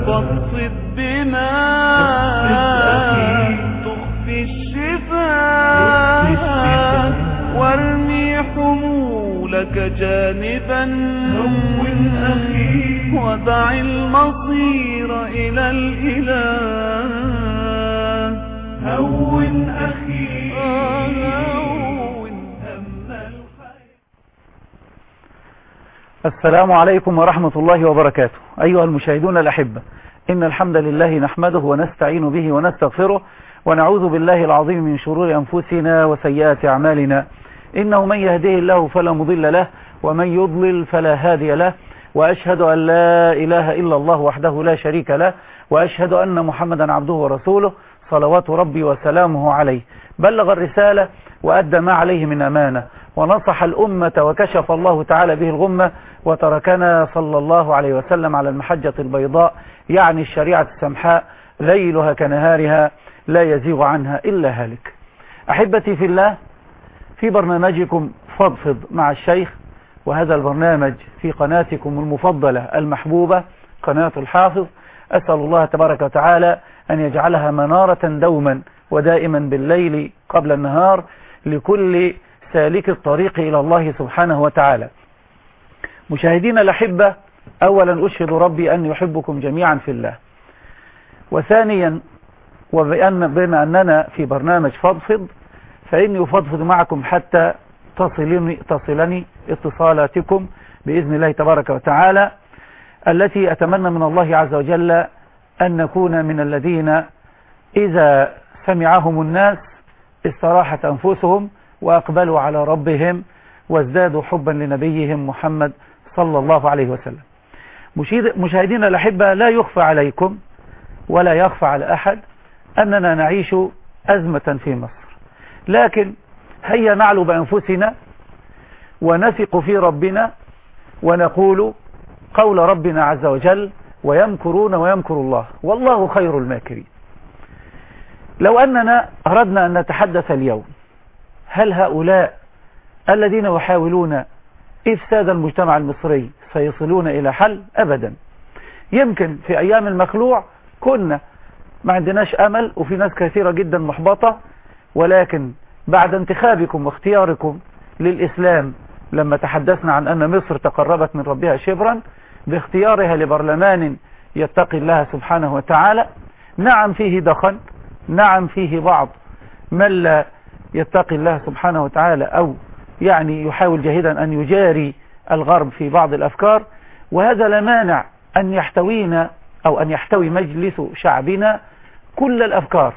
فاقصد بما تخفي الشفاء وارمي حمولك جانبا هون أخي ودع المصير إلى الإله هون أخي هون هم الحياة السلام عليكم ورحمة الله وبركاته أيها المشاهدون الأحبة إن الحمد لله نحمده ونستعين به ونستغفره ونعوذ بالله العظيم من شرور أنفسنا وسيئات أعمالنا إنه من يهده الله فلا مضل له ومن يضلل فلا هادي له وأشهد أن لا إله إلا الله وحده لا شريك له وأشهد أن محمدا عبده ورسوله صلوات ربي وسلامه عليه بلغ الرسالة وأدى ما عليه من أمانة ونصح الأمة وكشف الله تعالى به الغمة وتركنا صلى الله عليه وسلم على المحجة البيضاء يعني الشريعة السمحاء ليلها كنهارها لا يزيغ عنها إلا هالك أحبتي في الله في برنامجكم فضفض مع الشيخ وهذا البرنامج في قناتكم المفضلة المحبوبة قناة الحافظ أسأل الله تبارك وتعالى أن يجعلها منارة دوما ودائما بالليل قبل النهار لكل سالك الطريق إلى الله سبحانه وتعالى مشاهدينا الأحبة أولا أشهد ربي أن يحبكم جميعا في الله وثانيا وبأن بما أننا في برنامج فضفض فإني أفضفض معكم حتى تصلني, تصلني اتصالاتكم بإذن الله تبارك وتعالى التي أتمنى من الله عز وجل أن نكون من الذين إذا سمعهم الناس استراحت أنفسهم وأقبلوا على ربهم وازدادوا حبا لنبيهم محمد صلى الله عليه وسلم مشاهدينا الأحبة لا يخفى عليكم ولا يخفى على أحد أننا نعيش أزمة في مصر لكن هيا نعلو بأنفسنا ونثق في ربنا ونقول قول ربنا عز وجل ويمكرون ويمكر الله والله خير الماكرين لو أننا أردنا أن نتحدث اليوم هل هؤلاء الذين يحاولون إفساد المجتمع المصري سيصلون إلى حل أبدا يمكن في أيام المخلوع كنا ما عندناش أمل وفي ناس كثيرة جدا محبطة ولكن بعد انتخابكم واختياركم للإسلام لما تحدثنا عن أن مصر تقربت من ربها شبرا باختيارها لبرلمان يتقي الله سبحانه وتعالى نعم فيه دخن نعم فيه بعض من لا يتقي الله سبحانه وتعالى أو يعني يحاول جاهدا أن يجاري الغرب في بعض الأفكار وهذا لا مانع أن يحتوينا أو أن يحتوي مجلس شعبنا كل الأفكار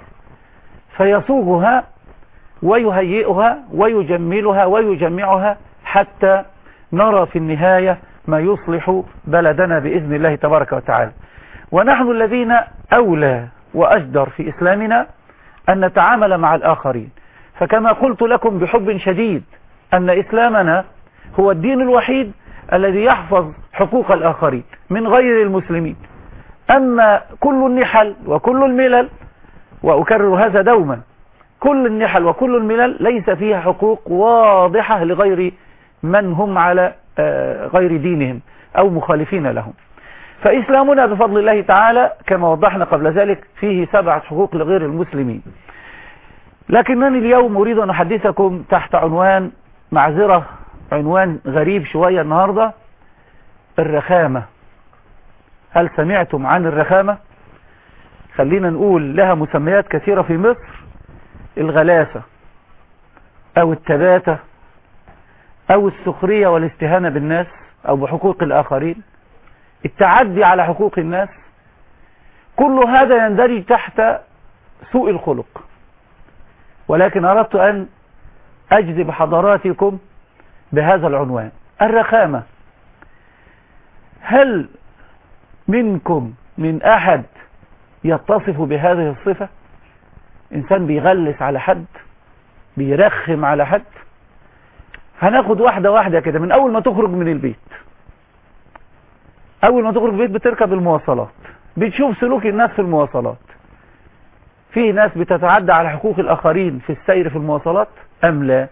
فيصوغها ويهيئها ويجملها ويجمعها حتى نرى في النهاية ما يصلح بلدنا بإذن الله تبارك وتعالى ونحن الذين أولى وأجدر في إسلامنا أن نتعامل مع الآخرين فكما قلت لكم بحب شديد أن إسلامنا هو الدين الوحيد الذي يحفظ حقوق الآخرين من غير المسلمين أما كل النحل وكل الملل وأكرر هذا دوما كل النحل وكل الملل ليس فيها حقوق واضحة لغير من هم على غير دينهم أو مخالفين لهم فإسلامنا بفضل الله تعالى كما وضحنا قبل ذلك فيه سبعة حقوق لغير المسلمين لكنني اليوم أريد أن أحدثكم تحت عنوان معذرة عنوان غريب شوية النهاردة الرخامة هل سمعتم عن الرخامة خلينا نقول لها مسميات كثيرة في مصر الغلاسة أو التباتة أو السخرية والاستهانة بالناس أو بحقوق الآخرين التعدي على حقوق الناس كل هذا يندرج تحت سوء الخلق ولكن أردت أن أجذب حضراتكم بهذا العنوان الرخامة هل منكم من أحد يتصف بهذه الصفة إنسان بيغلس على حد بيرخم على حد هناخد واحدة واحدة كده من أول ما تخرج من البيت أول ما تخرج من البيت بتركب المواصلات بتشوف سلوك الناس في المواصلات في ناس بتتعدى على حقوق الآخرين في السير في المواصلات أم لا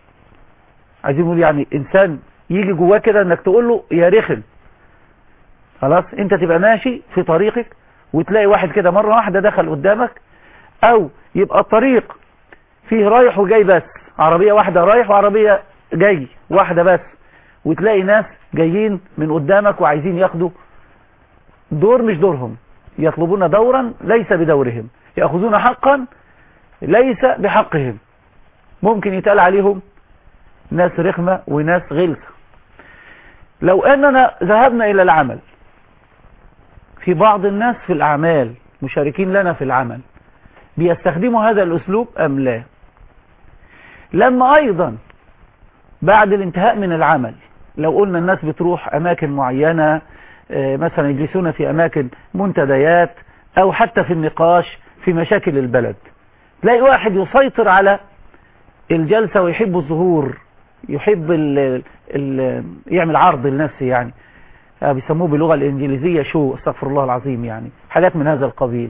عايزين نقول يعني إنسان يجي جواه كده إنك تقول له يا رخم خلاص انت تبقى ماشي في طريقك وتلاقي واحد كده مرة واحدة دخل قدامك او يبقى الطريق فيه رايح وجاي بس عربية واحدة رايح وعربية جاي واحدة بس وتلاقي ناس جايين من قدامك وعايزين ياخدوا دور مش دورهم يطلبون دورا ليس بدورهم يأخذون حقا ليس بحقهم ممكن يتقال عليهم ناس رخمة وناس غلسة لو أننا ذهبنا إلى العمل في بعض الناس في الأعمال مشاركين لنا في العمل بيستخدموا هذا الأسلوب أم لا لما أيضا بعد الانتهاء من العمل لو قلنا الناس بتروح أماكن معينة مثلا يجلسون في أماكن منتديات أو حتى في النقاش في مشاكل البلد تلاقي واحد يسيطر على الجلسة ويحب الظهور يحب ال ال يعمل عرض لنفسه يعني بيسموه باللغة الإنجليزية شو استغفر الله العظيم يعني حاجات من هذا القبيل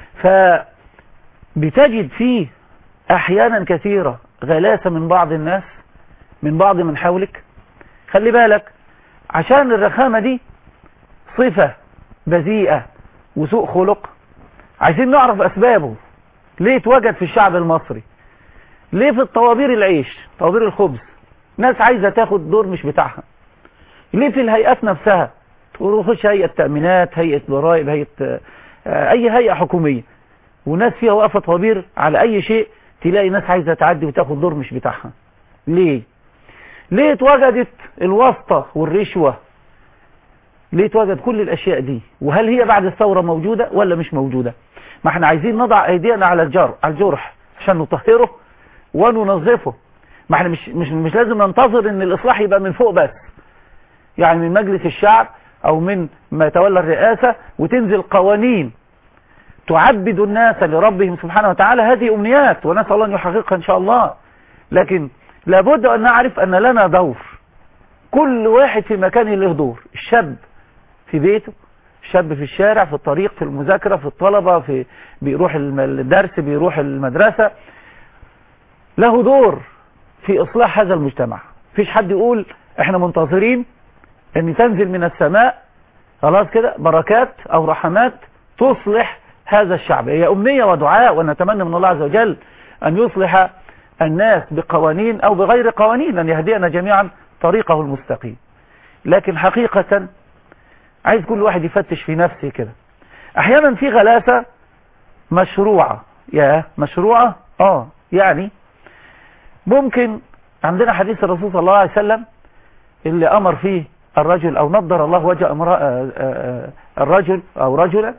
فبتجد فيه أحيانا كثيرة غلاسة من بعض الناس من بعض من حولك خلي بالك عشان الرخامة دي صفة بذيئة وسوء خلق عايزين نعرف أسبابه ليه اتوجد في الشعب المصري ليه في الطوابير العيش طوابير الخبز ناس عايزة تاخد دور مش بتاعها ليه في الهيئات نفسها تخش هيئة تأمينات هيئة ضرائب هيئة أي هيئة حكومية وناس فيها واقفة طوابير على أي شيء تلاقي ناس عايزة تعدي وتاخد دور مش بتاعها ليه ليه اتوجدت الواسطة والرشوة ليه اتوجد كل الأشياء دي وهل هي بعد الثورة موجودة ولا مش موجودة ما احنا عايزين نضع ايدينا على الجر على الجرح عشان نطهره وننظفه ما احنا مش, مش, مش لازم ننتظر ان الاصلاح يبقى من فوق بس يعني من مجلس الشعب او من ما يتولى الرئاسة وتنزل قوانين تعبد الناس لربهم سبحانه وتعالى هذه امنيات ونسأل الله ان يحققها ان شاء الله لكن لابد ان نعرف ان لنا دور كل واحد في مكانه له دور الشاب في بيته الشاب في الشارع في الطريق في المذاكرة في الطلبة في بيروح الدرس بيروح المدرسة له دور في إصلاح هذا المجتمع فيش حد يقول احنا منتظرين ان تنزل من السماء خلاص كده بركات او رحمات تصلح هذا الشعب هي أمنية ودعاء ونتمنى من الله عز وجل أن يصلح الناس بقوانين أو بغير قوانين أن يهدينا جميعا طريقه المستقيم لكن حقيقة عايز كل واحد يفتش في نفسه كده احيانا في غلاسة مشروعة يا مشروعة اه يعني ممكن عندنا حديث الرسول صلى الله عليه وسلم اللي امر فيه الرجل او نضر الله وجه امرأة الرجل او رجلا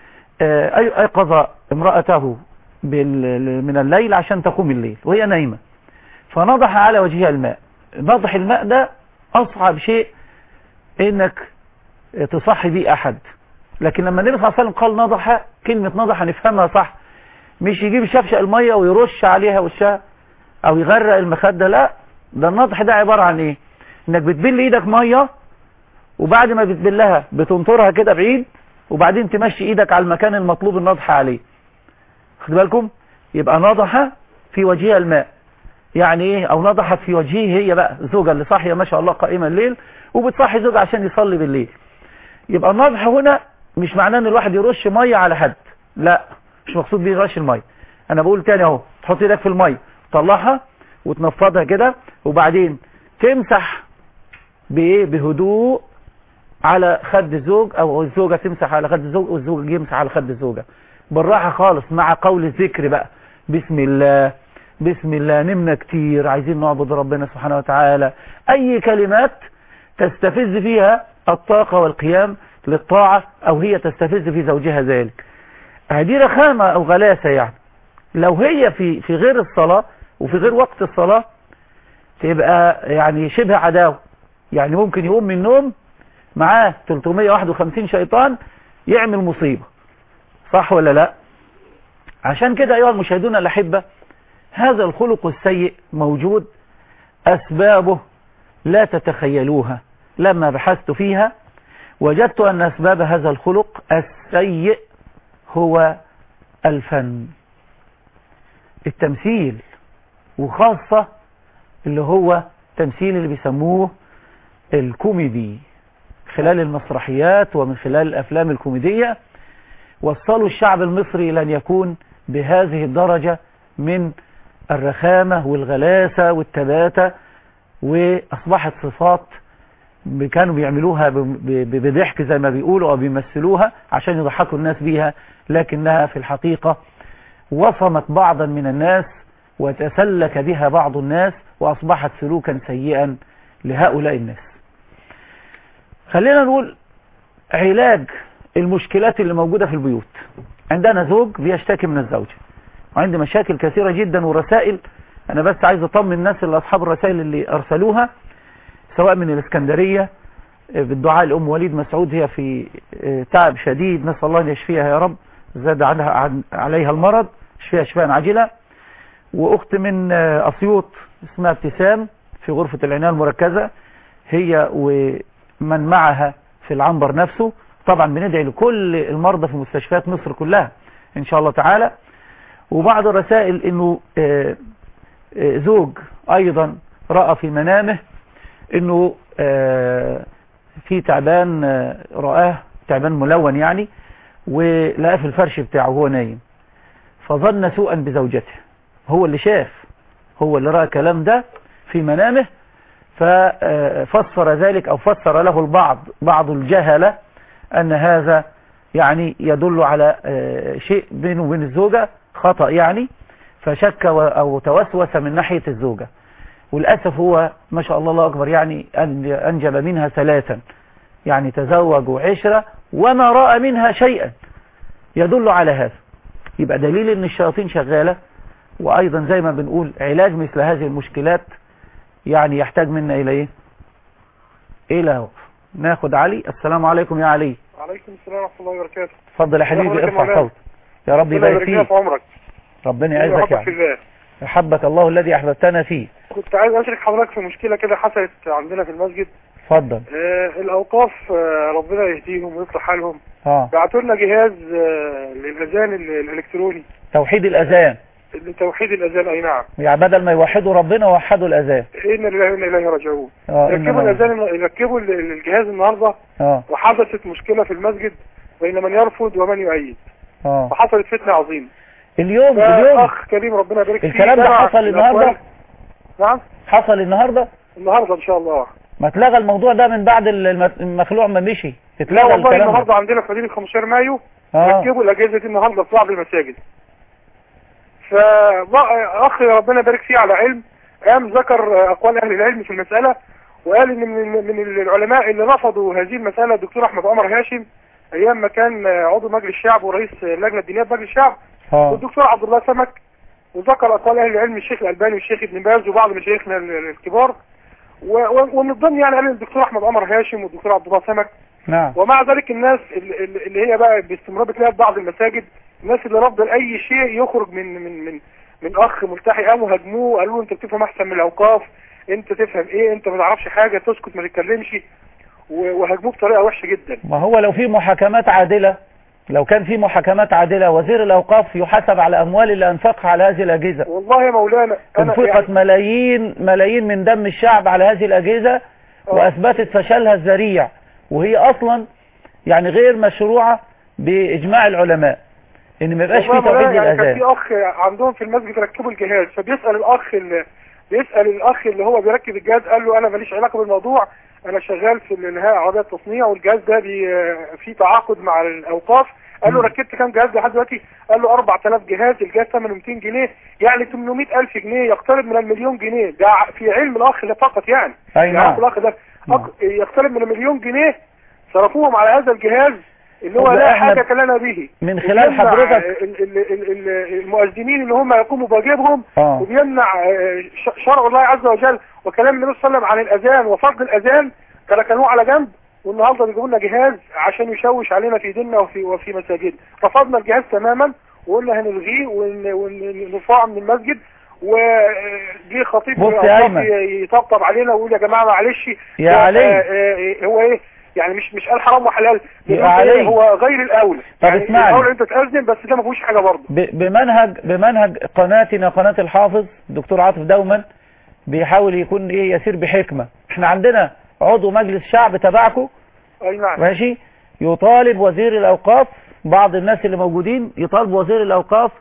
ايقظ امرأته من الليل عشان تقوم الليل وهي نايمة فنضح على وجهها الماء نضح الماء ده اصعب شيء انك تصحي بيه احد لكن لما النبي صلى الله عليه وسلم قال نضح كلمة نضح نفهمها صح مش يجيب شفشق المية ويرش عليها وشها او يغرق المخدة لا ده النضح ده عبارة عن ايه انك بتبل ايدك مية وبعد ما بتبلها بتنطرها كده بعيد وبعدين تمشي ايدك على المكان المطلوب النضح عليه خد بالكم يبقى نضح في وجهها الماء يعني ايه او نضحت في وجهه هي بقى الزوجة اللي صاحية ما شاء الله قائمة الليل وبتصحي زوجها عشان يصلي بالليل يبقى النضح هنا مش معناه ان الواحد يرش مية على حد لا مش مقصود بيه رش المية انا بقول تاني اهو تحط ايدك في المية تطلعها وتنفضها كده وبعدين تمسح بايه بهدوء على خد الزوج او الزوجة تمسح على خد الزوج والزوج يمسح على خد الزوجة بالراحة خالص مع قول الذكر بقى بسم الله بسم الله نمنا كتير عايزين نعبد ربنا سبحانه وتعالى اي كلمات تستفز فيها الطاقة والقيام للطاعة او هي تستفز في زوجها ذلك هذه رخامة او غلاسة يعني لو هي في في غير الصلاة وفي غير وقت الصلاة تبقى يعني شبه عداوة يعني ممكن يقوم من النوم معاه 351 شيطان يعمل مصيبة صح ولا لا عشان كده ايها المشاهدون الاحبه هذا الخلق السيء موجود أسبابه لا تتخيلوها لما بحثت فيها وجدت أن أسباب هذا الخلق السيء هو الفن التمثيل وخاصة اللي هو تمثيل اللي بيسموه الكوميدي خلال المسرحيات ومن خلال الأفلام الكوميدية وصلوا الشعب المصري لن يكون بهذه الدرجة من الرخامة والغلاسة والتباتة وأصبحت صفات كانوا بيعملوها بضحك زي ما بيقولوا أو بيمثلوها عشان يضحكوا الناس بيها لكنها في الحقيقة وصمت بعضا من الناس وتسلك بها بعض الناس وأصبحت سلوكا سيئا لهؤلاء الناس خلينا نقول علاج المشكلات اللي موجودة في البيوت عندنا زوج بيشتكي من الزوجة وعندي مشاكل كثيرة جدا ورسائل أنا بس عايز أطمن الناس اللي أصحاب الرسائل اللي أرسلوها سواء من الإسكندرية بالدعاء الأم وليد مسعود هي في تعب شديد نسأل الله أن يشفيها يا رب زاد عنها عليها المرض شفيها شفاء عاجلة وأخت من أسيوط اسمها ابتسام في غرفة العناية المركزة هي ومن معها في العنبر نفسه طبعا بندعي لكل المرضى في مستشفيات مصر كلها إن شاء الله تعالى وبعض الرسائل انه آآ آآ زوج ايضا رأى في منامه انه في تعبان رآه تعبان ملون يعني ولقاه في الفرش بتاعه وهو نايم فظن سوءا بزوجته هو اللي شاف هو اللي رأى الكلام ده في منامه ففسر ذلك او فسر له البعض بعض الجهلة ان هذا يعني يدل على شيء بينه وبين الزوجة خطأ يعني فشك أو توسوس من ناحية الزوجة والأسف هو ما شاء الله الله أكبر يعني أنجب منها ثلاثا يعني تزوج وعشرة وما رأى منها شيئا يدل على هذا يبقى دليل ان الشياطين شغالة وأيضا زي ما بنقول علاج مثل هذه المشكلات يعني يحتاج منا إلى إيه إلى ناخد علي السلام عليكم يا علي وعليكم السلام ورحمة الله وبركاته اتفضل يا حبيبي ارفع صوت يا رب يبارك فيك في عمرك ربنا يعزك يحبك في يعني الله احبك الله الذي احببتنا فيه كنت عايز اشارك حضرتك في مشكلة كده حصلت عندنا في المسجد اتفضل آه الاوقاف آه ربنا يهديهم ويصلح حالهم اه بعتوا لنا جهاز آه للاذان ال- الالكتروني توحيد الاذان لتوحيد الاذان اي نعم يعني بدل ما يوحدوا ربنا وحدوا الاذان انا لله وانا اليه راجعون اه ركبوا إنما- الاذان ركبوا ال- الجهاز النهارده اه وحدثت مشكلة في المسجد بين من يرفض ومن يؤيد اه وحصلت فتنة عظيمة اليوم اليوم اخ كريم ربنا يبارك فيه الكلام ده جمع حصل النهارده الأقوال. نعم حصل النهارده النهارده ان شاء الله ما اتلغى الموضوع ده من بعد الم- المخلوع ما مشي لا اتلغى والله الكلام النهارده ده عندنا في مدينه 15 مايو اه ركبوا الاجهزه دي النهارده في بعض المساجد فاخ ربنا يبارك فيه على علم قام ذكر اقوال اهل العلم في المساله وقال ان من من العلماء اللي رفضوا هذه المساله الدكتور احمد عمر هاشم ايام ما كان عضو مجلس الشعب ورئيس اللجنه الدينيه بمجلس الشعب اه والدكتور عبد الله سمك وذكر اقوال اهل العلم الشيخ الالباني والشيخ ابن باز وبعض مشايخنا ال- الكبار و- و- ومن ضمن يعني قال الدكتور احمد عمر هاشم والدكتور عبد الله سمك نعم ومع ذلك الناس ال- ال- اللي هي بقى باستمرار بتلاقي في بعض المساجد الناس اللي رافضه لاي شيء يخرج من من من من اخ ملتحي قاموا هاجموه قالوا له انت بتفهم احسن من الاوقاف انت تفهم ايه انت ما تعرفش حاجه تسكت ما تتكلمش و- وهاجموه بطريقه وحشه جدا ما هو لو في محاكمات عادلة لو كان في محاكمات عادلة وزير الأوقاف يحاسب على أموال اللي أنفقها على هذه الأجهزة والله يا مولانا انا انفقت يعني ملايين ملايين من دم الشعب على هذه الأجهزة وأثبتت فشلها الذريع وهي أصلا يعني غير مشروعة بإجماع العلماء إن ما يبقاش في والله يا توحيد مولانا يعني كان للأذان في اخ عندهم في المسجد ركبوا الجهاز فبيسال الاخ اللي بيسال الاخ اللي هو بيركب الجهاز قال له انا ماليش علاقه بالموضوع انا شغال في النهايه عربيه تصنيع والجهاز ده بي في تعاقد مع الاوقاف قال له مم. ركبت كام جهاز لحد دلوقتي قال له 4000 جهاز الجهاز ثمنه 200 جنيه يعني 800000 جنيه يقترب من المليون جنيه ده ع- في علم الاخ ده فقط يعني أي يعني نعم الاخ ده نعم. أق- يقترب من المليون جنيه صرفوهم على هذا الجهاز اللي هو طب لا إحنا حاجة لنا به من خلال وبيمنع حضرتك ال- ال- ال- ال- المؤذنين ان هم يقوموا بواجبهم آه. وبيمنع آه، ش- شرع الله عز وجل وكلام النبي صلى الله عليه وسلم عن الاذان وفرض الاذان تركنوه على جنب والنهارده بيجيبوا لنا جهاز عشان يشوش علينا في ديننا وفي وفي مساجدنا رفضنا الجهاز تماما وقلنا هنلغيه ون- ونرفعه من المسجد وجه خطيب بص يا أطراف أيمن. يطبطب علينا ويقول يا جماعه معلش يا ده- علي. آه، آه، هو ايه يعني مش مش قال حرام وحلال يا بيقول علي. إيه هو غير الاولى طب يعني اسمعني. الاولى انت تأذن بس ده ما فيهوش حاجه برضه ب- بمنهج بمنهج قناتنا قناة الحافظ دكتور عاطف دوما بيحاول يكون ايه يسير بحكمة احنا عندنا عضو مجلس شعب تبعكم اي نعم ماشي يطالب وزير الأوقاف بعض الناس اللي موجودين يطالب وزير الأوقاف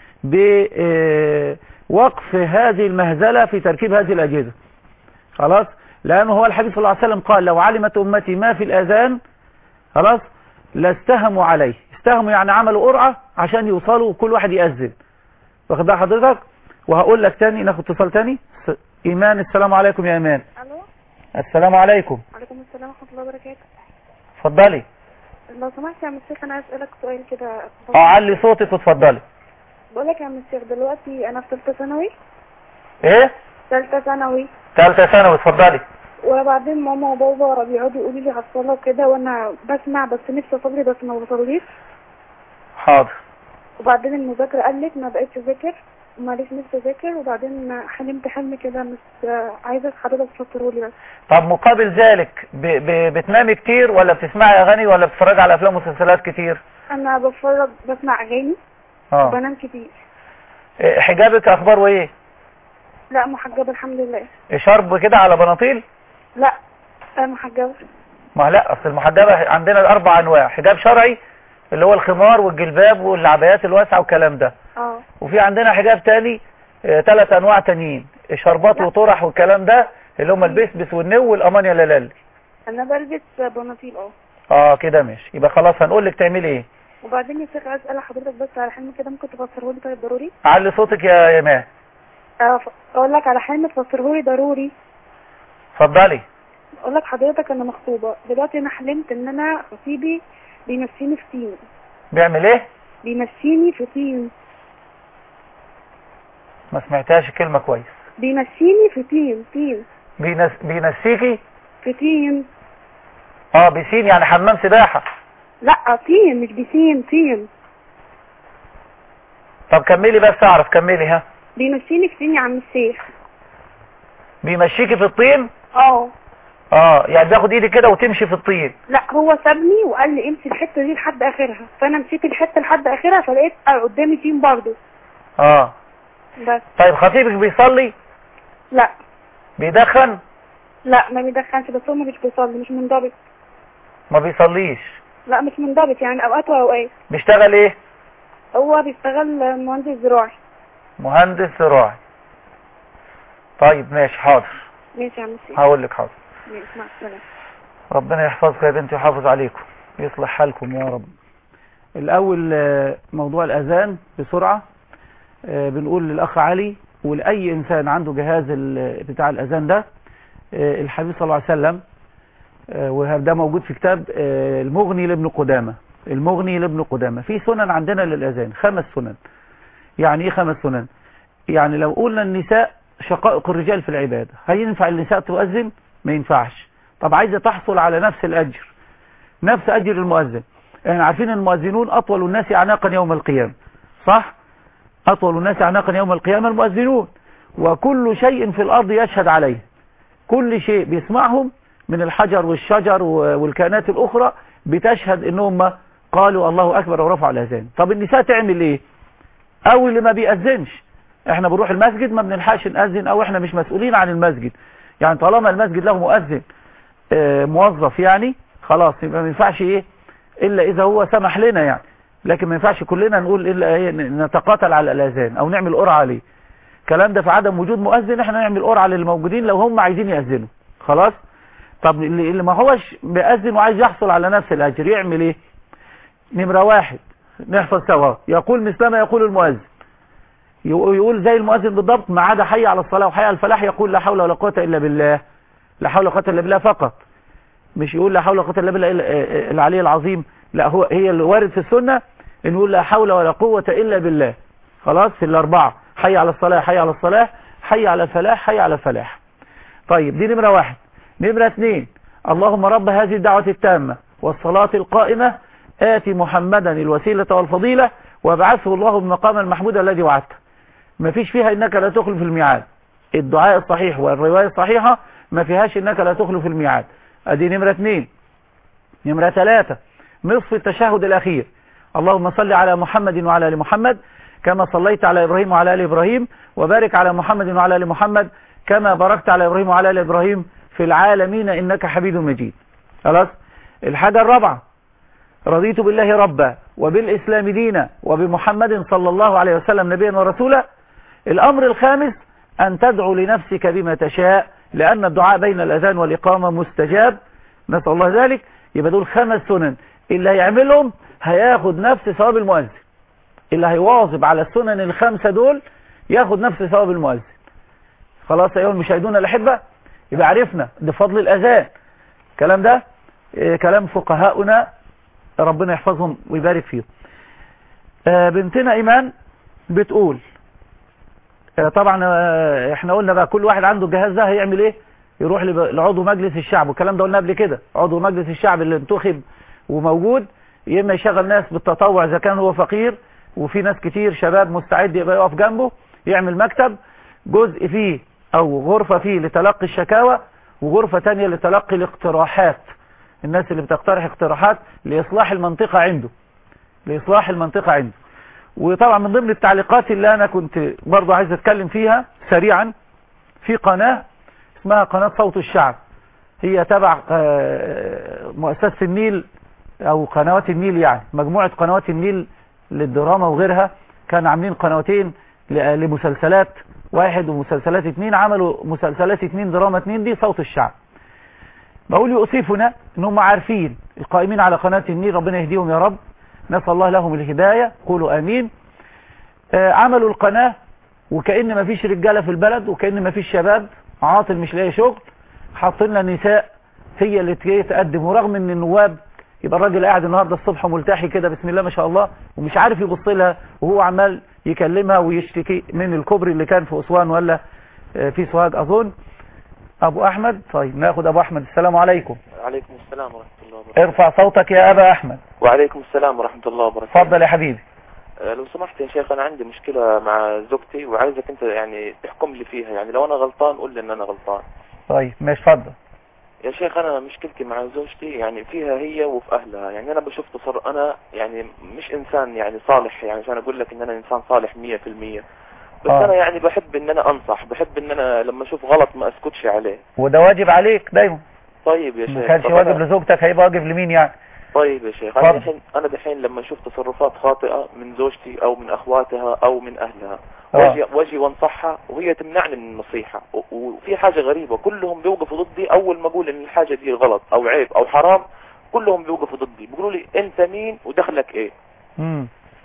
بوقف هذه المهزلة في تركيب هذه الأجهزة خلاص لأنه هو الحديث صلى الله عليه وسلم قال لو علمت أمتي ما في الأذان خلاص لاستهموا عليه استهموا يعني عملوا قرعة عشان يوصلوا كل واحد يأذن واخد بقى حضرتك وهقول لك تاني ناخد اتصال تاني س- إيمان السلام عليكم يا إيمان الو السلام عليكم عليكم السلام ورحمه الله وبركاته اتفضلي لو سمحت يا عم الشيخ انا عايز اسالك سؤال كده اه علي صوتك واتفضلي بقول لك يا عم الشيخ دلوقتي انا في ثالثه ثانوي ايه ثالثه ثانوي ثالثة ثانوي اتفضلي وبعدين ماما وبابا بيقعدوا يقولوا لي على الصلاه وكده وانا بسمع بس نفسي اصلي بس ما بصليش حاضر وبعدين المذاكره قلت ما بقتش اذاكر وماليش نفسي اذاكر وبعدين حلمت حلم كده مش عايزه حضرتك تفسره لي بس طب مقابل ذلك ب... ب... بتنامي كتير ولا بتسمعي اغاني ولا بتتفرجي على افلام ومسلسلات كتير انا بتفرج بسمع اغاني اه وبنام كتير إيه، حجابك اخباره ايه لا محجبه الحمد لله شرب كده على بناطيل لا انا محجبه ما لا اصل المحجبه عندنا اربع انواع حجاب شرعي اللي هو الخمار والجلباب والعبايات الواسعه والكلام ده اه وفي عندنا حجاب تاني ثلاث انواع تانيين شربات لا. وطرح والكلام ده اللي هم البسبس والنو والامانيا لالال انا بلبس بناطيل اه اه كده ماشي يبقى خلاص هنقول لك تعملي ايه وبعدين يا شيخ عايز اسال حضرتك بس على حلم كده ممكن تفسره لي طيب ضروري علي صوتك يا يمان آه، ف- اقول لك على حلم تفسره لي ضروري اتفضلي اقول لك حضرتك انا مخطوبه دلوقتي انا حلمت ان انا خطيبي بيمشيني في طين بيعمل ايه بيمشيني في طين ما سمعتهاش كلمه كويس بيمشيني في طين طين بينس... بينسيكي في طين اه بيسين يعني حمام سباحه لا طين مش بيسين طين طب كملي بس اعرف كملي ها بيمشيني في طين يا عم الشيخ بيمشيكي في الطين اه اه يعني بياخد ايدي كده وتمشي في الطين لا هو سابني وقال لي امشي الحته دي لحد اخرها فانا مشيت الحته لحد اخرها فلقيت قدامي طين برضه اه بس طيب خطيبك بيصلي لا بيدخن لا ما بيدخنش بس هو مش بيصلي مش منضبط ما بيصليش لا مش منضبط يعني اوقات واوقات بيشتغل ايه هو بيشتغل مهندس زراعي مهندس زراعي طيب ماشي حاضر ماشي يا عم الشيخ هقول لك حاضر ماشي مع السلامه ربنا يحفظكم يا بنتي ويحافظ عليكم ويصلح حالكم يا رب الأول آه، موضوع الأذان بسرعة آه، بنقول للأخ علي ولأي إنسان عنده جهاز ال- بتاع الأذان ده آه، الحبيب صلى الله عليه وسلم آه، وده موجود في كتاب آه، المغني لابن قدامة المغني لابن قدامة في سنن عندنا للأذان خمس سنن يعني إيه خمس سنن يعني لو قلنا النساء شقائق الرجال في العبادة هل ينفع النساء تؤذن ما ينفعش طب عايزة تحصل على نفس الأجر نفس أجر المؤذن احنا عارفين المؤذنون أطول الناس أعناقا يوم القيامة صح أطول الناس أعناقا يوم القيامة المؤذنون وكل شيء في الأرض يشهد عليه كل شيء بيسمعهم من الحجر والشجر و- والكائنات الأخرى بتشهد إنهم قالوا الله أكبر ورفعوا الأذان طب النساء تعمل إيه أو اللي ما بيأذنش احنا بنروح المسجد ما بنلحقش نأذن أو احنا مش مسؤولين عن المسجد يعني طالما المسجد له مؤذن آه، موظف يعني خلاص يبقى ما ينفعش ايه الا اذا هو سمح لنا يعني لكن ما ينفعش كلنا نقول الا ايه ن- نتقاتل على الاذان او نعمل قرعه عليه الكلام ده في عدم وجود مؤذن احنا نعمل قرعه للموجودين لو هم عايزين يأذنوا خلاص طب اللي اللي ما هوش بيأذن وعايز يحصل على نفس الاجر يعمل ايه نمره واحد نحفظ سوا يقول مثل ما يقول المؤذن يقول يقول زي المؤذن بالضبط ما عدا حي على الصلاه وحي على الفلاح يقول لا حول ولا قوه الا بالله لا حول ولا قوه الا بالله فقط مش يقول لا حول ولا قوه الا بالله إلا- آه، آه، العلي العظيم لا هو هي اللي وارد في السنه ان يقول لا حول ولا قوه الا بالله خلاص في الاربعه حي على الصلاه حي على الصلاه حي على الفلاح حي على الفلاح طيب دي نمره واحد نمره اثنين اللهم رب هذه الدعوه التامه والصلاه القائمه آت محمدا الوسيله والفضيله وابعثه الله بمقام المحمود الذي وعدته ما فيش فيها انك لا تخلف الميعاد الدعاء الصحيح والرواية الصحيحة ما فيهاش انك لا تخلف الميعاد ادي نمرة اثنين نمرة ثلاثة نصف التشهد الاخير اللهم صل على محمد وعلى ال محمد كما صليت على ابراهيم وعلى ال ابراهيم وبارك على محمد وعلى ال محمد كما باركت على ابراهيم وعلى ال ابراهيم في العالمين انك حميد مجيد خلاص الحاجة الرابعة رضيت بالله ربا وبالإسلام دينا وبمحمد صلى الله عليه وسلم نبيا ورسولا الأمر الخامس أن تدعو لنفسك بما تشاء لأن الدعاء بين الأذان والإقامة مستجاب نسأل الله ذلك يبقى دول خمس سنن اللي هيعملهم هياخد نفس ثواب المؤذن اللي هيواظب على السنن الخمسة دول ياخد نفس ثواب المؤذن خلاص أيها المشاهدون الأحبة يبقى عرفنا بفضل الأذان الكلام ده إيه كلام فقهاؤنا ربنا يحفظهم ويبارك فيهم آه بنتنا إيمان بتقول آه طبعا آه احنا قلنا بقى كل واحد عنده الجهاز ده هيعمل ايه يروح لعضو مجلس الشعب والكلام ده قلنا قبل كده عضو مجلس الشعب اللي انتخب وموجود يا اما يشغل ناس بالتطوع اذا كان هو فقير وفي ناس كتير شباب مستعد يبقى يقف جنبه يعمل مكتب جزء فيه او غرفة فيه لتلقي الشكاوى وغرفة تانية لتلقي الاقتراحات الناس اللي بتقترح اقتراحات لإصلاح المنطقة عنده لإصلاح المنطقة عنده وطبعا من ضمن التعليقات اللي أنا كنت برضو عايز أتكلم فيها سريعا في قناة اسمها قناة صوت الشعب هي تبع مؤسسة النيل أو قنوات النيل يعني مجموعة قنوات النيل للدراما وغيرها كان عاملين قنواتين لمسلسلات واحد ومسلسلات اتنين عملوا مسلسلات اتنين دراما اتنين دي صوت الشعب بقول يؤسفنا ان هم عارفين القائمين على قناة النيل ربنا يهديهم يا رب نسأل الله لهم الهداية قولوا امين آه عملوا القناة وكأن ما فيش رجالة في البلد وكأن ما فيش شباب عاطل مش لاقي شغل حاطين لنا نساء هي اللي تجي تقدم ورغم ان النواب يبقى الراجل قاعد النهارده الصبح ملتحي كده بسم الله ما شاء الله ومش عارف يبص لها وهو عمال يكلمها ويشتكي من الكوبري اللي كان في اسوان ولا آه في سوهاج اظن ابو احمد طيب ناخد ابو احمد السلام عليكم وعليكم السلام ورحمة الله وبركاته ارفع صوتك يا ابا احمد وعليكم السلام ورحمة الله وبركاته اتفضل يا حبيبي أه لو سمحت يا شيخ انا عندي مشكلة مع زوجتي وعايزك انت يعني تحكم لي فيها يعني لو انا غلطان قول لي ان انا غلطان طيب ماشي اتفضل يا شيخ انا مشكلتي مع زوجتي يعني فيها هي وفي اهلها يعني انا بشوف تصر انا يعني مش انسان يعني صالح يعني عشان اقول لك ان انا انسان صالح مية في المية بس آه. انا يعني بحب ان انا انصح بحب ان انا لما اشوف غلط ما اسكتش عليه وده واجب عليك دايما طيب يا ما شيخ كانش طب واجب أنا- لزوجتك هيبقى واجب لمين يعني طيب يا شيخ اتفضل. انا دحين انا دحين لما اشوف تصرفات خاطئة من زوجتي او من اخواتها او من اهلها آه. واجي واجي وانصحها وهي تمنعني من النصيحة و- وفي حاجة غريبة كلهم بيوقفوا ضدي اول ما اقول ان الحاجة دي غلط او عيب او حرام كلهم بيوقفوا ضدي بيقولوا لي انت مين ودخلك ايه امم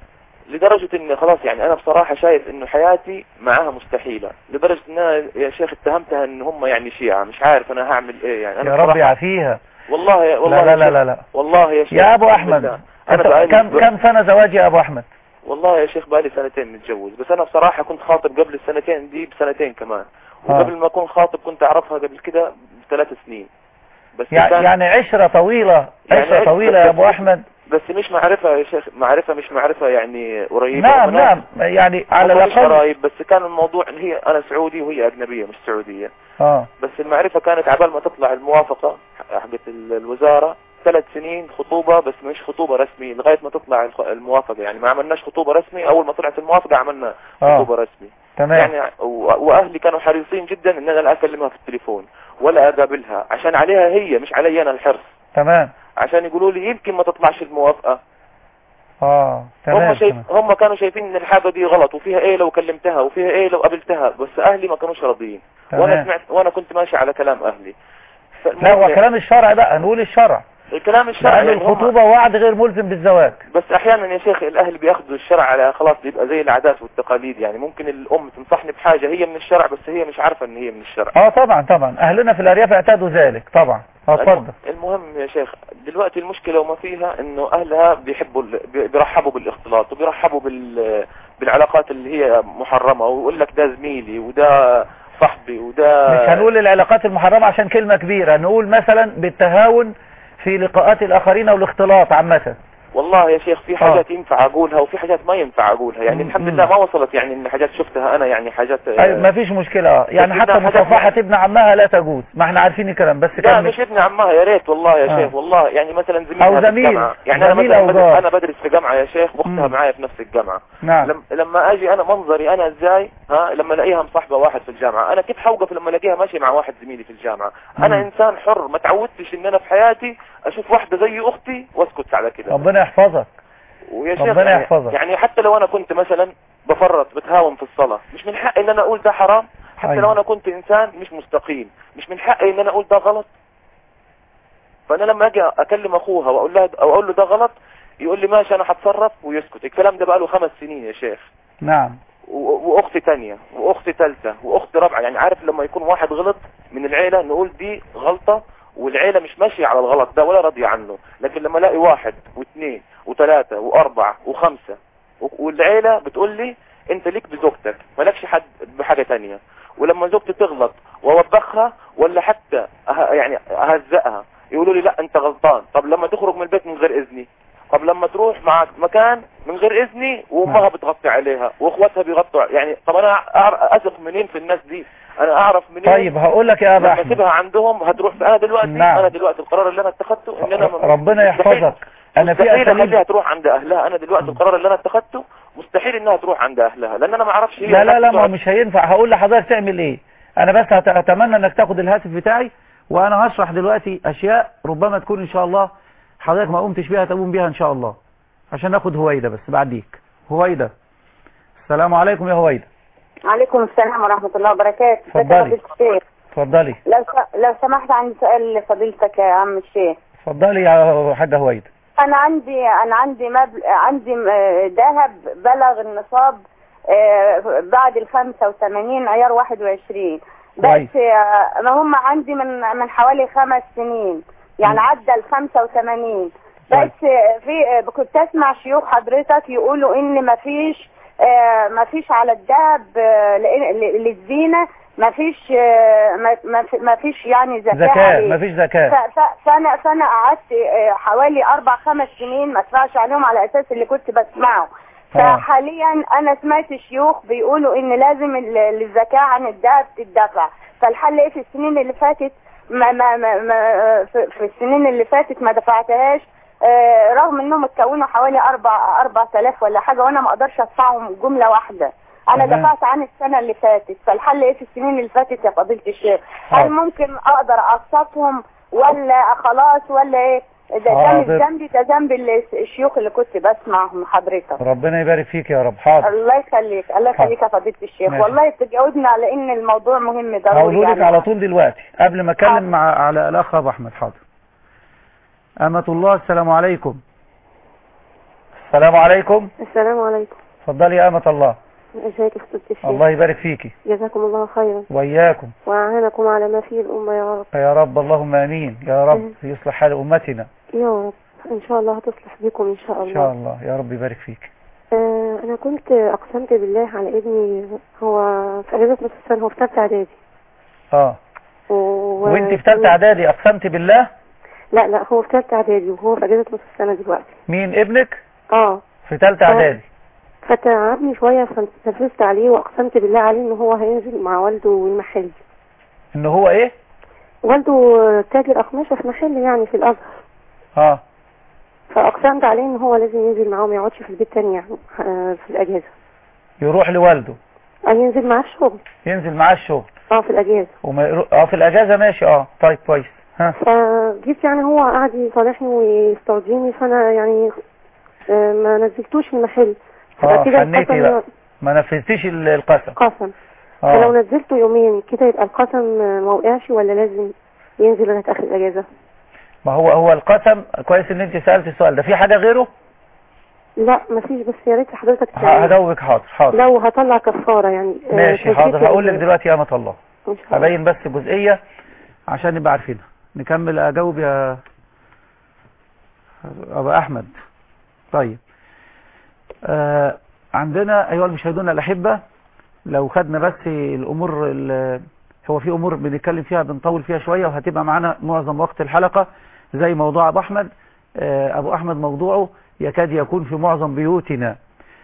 لدرجة ان خلاص يعني انا بصراحة شايف انه حياتي معاها مستحيلة لدرجة ان انا يا شيخ اتهمتها ان هم يعني شيعة مش عارف انا هعمل ايه يعني انا يا رب بصراحة- يعافيها والله يا والله لا يا لا شيخ- لا لا والله يا شيخ يا ابو بسم احمد الله. انا انت بقالي كم كم سنة زواج يا ابو احمد والله يا شيخ بقالي سنتين متجوز بس انا بصراحة كنت خاطب قبل السنتين دي بسنتين كمان آه. وقبل ما اكون خاطب كنت اعرفها قبل كده بثلاث سنين بس يعني, كان يعني عشرة طويلة يعني عشرة عشرة طويلة يا ابو بس- احمد بس مش معرفة يا شيخ معرفة مش معرفة يعني قريبة نعم ومناسبة. نعم يعني على هم مش الاقل قرايب بس كان الموضوع ان هي انا سعودي وهي اجنبية مش سعودية اه بس المعرفة كانت عبال ما تطلع الموافقة حقت ال- الوزارة ثلاث سنين خطوبة بس مش خطوبة رسمي لغاية ما تطلع الخ- الموافقة يعني ما عملناش خطوبة رسمي اول ما طلعت الموافقة عملنا اه خطوبة رسمي تمام يعني و- واهلي كانوا حريصين جدا ان انا لا اكلمها في التليفون ولا اقابلها عشان عليها هي مش علي انا الحرص تمام عشان يقولوا لي يمكن ما تطلعش الموافقة اه تمام هم شايف تمام. هم كانوا شايفين ان الحاجة دي غلط وفيها ايه لو كلمتها وفيها ايه لو قابلتها بس اهلي ما كانوش راضيين وانا تمام سمعت وانا كنت ماشي على كلام اهلي لا فالمهم هو كلام الشرع بقى نقول الشرع الكلام الشرعي لأن يعني هم- الخطوبة وعد غير ملزم بالزواج بس احيانا يا شيخ الاهل بياخذوا الشرع على خلاص بيبقى زي العادات والتقاليد يعني ممكن الام تنصحني بحاجة هي من الشرع بس هي مش عارفة ان هي من الشرع اه طبعا طبعا اهلنا في الارياف اعتادوا ذلك طبعا اه اتفضل المهم يا شيخ دلوقتي المشكلة وما فيها انه اهلها بيحبوا ال- بي- بيرحبوا بالاختلاط وبيرحبوا بال بالعلاقات اللي هي محرمة ويقول لك ده زميلي وده صاحبي وده مش هنقول العلاقات المحرمة عشان كلمة كبيرة نقول مثلا بالتهاون في لقاءات الآخرين أو الاختلاط عامة والله يا شيخ في حاجات ينفع اقولها وفي حاجات ما ينفع اقولها يعني مم. الحمد مم. لله ما وصلت يعني ان حاجات شفتها انا يعني حاجات آه، أيوة ما فيش مشكلة آه. يعني بس حتى إذا حاجات مصافحة يعني- ابن عمها لا تجوز ما احنا عارفين الكلام بس لا كمل مش ابن عمها يا ريت والله يا آه. شيخ والله يعني مثلا زميلها أو في زميل. الجامعة يعني انا زميل مثلا أو بدرس جار. انا بدرس في جامعة يا شيخ واختها مم. معايا في نفس الجامعة نعم لم لما اجي انا منظري انا ازاي ها لما الاقيها مصاحبه واحد في الجامعه انا كيف حوقف لما الاقيها ماشي مع واحد زميلي في الجامعه انا مم. انسان حر ما تعودتش ان انا في حياتي اشوف واحده زي اختي واسكت على كده ربنا يحفظك ويا شيخ ربنا يعني, يحفظك. يعني حتى لو انا كنت مثلا بفرط بتهاون في الصلاه مش من حقي ان انا اقول ده حرام حتى أيوة. لو انا كنت انسان مش مستقيم مش من حقي ان انا اقول ده غلط فانا لما اجي اكلم اخوها واقول لها او اقول له ده غلط يقول لي ماشي انا هتصرف ويسكت الكلام ده بقى له خمس سنين يا شيخ نعم و- واخت تانية واخت تالتة واخت رابعة يعني عارف لما يكون واحد غلط من العيلة نقول دي غلطة والعيلة مش ماشية على الغلط ده ولا راضية عنه لكن لما الاقي واحد واثنين وثلاثة واربعة وخمسة و- والعيلة بتقول لي انت ليك بزوجتك مالكش حد بحاجة تانية ولما زوجتي تغلط واوبخها ولا حتى أه يعني اهزقها يقولوا لي لا انت غلطان طب لما تخرج من البيت من غير اذني طب لما تروح مع مكان من غير اذني وامها نعم. بتغطي عليها واخواتها بيغطوا يعني طب انا أعر- اثق منين في الناس دي انا اعرف منين طيب هقول لك يا ابا لما احمد اسيبها عندهم هتروح في انا دلوقتي نعم. انا دلوقتي القرار اللي انا اتخذته ان انا ربنا مستحيل- يحفظك انا في مستحيل اخليها اساليب تروح عند اهلها انا دلوقتي القرار اللي انا اتخذته مستحيل انها تروح عند اهلها لان انا ما اعرفش هي لا لا لا ما هتقعد- مش هينفع هقول لحضرتك تعمل ايه انا بس هت- اتمنى انك تاخد الهاتف بتاعي وانا هشرح دلوقتي اشياء ربما تكون ان شاء الله حضرتك ما قمتش بيها تقوم بيها ان شاء الله عشان ناخد هويدا بس بعديك هويدا السلام عليكم يا هويدا عليكم السلام ورحمة الله وبركاته ازيك اتفضلي. يا فضيلة الشيخ اتفضلي لو س- لو سمحت عندي سؤال لفضيلتك يا عم الشيخ اتفضلي يا حاجه هويدا انا عندي انا عندي مبل... عندي آه، ذهب بلغ النصاب آه، بعد ال 85 عيار 21 كويس. بس آه، ما هم عندي من من حوالي خمس سنين يعني عدى ال 85 كويس. بس آه، في آه، كنت اسمع شيوخ حضرتك يقولوا ان ما فيش آه، ما فيش على الذهب آه، لإن- ل- للزينة ما فيش آه، ما- ما في- ما فيش يعني زكاة زكاه عليه. مفيش زكاه ف- ف- فانا فانا قعدت آه، حوالي اربع خمس سنين ما ادفعش عليهم على اساس اللي كنت بسمعه آه. فحاليا انا سمعت شيوخ بيقولوا ان لازم ال- الزكاة عن الذهب تدفع فالحل ايه في السنين اللي فاتت ما ما ما, ما في, في السنين اللي فاتت ما دفعتهاش آه، رغم انهم اتكونوا حوالي اربع اربع تلاف ولا حاجة وانا ما اقدرش ادفعهم جملة واحدة انا تمام. دفعت عن السنة اللي فاتت فالحل ايه في السنين اللي فاتت يا فضيلة الشيخ حاضر. هل ممكن اقدر اقسطهم ولا خلاص ولا ايه ده ده مش حاضر. ذنبي ده ذنب ال- الشيوخ اللي كنت بسمعهم حضرتك ربنا يبارك فيك يا رب حاضر الله يخليك الله يخليك يا فضيلة الشيخ ماشي. والله تجاوبنا على ان الموضوع مهم ضروري هقوله لك يعني. على طول دلوقتي قبل ما حاضر. اتكلم مع على الاخ ابو احمد حاضر امة الله السلام عليكم السلام عليكم السلام عليكم اتفضلي يا امة الله ازيك يا فضيلة الشيخ الله يبارك فيكي جزاكم الله خيرا واياكم وأعانكم على ما فيه الأمة يا رب يا رب اللهم امين يا رب يصلح حال امتنا يا رب إن شاء الله هتصلح بكم إن شاء الله ان شاء الله يا رب يبارك فيك آه أنا كنت أقسمت بالله على ابني هو في أجازة نصف السنة هو في ثالثة إعدادي اه و... وانت في ثالثه اعدادي اقسمت بالله لا لا هو في ثالثة إعدادي وهو في أجازة نصف السنة دلوقتي مين ابنك اه في ثالثه آه. اعدادي فتعبني شوية فنفذت عليه وأقسمت بالله عليه إن هو هينزل مع والده المحل ان هو ايه والده تاجر أقمشة في محل يعني في الأزهر اه فأقسمت عليه إن هو لازم ينزل معاه ما يقعدش في البيت تاني يعني آه، في الأجازة يروح لوالده أو ينزل معاه الشغل ينزل معاه الشغل اه في الأجازة وما يرو... اه في الاجازه ماشي اه طيب كويس ها فجيت يعني هو قعد يصالحني ويستوجيني فأنا يعني آه، ما نزلتوش المحل اه فبقى كده حنيتي القسم بقى ما نفذتيش ال- القسم قسم فلو اه نزلته يومين كده يبقى القسم آه، ما وقعش ولا لازم ينزل لغاية آخر الأجازة ما هو هو القسم كويس ان انت سالت السؤال ده في حاجه غيره لا مفيش بس يا ريت حضرتك ه- تعمل. هجاوبك حاضر حاضر لو هطلع كفارة يعني آه، ماشي تزكية حاضر هقول لك ال- دلوقتي يا امة الله إن شاء الله هبين بس جزئيه عشان نبقى عارفينها نكمل اجاوب يا ابو احمد طيب آه عندنا ايها المشاهدون الاحبه لو خدنا بس الامور ال- هو في امور بنتكلم فيها بنطول فيها شويه وهتبقى معانا معظم وقت الحلقه زي موضوع ابو احمد آه، أبو أحمد موضوعه يكاد يكون في معظم بيوتنا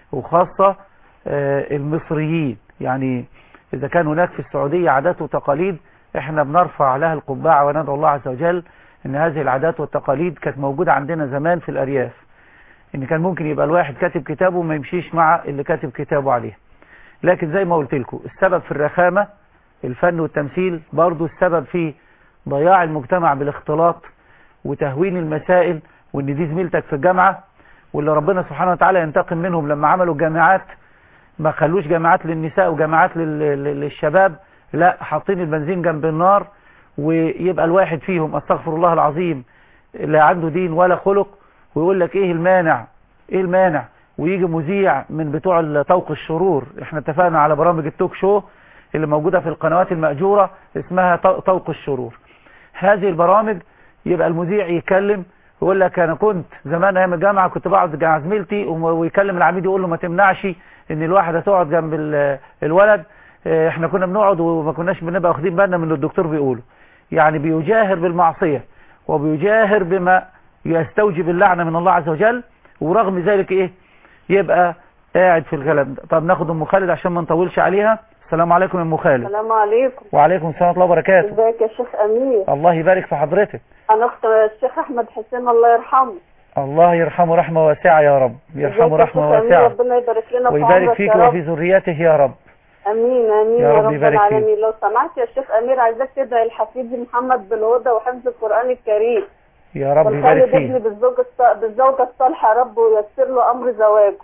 وخاصة آه، المصريين يعني إذا كان هناك في السعودية عادات وتقاليد احنا بنرفع لها القبعة وندعو الله عز وجل ان هذه العادات والتقاليد كانت موجودة عندنا زمان في الأرياف ان كان ممكن يبقى الواحد كاتب كتابه وما يمشيش مع اللي كاتب كتابه عليه لكن زي ما قلت لكم السبب في الرخامة الفن والتمثيل برضو السبب في ضياع المجتمع بالاختلاط وتهوين المسائل وان دي زميلتك في الجامعة واللي ربنا سبحانه وتعالى ينتقم منهم لما عملوا جامعات ما خلوش جامعات للنساء وجامعات لل- لل- للشباب لا حاطين البنزين جنب النار ويبقى الواحد فيهم استغفر الله العظيم لا عنده دين ولا خلق ويقول لك ايه المانع ايه المانع ويجي مذيع من بتوع طوق الشرور احنا اتفقنا على برامج التوك شو اللي موجودة في القنوات المأجورة اسمها طو- طوق الشرور هذه البرامج يبقى المذيع يتكلم يقول لك انا كنت زمان ايام الجامعه كنت بقعد مع زميلتي وم- ويكلم العميد يقول له ما تمنعش ان الواحده تقعد جنب ال- الولد اه، احنا كنا بنقعد وما كناش بنبقى واخدين بالنا من اللي الدكتور بيقوله يعني بيجاهر بالمعصيه وبيجاهر بما يستوجب اللعنه من الله عز وجل ورغم ذلك ايه يبقى قاعد في الكلام ده طب ناخد ام خالد عشان ما نطولش عليها السلام عليكم يا ام خالد السلام عليكم وعليكم السلام ورحمه الله وبركاته ازيك يا شيخ امير الله يبارك في حضرتك انا اخت الشيخ احمد حسين الله يرحمه الله يرحمه رحمة واسعة يا رب يرحمه ازيك يا رحمة شيخ أمير؟ واسعة ربنا يبارك لنا في ويبارك عمرك فيك يا رب وفي ذريته يا رب امين امين يا يا, رب رب يبارك فيك. العالمين لو سمحت يا شيخ امير عايزاك تدعي لحفيدي محمد بالهدى وحفظ القران الكريم يا رب وتخلي يبارك ابني فيه بالزوج الص- بالزوجه الصالحه يا رب ويسر له امر زواجه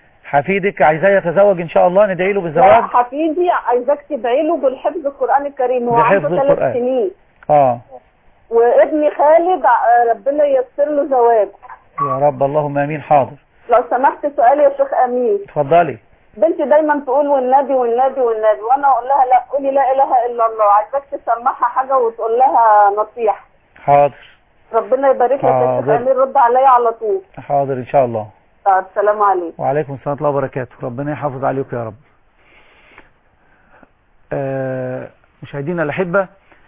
حفيدك عايزاه يتزوج ان شاء الله ندعي له يا بالزواج حفيدي عايزاك تدعي له بالحفظ القران الكريم هو بحفظ عنده ثلاث القرآن. سنين اه وابني خالد ع- ربنا ييسر له زواجه يا رب اللهم امين حاضر لو سمحت سؤال يا شيخ امين اتفضلي بنتي دايما تقول والنبي والنبي والنبي وانا اقول لها لا قولي لا اله الا الله عايزاك تسمعها حاجه وتقول لها نصيحه حاضر ربنا يبارك لك يا شيخ حاضر. امير رد عليا على طول حاضر ان شاء الله طيب السلام عليكم وعليكم السلام ورحمة الله وبركاته ربنا يحافظ عليكم يا رب آه، مشاهدينا الأحبة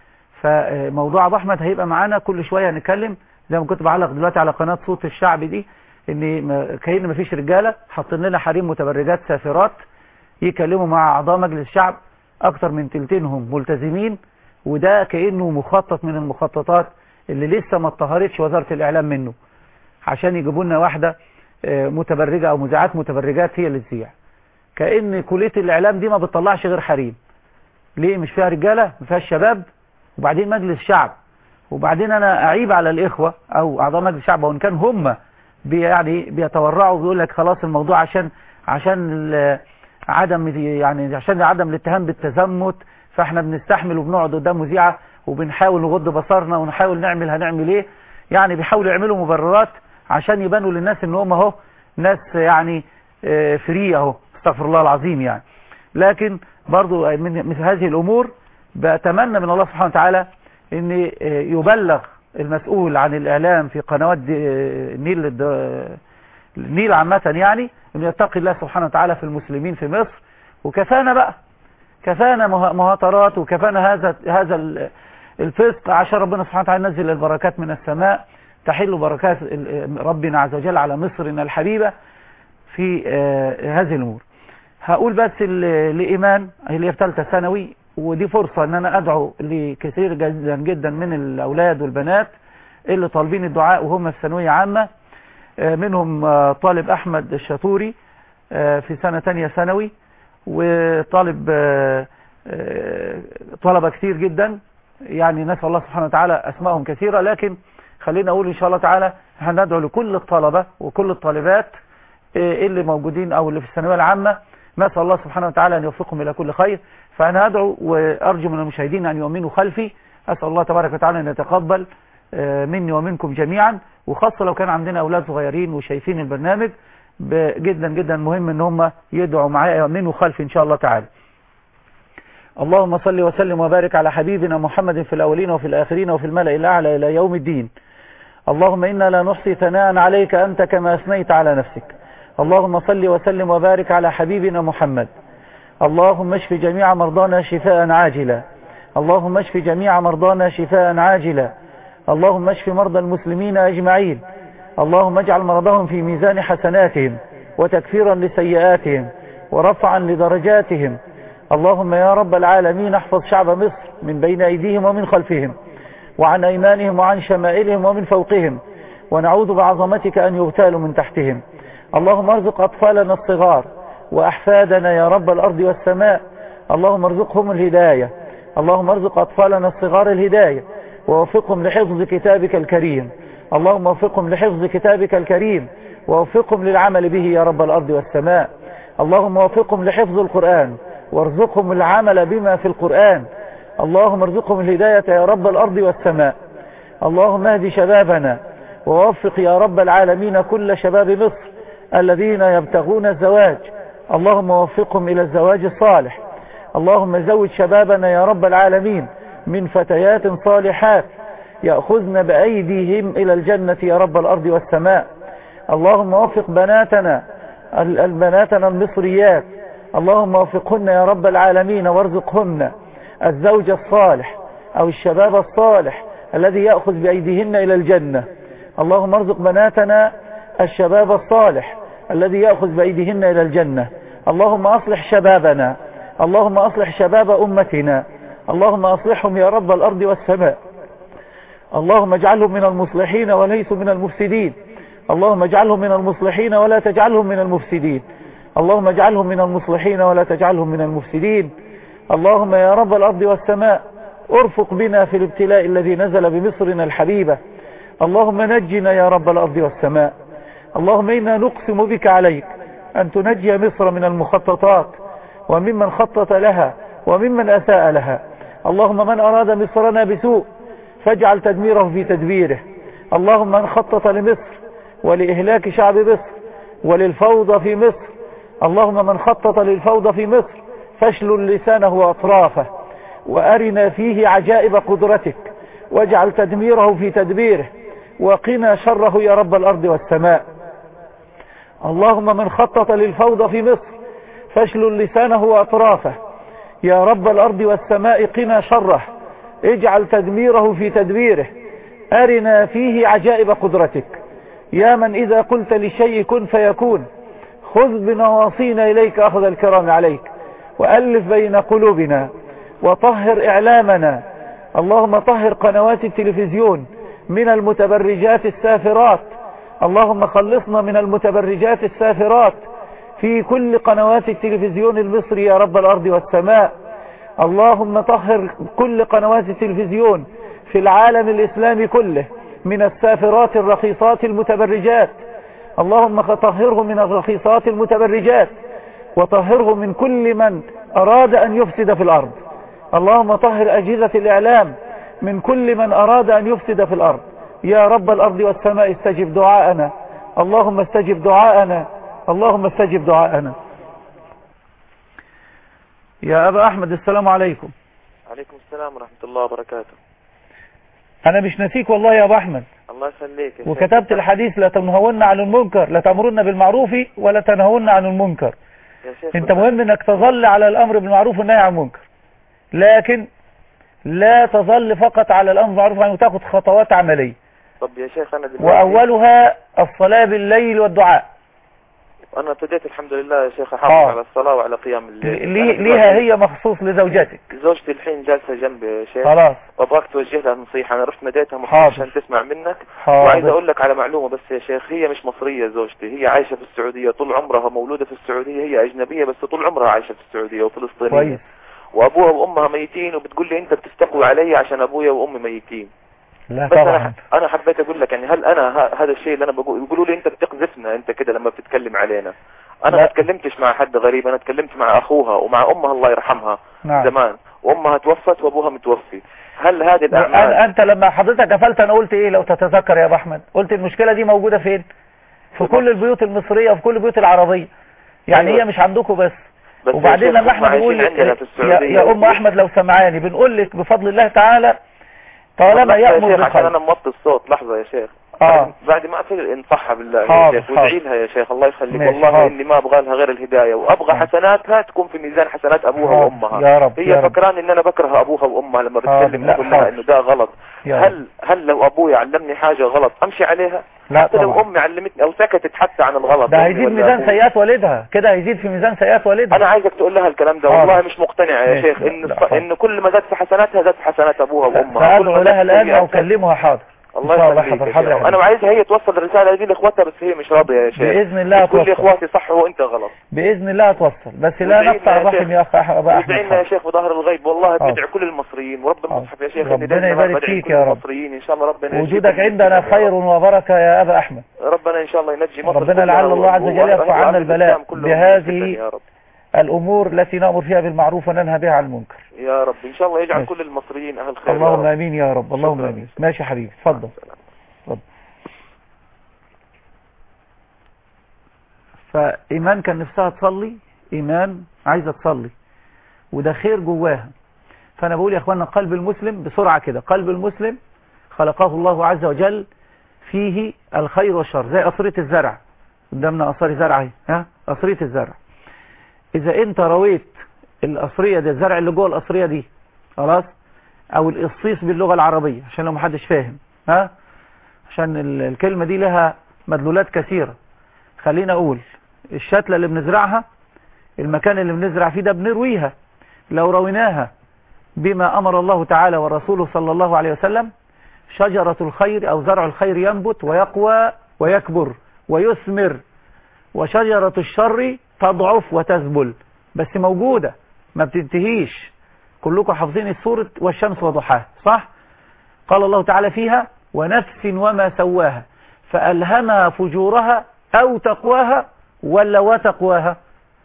فموضوع أبو أحمد هيبقى معانا كل شوية هنتكلم زي ما كنت بعلق دلوقتي على قناة صوت الشعب دي ان ما- كأن مفيش رجالة حاطين لنا حريم متبرجات سافرات يكلموا مع أعضاء مجلس الشعب أكتر من تلتينهم ملتزمين وده كأنه مخطط من المخططات اللي لسه ما اتطهرتش وزارة الإعلام منه عشان يجيبوا لنا واحدة آه، متبرجة أو مذيعات متبرجات هي اللي تذيع كأن كلية الإعلام دي ما بتطلعش غير حريم ليه مش فيها رجالة ما فيهاش شباب وبعدين مجلس شعب وبعدين أنا أعيب على الإخوة أو أعضاء مجلس الشعب وإن كان هم بي يعني بيتورعوا وبيقول لك خلاص الموضوع عشان عشان ال- عدم يعني عشان عدم الاتهام بالتزمت فاحنا بنستحمل وبنقعد قدام مذيعة وبنحاول نغض بصرنا ونحاول نعمل هنعمل ايه يعني بيحاولوا يعملوا مبررات عشان يبانوا للناس ان هم اهو ناس يعني آه، فري اهو استغفر الله العظيم يعني لكن برضو من مثل هذه الامور بتمنى من الله سبحانه وتعالى ان آه، يبلغ المسؤول عن الاعلام في قنوات دي- آه، النيل الد- النيل عامة يعني ان يتقي الله سبحانه وتعالى في المسلمين في مصر وكفانا بقى كفانا مه- مهاترات وكفانا هذا هذا ال- الفسق عشان ربنا سبحانه وتعالى ينزل البركات من السماء تحل بركات ال- ربنا عز وجل على مصرنا الحبيبة في آه، هذه الأمور هقول بس ل- لإيمان اللي هي في ثالثه ثانوي ودي فرصة ان انا ادعو لكثير جدا جدا من الاولاد والبنات اللي طالبين الدعاء وهم في ثانوية عامة آه، منهم آه، طالب احمد الشاتوري آه، في سنة تانية ثانوي وطالب آه، آه، طلبة كتير جدا يعني نسأل الله سبحانه وتعالى اسمائهم كثيرة لكن خلينا اقول ان شاء الله تعالى هندعو لكل الطلبة وكل الطالبات آه، اللي موجودين او اللي في الثانوية العامة نسأل الله سبحانه وتعالى أن يوفقهم إلى كل خير فأنا أدعو وأرجو من المشاهدين أن يؤمنوا خلفي أسأل الله تبارك وتعالى أن يتقبل آه، مني ومنكم جميعا وخاصة لو كان عندنا أولاد صغيرين وشايفين البرنامج ب- جدا جدا مهم أن هم يدعوا معايا يؤمنوا خلفي إن شاء الله تعالى اللهم صل وسلم وبارك على حبيبنا محمد في الأولين وفي الآخرين وفي الملأ الأعلى إلى يوم الدين اللهم إنا لا نحصي ثناء عليك أنت كما أثنيت على نفسك اللهم صل وسلم وبارك على حبيبنا محمد اللهم اشف جميع مرضانا شفاء عاجلا اللهم اشف جميع مرضانا شفاء عاجلا اللهم اشف مرضى المسلمين أجمعين اللهم اجعل مرضهم في ميزان حسناتهم وتكفيرا لسيئاتهم ورفعا لدرجاتهم اللهم يا رب العالمين احفظ شعب مصر من بين أيديهم ومن خلفهم وعن أيمانهم وعن شمائلهم ومن فوقهم ونعوذ بعظمتك أن يغتالوا من تحتهم اللهم ارزق أطفالنا الصغار وأحفادنا يا رب الأرض والسماء اللهم ارزقهم الهداية اللهم ارزق أطفالنا الصغار الهداية ووفقهم لحفظ كتابك الكريم اللهم وفقهم لحفظ كتابك الكريم ووفقهم للعمل به يا رب الأرض والسماء اللهم وفقهم لحفظ القرآن وارزقهم العمل بما في القرآن اللهم ارزقهم الهداية يا رب الأرض والسماء اللهم اهد شبابنا ووفق يا رب العالمين كل شباب مصر الذين يبتغون الزواج اللهم وفقهم إلى الزواج الصالح اللهم زوج شبابنا يا رب العالمين من فتيات صالحات يأخذن بأيديهم إلى الجنة يا رب الأرض والسماء اللهم وفق بناتنا البناتنا المصريات اللهم وفقهن يا رب العالمين وارزقهن الزوج الصالح أو الشباب الصالح الذي يأخذ بأيديهن إلى الجنة اللهم ارزق بناتنا الشباب الصالح الذي يأخذ بأيديهن إلى الجنة اللهم أصلح شبابنا اللهم أصلح شباب أمتنا اللهم أصلحهم يا رب الأرض والسماء اللهم اجعلهم من المصلحين وليسوا من المفسدين اللهم اجعلهم من المصلحين ولا تجعلهم من المفسدين اللهم اجعلهم من المصلحين ولا تجعلهم من المفسدين اللهم يا رب الأرض والسماء ارفق بنا في الابتلاء الذي نزل بمصرنا الحبيبة اللهم نجنا يا رب الأرض والسماء اللهم إنا نقسم بك عليك أن تنجي مصر من المخططات وممن خطط لها وممن أساء لها اللهم من أراد مصرنا بسوء فاجعل تدميره في تدبيره اللهم من خطط لمصر ولإهلاك شعب مصر وللفوضى في مصر اللهم من خطط للفوضى في مصر فاشلل لسانه وأطرافه وأرنا فيه عجائب قدرتك واجعل تدميره في تدبيره وقنا شره يا رب الأرض والسماء اللهم من خطط للفوضى في مصر فاشلل لسانه وأطرافه يا رب الأرض والسماء قنا شره اجعل تدميره في تدبيره أرنا فيه عجائب قدرتك يا من إذا قلت لشيء كن فيكون خذ بنواصينا إليك أخذ الكرام عليك وألف بين قلوبنا وطهر إعلامنا اللهم طهر قنوات التلفزيون من المتبرجات السافرات اللهم خلصنا من المتبرجات السافرات في كل قنوات التلفزيون المصري يا رب الأرض والسماء اللهم طهر كل قنوات التلفزيون في العالم الإسلامي كله من السافرات الرخيصات المتبرجات اللهم طهره من الرخيصات المتبرجات وطهره من كل من أراد أن يفسد في الأرض اللهم طهر أجهزة الإعلام من كل من أراد أن يفسد في الأرض يا رب الأرض والسماء استجب دعاءنا اللهم استجب دعاءنا اللهم استجب دعاءنا يا أبا أحمد السلام عليكم عليكم السلام ورحمة الله وبركاته أنا مش نسيك والله يا أبا أحمد الله يخليك يا شيخ. وكتبت الحديث لا تنهون عن المنكر لا تأمرن بالمعروف ولا تنهون عن المنكر يا شيخ انت مهم انك تظل على الامر بالمعروف والنهي عن المنكر لكن لا تظل فقط على الامر بالمعروف والنهي وتاخد خطوات عملية طب يا شيخ أنا دلوقتي واولها الصلاة بالليل والدعاء أنا ابتديت الحمد لله يا شيخ أحافظ آه. على الصلاة وعلى قيام الليل ليه- أنا ليها دلوقتي هي مخصوص لزوجتك زوجتي الحين جالسة جنبي يا شيخ خلاص وابغاك توجه لها نصيحة أنا رحت ناديتها مخصوص حاضر. عشان تسمع منك وعايز حاضر أقول لك على معلومة بس يا شيخ هي مش مصرية زوجتي هي عايشة في السعودية طول عمرها مولودة في السعودية هي أجنبية بس طول عمرها عايشة في السعودية وفلسطينية كويس وأبوها وأمها ميتين وبتقول لي أنت بتستقوي علي عشان أبويا وأمي ميتين لا بس طبعا أنا, أنا حبيت أقول لك يعني هل أنا ه- هذا الشيء اللي أنا بقول يقولوا لي أنت بتقذفنا أنت كده لما بتتكلم علينا أنا لا. ما تكلمتش مع حد غريب أنا تكلمت مع أخوها ومع أمها الله يرحمها نعم زمان وأمها توفت وأبوها متوفي هل هذه أن- الأعمال انت لما حضرتك قفلت انا قلت ايه لو تتذكر يا ابو احمد قلت المشكلة دي موجودة فين في كل البيوت المصرية وفي كل البيوت العربية يعني أيوة. هي مش عندكم بس بس يا وبعدين شيخ لما هم احنا بنقول عايشين عندنا في يا, السعودية يا ام احمد لو سمعاني بنقول لك بفضل الله تعالى طالما لحظة يا يأمر شيخ عشان بالخير انا موطي الصوت لحظة يا شيخ اه بعد ما اقفل انصحها بالله يا حاضر، شيخ وادعي لها يا شيخ الله يخليك ماشي، والله حاضر. اني ما ابغى لها غير الهدايه وابغى حاضر. حسناتها تكون في ميزان حسنات ابوها حاضر. وامها يا رب، يا هي رب. فكران ان انا بكره ابوها وامها لما حاضر، بتكلم لا، اقول لها حاضر. انه ده غلط يا رب. هل هل لو ابوي علمني حاجه غلط امشي عليها لا حتى لو طبعا امي علمتني او سكتت حتى عن الغلط ده أمي هيزيد ولا ميزان أبوي. سيئات والدها كده هيزيد في ميزان سيئات والدها انا عايزك تقول لها الكلام ده حاضر. والله مش مقتنع يا ماشي. شيخ ان لا، حاضر. ان كل ما زاد في حسناتها زاد في حسنات ابوها وامها كل ما سأدعو زاد لها في الآن سيئاتها- وأكلمها حاضر الله إن شاء الله يخليك حاضر يا حاضر يا شيخ. حبيبي. انا عايز هي توصل الرساله دي لاخواتها بس هي مش راضيه يا شيخ بإذن الله كل هتوصل اخواتي صح وانت غلط بإذن الله هتوصل بس لا وادعي نقطع لنا يا الرحم شيخ. يا أخ أح- أبا أحمد وادعي لنا يا حاضر. شيخ بظهر الغيب والله حاضر. بدعي كل المصريين ورب المصحف يا شيخ ربنا إني دايماً يبارك بدعي فيك كل يا رب. المصريين ان شاء الله ربنا وجودك يجيب عندنا المسلمين يا خير وبركة يا أبا أحمد رب. ربنا ان شاء الله ينجي مصر ربنا كلها لعل الله عز و- وجل و- يرفع عنا وأهل البلاء الإسلام كلهم بهذه بالفتن يا رب الأمور التي نأمر فيها بالمعروف وننهى بها عن المنكر يا رب ان شاء الله يجعل ماشي. كل المصريين اهل خير يا اللهم رب. امين يا رب اللهم شكراً. امين ماشي يا حبيبي اتفضل اتفضل فايمان كان نفسها تصلي ايمان عايزه تصلي وده خير جواها فانا بقول يا اخوانا قلب المسلم بسرعه كده قلب المسلم خلقه الله عز وجل فيه الخير والشر زي قصريه الزرع قدامنا قصري زرع اهي ها قصريه الزرع اذا انت رويت القصريه دي الزرع اللي جوه القصريه دي خلاص او القصيص باللغة العربية عشان لو محدش فاهم ها عشان ال- الكلمة دي لها مدلولات كثيرة خلينا اقول الشتلة اللي بنزرعها المكان اللي بنزرع فيه ده بنرويها لو رويناها بما امر الله تعالى ورسوله صلى الله عليه وسلم شجرة الخير او زرع الخير ينبت ويقوى ويكبر ويثمر وشجرة الشر تضعف وتذبل بس موجودة ما بتنتهيش كلكم حافظين السورة والشمس وضحاها صح قال الله تعالى فيها ونفس وما سواها فألهمها فجورها أو تقواها ولا وتقواها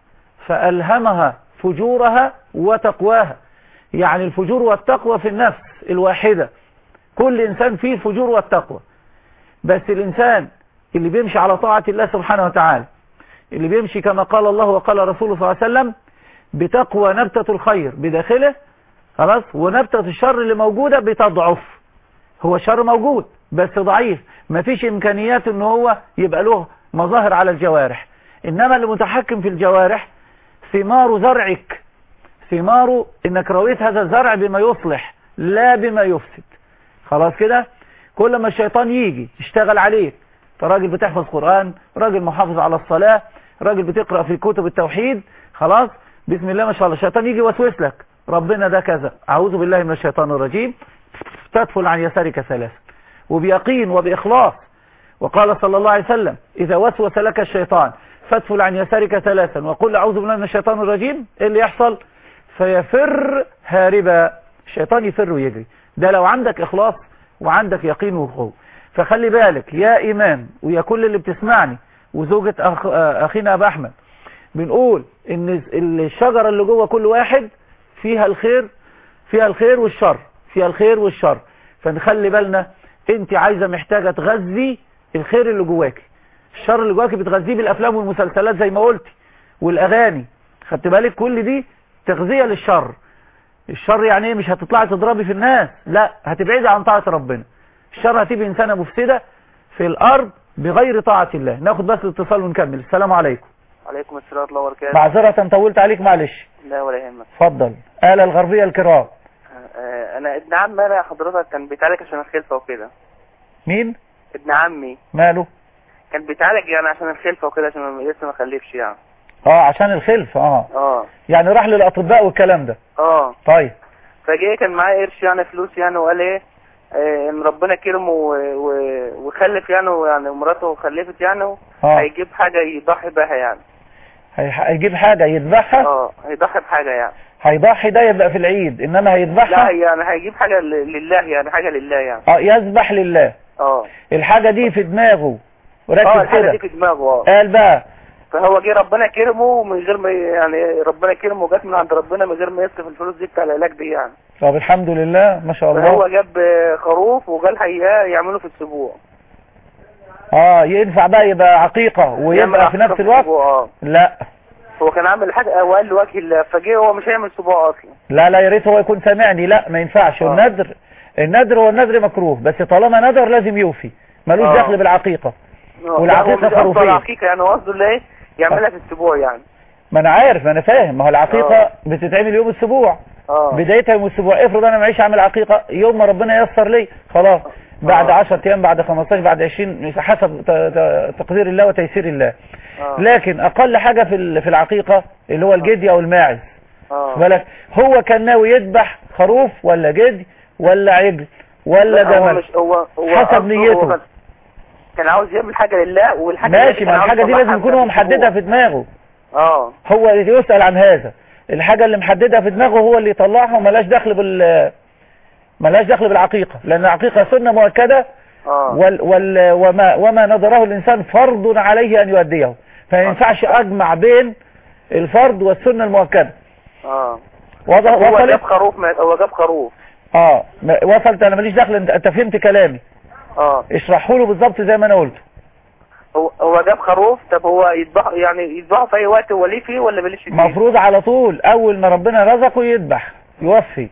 فألهمها فجورها وتقواها يعني الفجور والتقوى في النفس الواحدة كل إنسان فيه الفجور والتقوى بس الإنسان اللي بيمشي على طاعة الله سبحانه وتعالى اللي بيمشي كما قال الله وقال رسوله صلى الله عليه وسلم بتقوى نبتة الخير بداخله خلاص ونبتة الشر اللي موجودة بتضعف هو الشر موجود بس ضعيف مفيش امكانيات ان هو يبقى له مظاهر على الجوارح انما اللي متحكم في الجوارح ثمار زرعك ثمار انك رويت هذا الزرع بما يصلح لا بما يفسد خلاص كده كل ما الشيطان يجي يشتغل عليك انت راجل بتحفظ قرآن راجل محافظ على الصلاة راجل بتقرأ في كتب التوحيد خلاص بسم الله ما شاء الله الشيطان يجي يوسوس لك ربنا ده كذا اعوذ بالله من الشيطان الرجيم تدخل عن يسارك ثلاثة وبيقين وبإخلاص وقال صلى الله عليه وسلم إذا وسوس لك الشيطان فادفل عن يسارك ثلاثا وقل أعوذ بالله من الشيطان الرجيم إيه اللي يحصل فيفر هاربا الشيطان يفر ويجري ده لو عندك إخلاص وعندك يقين وخوف فخلي بالك يا إيمان ويا كل اللي بتسمعني وزوجة أخ... أخينا أبا أحمد بنقول إن الشجرة اللي جوه كل واحد فيها الخير فيها الخير والشر فيها الخير والشر فنخلي بالنا انت عايزة محتاجة تغذي الخير اللي جواكي الشر اللي جواكي بتغذيه بالافلام والمسلسلات زي ما قلتي والاغاني خدت بالك كل دي تغذية للشر الشر يعني ايه مش هتطلعي تضربي في الناس لا هتبعدي عن طاعة ربنا الشر هتبقى انسانة مفسدة في الارض بغير طاعة الله ناخد بس الاتصال ونكمل السلام عليكم عليكم السلام ورحمة الله وبركاته معذرة طولت عليك معلش لا ولا يهمك اتفضل آلة الغربية الكرام آه، انا ابن عم انا حضرتك كان بيتعالج عشان الخلفة وكده مين ابن عمي ماله كان بيتعالج يعني عشان الخلفة وكده عشان ما- لسه ما خلفش يعني اه عشان الخلف اه اه يعني راح للاطباء والكلام ده اه طيب فجاي كان معاه قرش يعني فلوس يعني وقال ايه آه، ان ربنا كرمه و- و- وخلف يعني يعني ومراته خلفت يعني اه هيجيب حاجة يضحي بها يعني هي- هيجيب حاجة يذبحها اه هيضحي بحاجة يعني هيضحي ده يبقى في العيد انما لا هيذبحها يعني هيجيب حاجة ل- لله يعني حاجة لله يعني اه يذبح لله اه الحاجة دي في دماغه اه ركز الحاجة كده دي في دماغه اه قال بقى فهو جه ربنا كرمه من غير ما يعني ربنا كرمه جت من عند ربنا من غير ما يصرف الفلوس دي بتاع العلاج دي يعني طب الحمد لله ما شاء فهو الله جاب خروف وقال هياه يعمله في السبوع اه ينفع بقى يبقى عقيقة يعمل ويبقى في عقيقة نفس الوقت السبوع، اه لا هو كان عامل حاجة وقال له وجه الله فجه هو مش هيعمل سبوع اصلا لا لا يا ريت هو يكون سامعني لا ما ينفعش آه. النذر النذر هو النذر مكروه بس طالما نذر لازم يوفي ملوش آه. دخل بالعقيقة والعقيقة والعقيقة خروفية خروفية العقيقة يعني قصده اللي ايه يعملها في الاسبوع يعني ما انا عارف ما انا فاهم ما هو العقيقة بتتعمل يوم السبوع اه بدايتها يوم الاسبوع افرض انا معيش اعمل عقيقة يوم ما ربنا ييسر لي خلاص بعد آه. 10 ايام بعد 15 بعد 20 حسب ت- ت- تقدير الله وتيسير الله اه لكن اقل حاجة في ال- في العقيقة اللي هو الجدي او الماعز اه بالك هو كان ناوي يذبح خروف ولا جدي ولا عجل ولا لا، هو جمل مش هو هو حسب قصده نيته. هو كان- كان عاوز يعمل حاجة لله والحاجة ماشي كان ما عاوز الحاجة دي يطلعها لازم يكون هو في الأسبوع. محددها في دماغه اه هو اللي يسأل عن هذا الحاجة اللي محددها في دماغه هو اللي يطلعها وملاش دخل بال ملاش دخل بالعقيقة لأن العقيقة سنة مؤكدة اه وال وال وما وما نظره الإنسان فرض عليه أن يؤديه فما ينفعش أجمع بين الفرض والسنة المؤكدة اه وض- هو وصلت جاب خروف ما- هو جاب خروف اه ما- وصلت انا ماليش دخل انت, انت فهمت كلامي اه اشرحه له بالظبط زي ما انا قلت هو هو جاب خروف طب هو يذبح يعني يذبحه في اي وقت هو ليه فيه ولا ماليش فيه مفروض على طول اول ما ربنا رزقه يذبح يوفي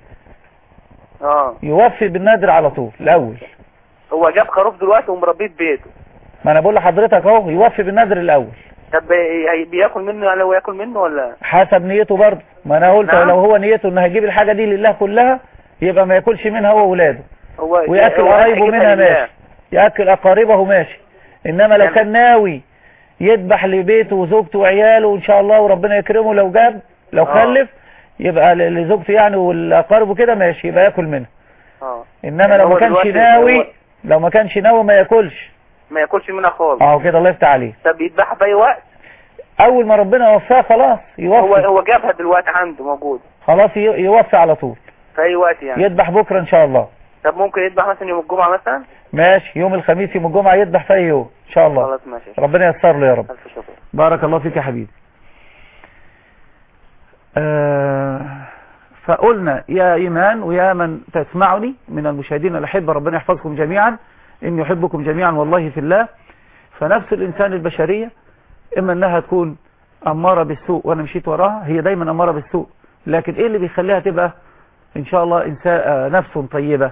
اه يوفي بالنادر على طول الاول هو جاب خروف دلوقتي ومربيه في بيته ما انا بقول لحضرتك اهو يوفي بالنادر الاول طب بي- بياكل منه يعني هو ياكل منه ولا حسب نيته برضه ما انا قلت نعم. لو هو نيته انه هيجيب الحاجه دي لله كلها يبقى ما ياكلش منها هو واولاده هو وياكل هو قرايبه هيجيبها منها لله. ماشي ياكل اقاربه ماشي انما لو يعني- كان ناوي يذبح لبيته وزوجته وعياله وان شاء الله وربنا يكرمه لو جاب لو آه. خلف يبقى ل- لزوجته يعني والاقارب وكده ماشي يبقى ياكل منها اه انما يعني لو هو ما كانش دلوقتي ناوي هو- لو ما كانش ناوي ما ياكلش ما ياكلش منها خالص اهو كده الله يفتح عليه طب يذبحها في اي وقت اول ما ربنا يوفاه خلاص هو يوفي هو جابها دلوقتي عنده موجود خلاص ي- يوفي على طول في اي وقت يعني يذبح بكره ان شاء الله طب ممكن يذبح مثلا يوم الجمعة مثلا ماشي يوم الخميس يوم الجمعه يذبح في اي يوم ان شاء الله خلاص ماشي ربنا ييسر له يا رب الف شكر بارك الله فيك يا حبيبي آه فقلنا يا إيمان ويا من تسمعني من المشاهدين الأحبة ربنا يحفظكم جميعا إن يحبكم جميعا والله في الله فنفس الإنسان البشرية إما أنها تكون أمارة بالسوء وأنا مشيت وراها هي دايما أمارة بالسوء لكن إيه اللي بيخليها تبقى إن شاء الله إنسان آه، نفس طيبة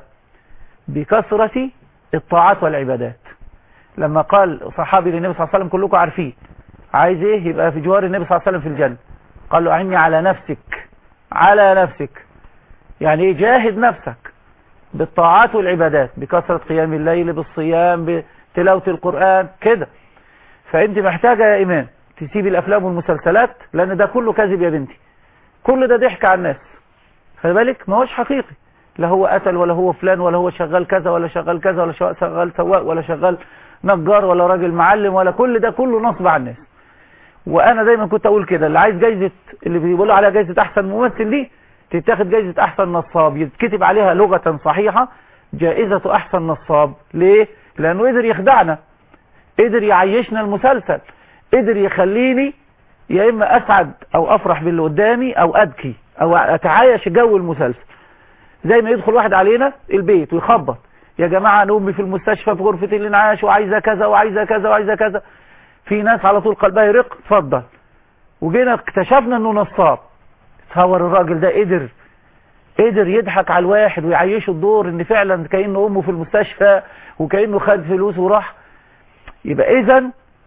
بكثرة الطاعات والعبادات لما قال صحابي للنبي صلى الله عليه وسلم كلكم عارفين عايز ايه يبقى في جوار النبي صلى الله عليه وسلم في الجنة قال له اعني على نفسك على نفسك يعني ايه جاهد نفسك بالطاعات والعبادات بكثرة قيام الليل بالصيام بتلاوة القرآن كده فانت محتاجة يا ايمان تسيبي الافلام والمسلسلات لان ده كله كذب يا بنتي كل ده ضحك على الناس خلي بالك ما هوش حقيقي لا هو قتل ولا هو فلان ولا هو شغال كذا ولا شغال كذا ولا شغال سواق ولا شغال نجار ولا راجل معلم ولا كل ده كله نصب على الناس وانا دايما كنت اقول كده اللي عايز جايزة اللي بيقولوا عليها جايزة احسن ممثل دي تتاخد جايزة احسن نصاب يتكتب عليها لغة صحيحة جائزة احسن نصاب ليه لانه قدر يخدعنا قدر يعيشنا المسلسل قدر يخليني يا اما اسعد او افرح باللي قدامي او ابكي او اتعايش جو المسلسل زي ما يدخل واحد علينا البيت ويخبط يا جماعة انا امي في المستشفى في غرفة الانعاش وعايزة كذا وعايزة كذا وعايزة كذا في ناس على طول قلبها يرق اتفضل وجينا اكتشفنا انه نصاب تصور الراجل ده قدر قدر يضحك على الواحد ويعيشه الدور ان فعلا كأنه امه في المستشفى وكأنه خد فلوس وراح يبقى اذا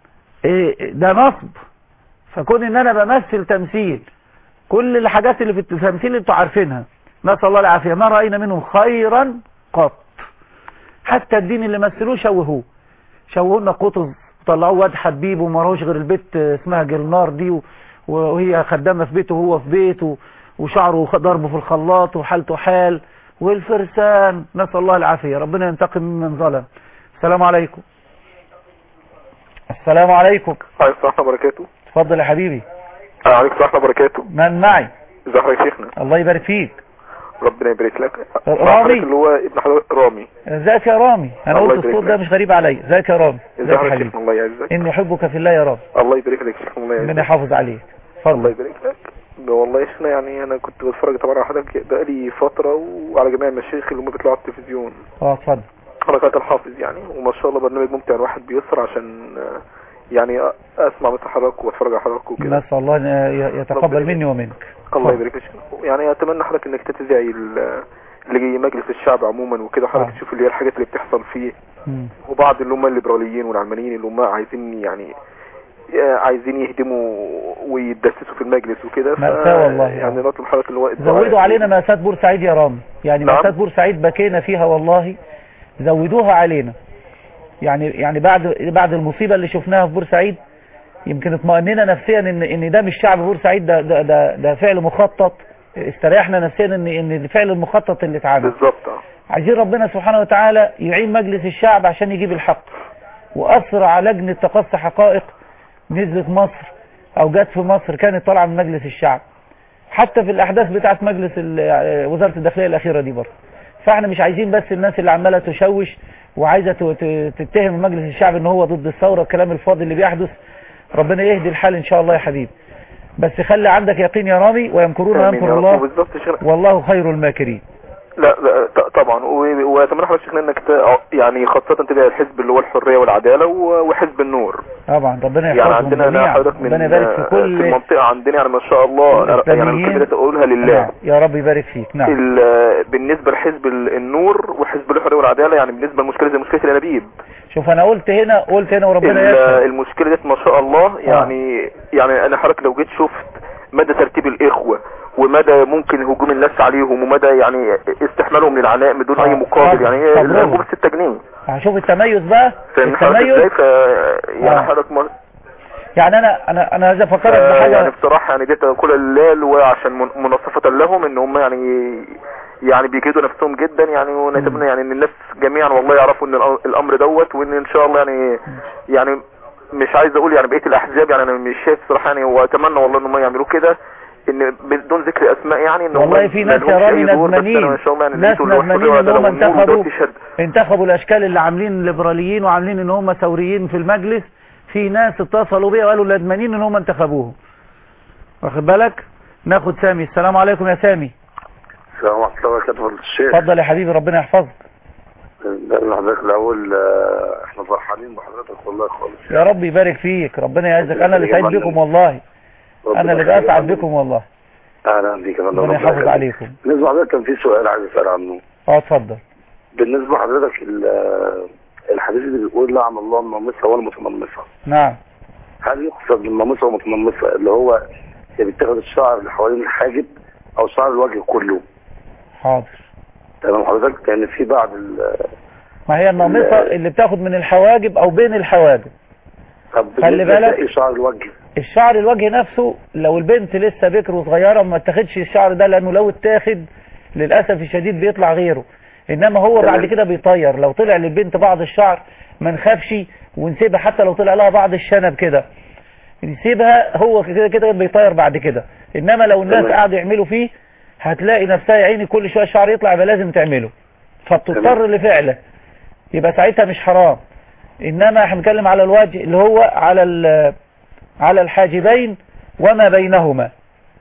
ده نصب فكون ان انا بمثل تمثيل كل الحاجات اللي في التمثيل اللي انتوا عارفينها نسأل الله العافية ما رأينا منهم خيرا قط حتى الدين اللي مثلوه شوهوه شوهوا لنا قطز طلعوه واد حبيب وما راهوش غير البيت اسمها جلنار دي و- وهي خدامة في بيته وهو في بيته وشعره ضربه في الخلاط وحالته حال والفرسان نسأل الله العافية ربنا ينتقم ممن ظلم السلام عليكم السلام عليكم عليكم السلام ورحمة الله وبركاته اتفضل يا حبيبي آه، عليكم السلام ورحمة الله وبركاته من معي ازي حضرتك يا شيخنا الله يبارك فيك ربنا يبارك لك رامي. حضرتك اللي هو ابن حضرتك رامي ازيك يا رامي انا الله قلت يبارك الصوت ده لك. مش غريب عليا ازيك يا رامي ازي ازيك يا حضرتك يا حبيبي شيخنا الله يعزك اني احبك في الله يا رب الله يبارك لك يا شيخنا الله ربنا يعزك يحافظ عليك الله اتفضل يبارك لك ده والله يا شيخنا يعني انا كنت بتفرج طبعا على حضرتك بقالي فترة وعلى جميع المشايخ اللي هم بيطلعوا على التلفزيون اه اتفضل حركات الحافظ يعني وما شاء الله برنامج ممتع الواحد بيسر عشان آه، يعني أ- اسمع مثل حضرتك واتفرج على حضرتك وكده نسأل الله ان ي- يتقبل مني ومنك الله يبارك لك يعني اتمنى حضرتك انك تتذاعي ال- اللي جاي مجلس الشعب عموما وكده حضرتك آه. تشوف اللي هي الحاجات اللي بتحصل فيه مم. وبعض اللي هم الليبراليين والعلمانيين اللي هم عايزين يعني آه، عايزين يهدموا ويتدسسوا في المجلس وكده ف- مأساة والله. يعني نطلب حضرتك اللي هو زودوا علينا مأساة بورسعيد يا رامي يعني نعم. مأساة بورسعيد بكينا فيها والله زودوها علينا يعني يعني بعد بعد المصيبة اللي شفناها في بورسعيد يمكن اطمئننا نفسيا ان ان ده مش شعب بورسعيد ده ده ده, ده فعل مخطط استريحنا نفسيا ان ان الفعل المخطط اللي اتعمل بالظبط آه. عايزين ربنا سبحانه وتعالى يعين مجلس الشعب عشان يجيب الحق وأسرع لجنة تقصي حقائق نزلت مصر أو جت في مصر كانت طالعة من مجلس الشعب حتى في الأحداث بتاعت مجلس ال- وزارة الداخلية الأخيرة دي برضه فاحنا مش عايزين بس الناس اللي عمالة تشوش وعايزة ت- ت- تتهم مجلس الشعب ان هو ضد الثورة الكلام الفاضي اللي بيحدث ربنا يهدي الحال ان شاء الله يا حبيبي بس خلي عندك يقين يا رامي ويمكرون آمين يا ويمكر رب. الله وبالظبط يا شيخنا والله خير الماكرين لا, لا ط- طبعا و- واتمنى حضرتك شيخنا انك ت- يعني خاصة تبقى الحزب اللي هو الحرية والعدالة و- وحزب النور طبعا ربنا يعني يحفظهم عندنا أنا جميعا حضرتك من ربنا يبارك في في كل المنطقة عندنا يعني ما شاء الله يعني الإسلاميين. الكلمة دي اقولها لله نعم. يا رب يبارك فيك نعم ال- بالنسبة لحزب ال- النور وحزب الحرية والعدالة يعني بالنسبة للمشكلة زي مشكلة الانابيب شوف انا قلت هنا قلت هنا وربنا ال- يسر المشكلة دي ما شاء الله يعني يعني انا حضرتك لو جيت شفت مدى ترتيب الاخوة ومدى ممكن هجوم الناس عليهم ومدى يعني استحمالهم للعناء بدون اي آه. مقابل صبر. يعني صبرهم. الانبوب 6 جنيه هشوف التميز بقى فاهم حضرتك ازاي التميز ف يعني آه. حضرتك ما- يعني انا انا انا عايز افكرك آه، بحاجه يعني بصراحة يعني ديت كل الليل وعشان من- مناصفة لهم ان هم يعني يعني بيجهدوا نفسهم جدا يعني ونتمنى يعني ان الناس جميعا والله يعرفوا ان الأ- الامر دوت وان ان شاء الله يعني يعني مش عايز اقول يعني بقية الاحزاب يعني انا مش شايف صراحة يعني واتمنى والله ان هم يعملوا كده ان بدون ذكر اسماء يعني ان هم والله في ما ناس لهمش يا أي رامي دور، بس أنا ندمانين ان شاء الله يعني ناس لقيته اللي هو الحرية ندمانين ان والعدالة هم والنور انتخبوا ودوت يشهد. انتخبوا الاشكال اللي عاملين ليبراليين وعاملين ان هم ثوريين في المجلس في ناس اتصلوا بيا وقالوا ندمانين ان هم انتخبوهم واخد بالك ناخد سامي السلام عليكم يا سامي السلام ورحمة الله وبركاته فضل الشيخ اتفضل يا حبيبي ربنا يحفظك ده حضرتك الأول آه، احنا فرحانين بحضرتك والله خالص يا رب يبارك فيك ربنا يعزك انا اللي سعيد بكم والله انا اللي بسعد بكم والله أهلا بيك يا فندم ربنا ربنا يحافظ يخليك. عليكم بالنسبة لحضرتك كان في سؤال عايز أسأل عنه اه اتفضل بالنسبة لحضرتك ال- الحديث اللي بيقول لعن الله النامصة والمتنمصة نعم هل يقصد بالنامصة والمتنمصة اللي هو اللي بتاخد الشعر اللي حوالين الحاجب أو شعر الوجه كله حاضر تمام حضرتك لأن في بعض ال ما هي النامصة اللي بتاخد من الحواجب او بين الحواجب طب خلي بالنسبة بالك. لإيه شعر الوجه الشعر الوجه نفسه لو البنت لسه بكر وصغيرة ما تاخدش الشعر ده لانه لو اتاخد للأسف الشديد بيطلع غيره انما هو بعد كده بيطير لو طلع للبنت بعض الشعر ما نخافش ونسيبها حتى لو طلع لها بعض الشنب كده نسيبها هو كده كده بيطير بعد كده انما لو الناس تمام. قعدوا يعملوا فيه هتلاقي نفسها يا عيني كل شويه الشعر يطلع يبقى لازم تعمله فبتضطر لفعله يبقى ساعتها مش حرام انما احنا بنتكلم على الوجه اللي هو على ال- على الحاجبين وما بينهما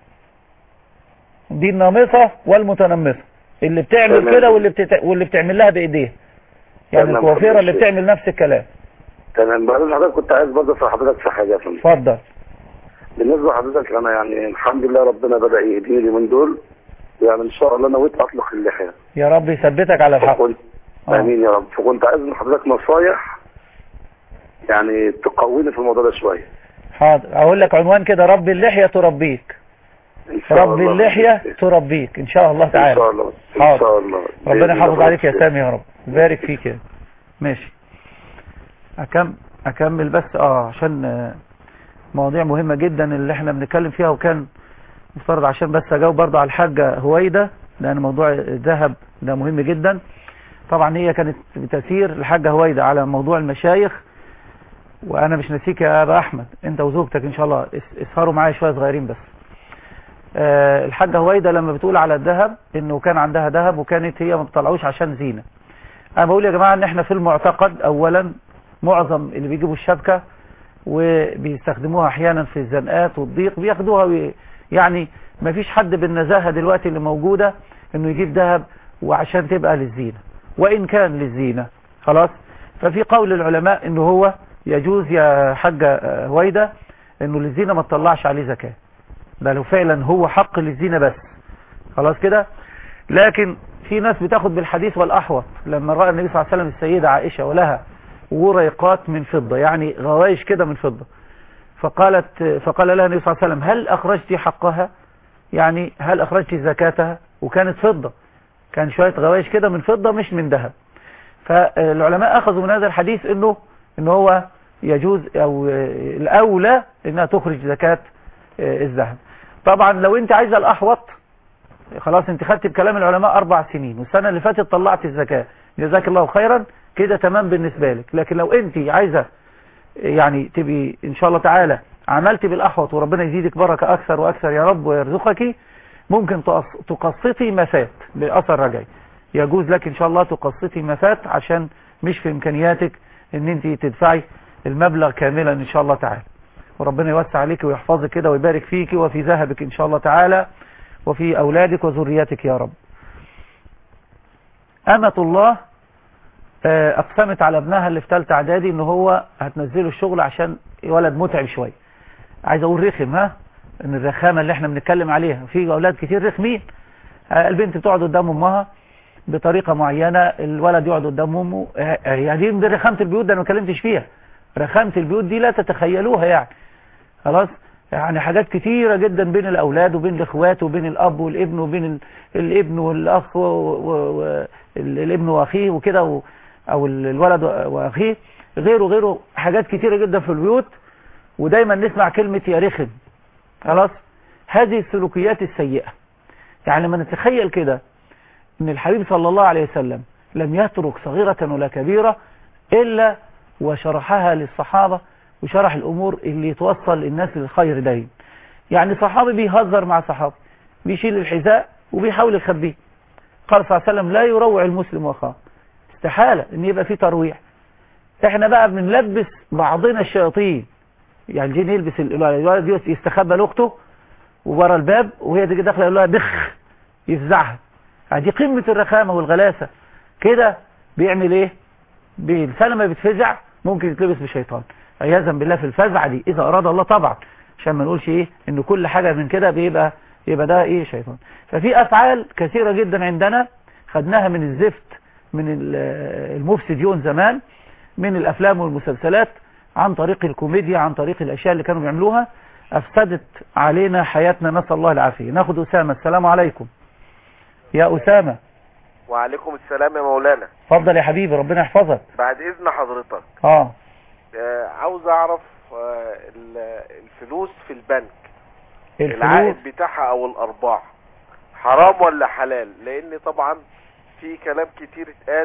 دي النامصة والمتنمصة اللي بتعمل تمام. كده واللي بتت... واللي بتعمل لها بايديها يعني تمام، الكوافيرة اللي خلاص. بتعمل نفس الكلام تمام بعدين حضرتك كنت عايز برضه اسال حضرتك في حاجه يا فندم اتفضل بالنسبه لحضرتك انا يعني الحمد لله ربنا بدا يهديني اليومين دول يعني ان شاء الله نويت اطلق اللحيه يا رب يثبتك على الحق فكنت آه. امين يا رب فكنت عايز من حضرتك نصايح يعني تقويني في الموضوع ده شويه حاضر اقول لك عنوان كده رب اللحية تربيك ان شاء رب الله اللحية تربيك ان شاء الله ان تعالى شاء الله ان حاضر. شاء الله ربنا بإذن يحافظ الله. عليك يا سامي يا رب بارك فيك يا ماشي أكم أكمل بس اه عشان آه، مواضيع مهمة جدا اللي احنا بنتكلم فيها وكان مفترض عشان بس اجاوب برضه على الحاجة هويدة لان موضوع الذهب ده مهم جدا طبعا هي كانت بتأثير الحاجة هويدة على موضوع المشايخ وانا مش ناسيك يا ابا احمد انت وزوجتك ان شاء الله اس- اسهروا معايا شوية صغيرين بس آه، الحاجة هويدة لما بتقول على الذهب انه كان عندها ذهب وكانت هي ما بتطلعوش عشان زينة انا بقول يا جماعة ان احنا في المعتقد اولا معظم اللي بيجيبوا الشبكة وبيستخدموها احيانا في الزنقات والضيق بياخدوها وي... يعني ما فيش حد بالنزاهة دلوقتي اللي موجودة انه يجيب ذهب وعشان تبقى للزينة وان كان للزينة خلاص ففي قول العلماء انه هو يجوز يا حاجة آه، هويدة انه للزينة ما تطلعش عليه زكاة ده لو فعلا هو حق للزينة بس خلاص كده لكن في ناس بتاخد بالحديث والأحوط لما رأى النبي صلى الله عليه وسلم السيدة عائشة ولها وريقات من فضة يعني غوايش كده من فضة فقالت فقال لها النبي صلى الله عليه وسلم هل أخرجت حقها يعني هل أخرجت زكاتها وكانت فضة كان شوية غوايش كده من فضة مش من ذهب فالعلماء أخذوا من هذا الحديث أنه إن هو يجوز أو الأولى أنها تخرج زكاة الذهب طبعا لو أنت عايزة الأحوط خلاص انت خدت بكلام العلماء أربع سنين والسنة اللي فاتت طلعت الزكاة جزاك الله خيرا كده تمام بالنسبة لك لكن لو انت عايزة يعني تبقي إن شاء الله تعالى عملت بالأحوط وربنا يزيدك بركة أكثر وأكثر يا رب ويرزقك ممكن تقسطي ما فات بأثر رجعي يجوز لك إن شاء الله تقسطي ما فات عشان مش في إمكانياتك ان انت تدفعي المبلغ كاملا إن شاء الله تعالى وربنا يوسع عليك ويحفظك كده ويبارك فيك وفي ذهبك إن شاء الله تعالى وفي أولادك وذرياتك يا رب أمة الله أقسمت على ابنها اللي في ثالثه اعدادي ان هو هتنزله الشغل عشان ولد متعب شوية عايز اقول رخم ها ان الرخامة اللي احنا بنتكلم عليها في اولاد كتير رخمين البنت بتقعد قدام امها بطريقة معينة الولد يقعد قدام امه يعني دي رخامة البيوت ده انا ما اتكلمتش فيها رخامة البيوت دي لا تتخيلوها يعني خلاص يعني حاجات كتيرة جدا بين الأولاد وبين الإخوات وبين الأب والابن وبين ال... الابن والأخ والابن و... و... وأخيه وكده و... أو الولد وأخيه غيره غيره حاجات كتيرة جدا في البيوت ودايما نسمع كلمة يا رخم خلاص هذه السلوكيات السيئة يعني لما نتخيل كده ان الحبيب صلى الله عليه وسلم لم يترك صغيرة ولا كبيرة إلا وشرحها للصحابة وشرح الأمور اللي توصل الناس للخير دايم يعني صحابي بيهزر مع صحابي بيشيل الحذاء وبيحاول يخبيه قال صلى الله عليه وسلم لا يروع المسلم واخاه استحالة ان يبقى فيه ترويع احنا بقى بنلبس بعضنا الشياطين يعني جينا يلبس الولد يستخبى لاخته وورا الباب وهي تيجي داخله يقول لها بخ يفزعها دي قمة الرخامة والغلاسة كده بيعمل ايه بلسانه ما بيتفزع ممكن يتلبس بشيطان عياذا بالله في الفزعة دي اذا اراد الله طبعا عشان ما نقولش ايه ان كل حاجة من كده بيبقى يبقى ده ايه شيطان ففي افعال كثيرة جدا عندنا خدناها من الزفت من المفسديون زمان من الافلام والمسلسلات عن طريق الكوميديا عن طريق الاشياء اللي كانوا بيعملوها افسدت علينا حياتنا نسأل الله العافية ناخد اسامة السلام عليكم يا اسامة وعليكم السلام يا مولانا اتفضل يا حبيبي ربنا يحفظك بعد اذن حضرتك اه آه، عاوز اعرف آه، ال- الفلوس في البنك الفلوس العائد بتاعها او الارباح حرام ولا حلال لان طبعا في كلام كتير اتقال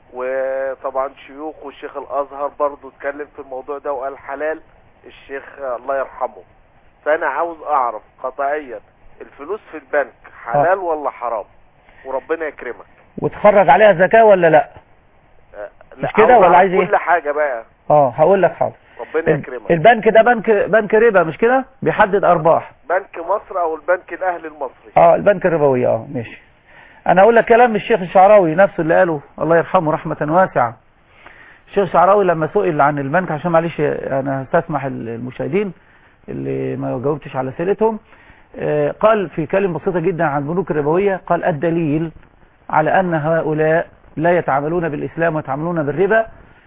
وطبعا شيوخ والشيخ الازهر برضو اتكلم في الموضوع ده وقال حلال الشيخ الله يرحمه فانا عاوز اعرف قطعيا الفلوس في البنك حلال ولا حرام وربنا يكرمك وتخرج عليها زكاة ولا لا آه، مش لا، كده عاوز ولا أعرف عايز إيه؟ كل حاجة بقى اه هقول لك حاضر ربنا يكرمك البنك ده بنك بنك ربا مش كده بيحدد ارباح بنك مصر او البنك الاهلي المصري اه البنك الربوي اه ماشي انا اقول لك كلام الشيخ الشعراوي نفسه اللي قاله الله يرحمه رحمة واسعة الشيخ الشعراوي لما سئل عن البنك عشان معلش انا هستسمح المشاهدين اللي ما جاوبتش على سيرتهم آه، قال في كلمة بسيطة جدا عن البنوك الربوية قال الدليل على ان هؤلاء لا يتعاملون بالاسلام ويتعاملون بالربا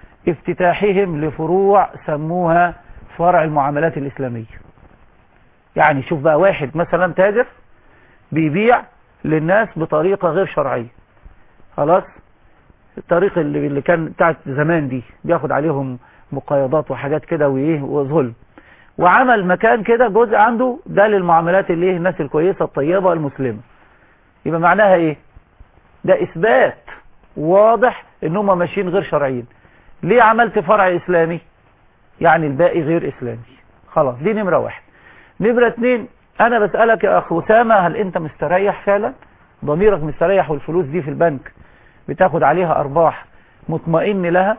افتتاحهم لفروع سموها فرع المعاملات الاسلامية يعني شوف بقى واحد مثلا تاجر بيبيع للناس بطريقة غير شرعية خلاص الطريقة اللي, اللي كان بتاعت زمان دي بياخد عليهم مقايضات وحاجات كده وايه وظلم وعمل مكان كده جزء عنده ده للمعاملات اللي ايه الناس الكويسة الطيبة المسلمة يبقى معناها ايه ده اثبات واضح ان هم ماشيين غير شرعيين ليه عملت فرع اسلامي يعني الباقي غير اسلامي خلاص دي نمرة واحد نمرة اتنين انا بسألك يا اخ اسامة هل انت مستريح فعلا ضميرك مستريح والفلوس دي في البنك بتاخد عليها ارباح مطمئن لها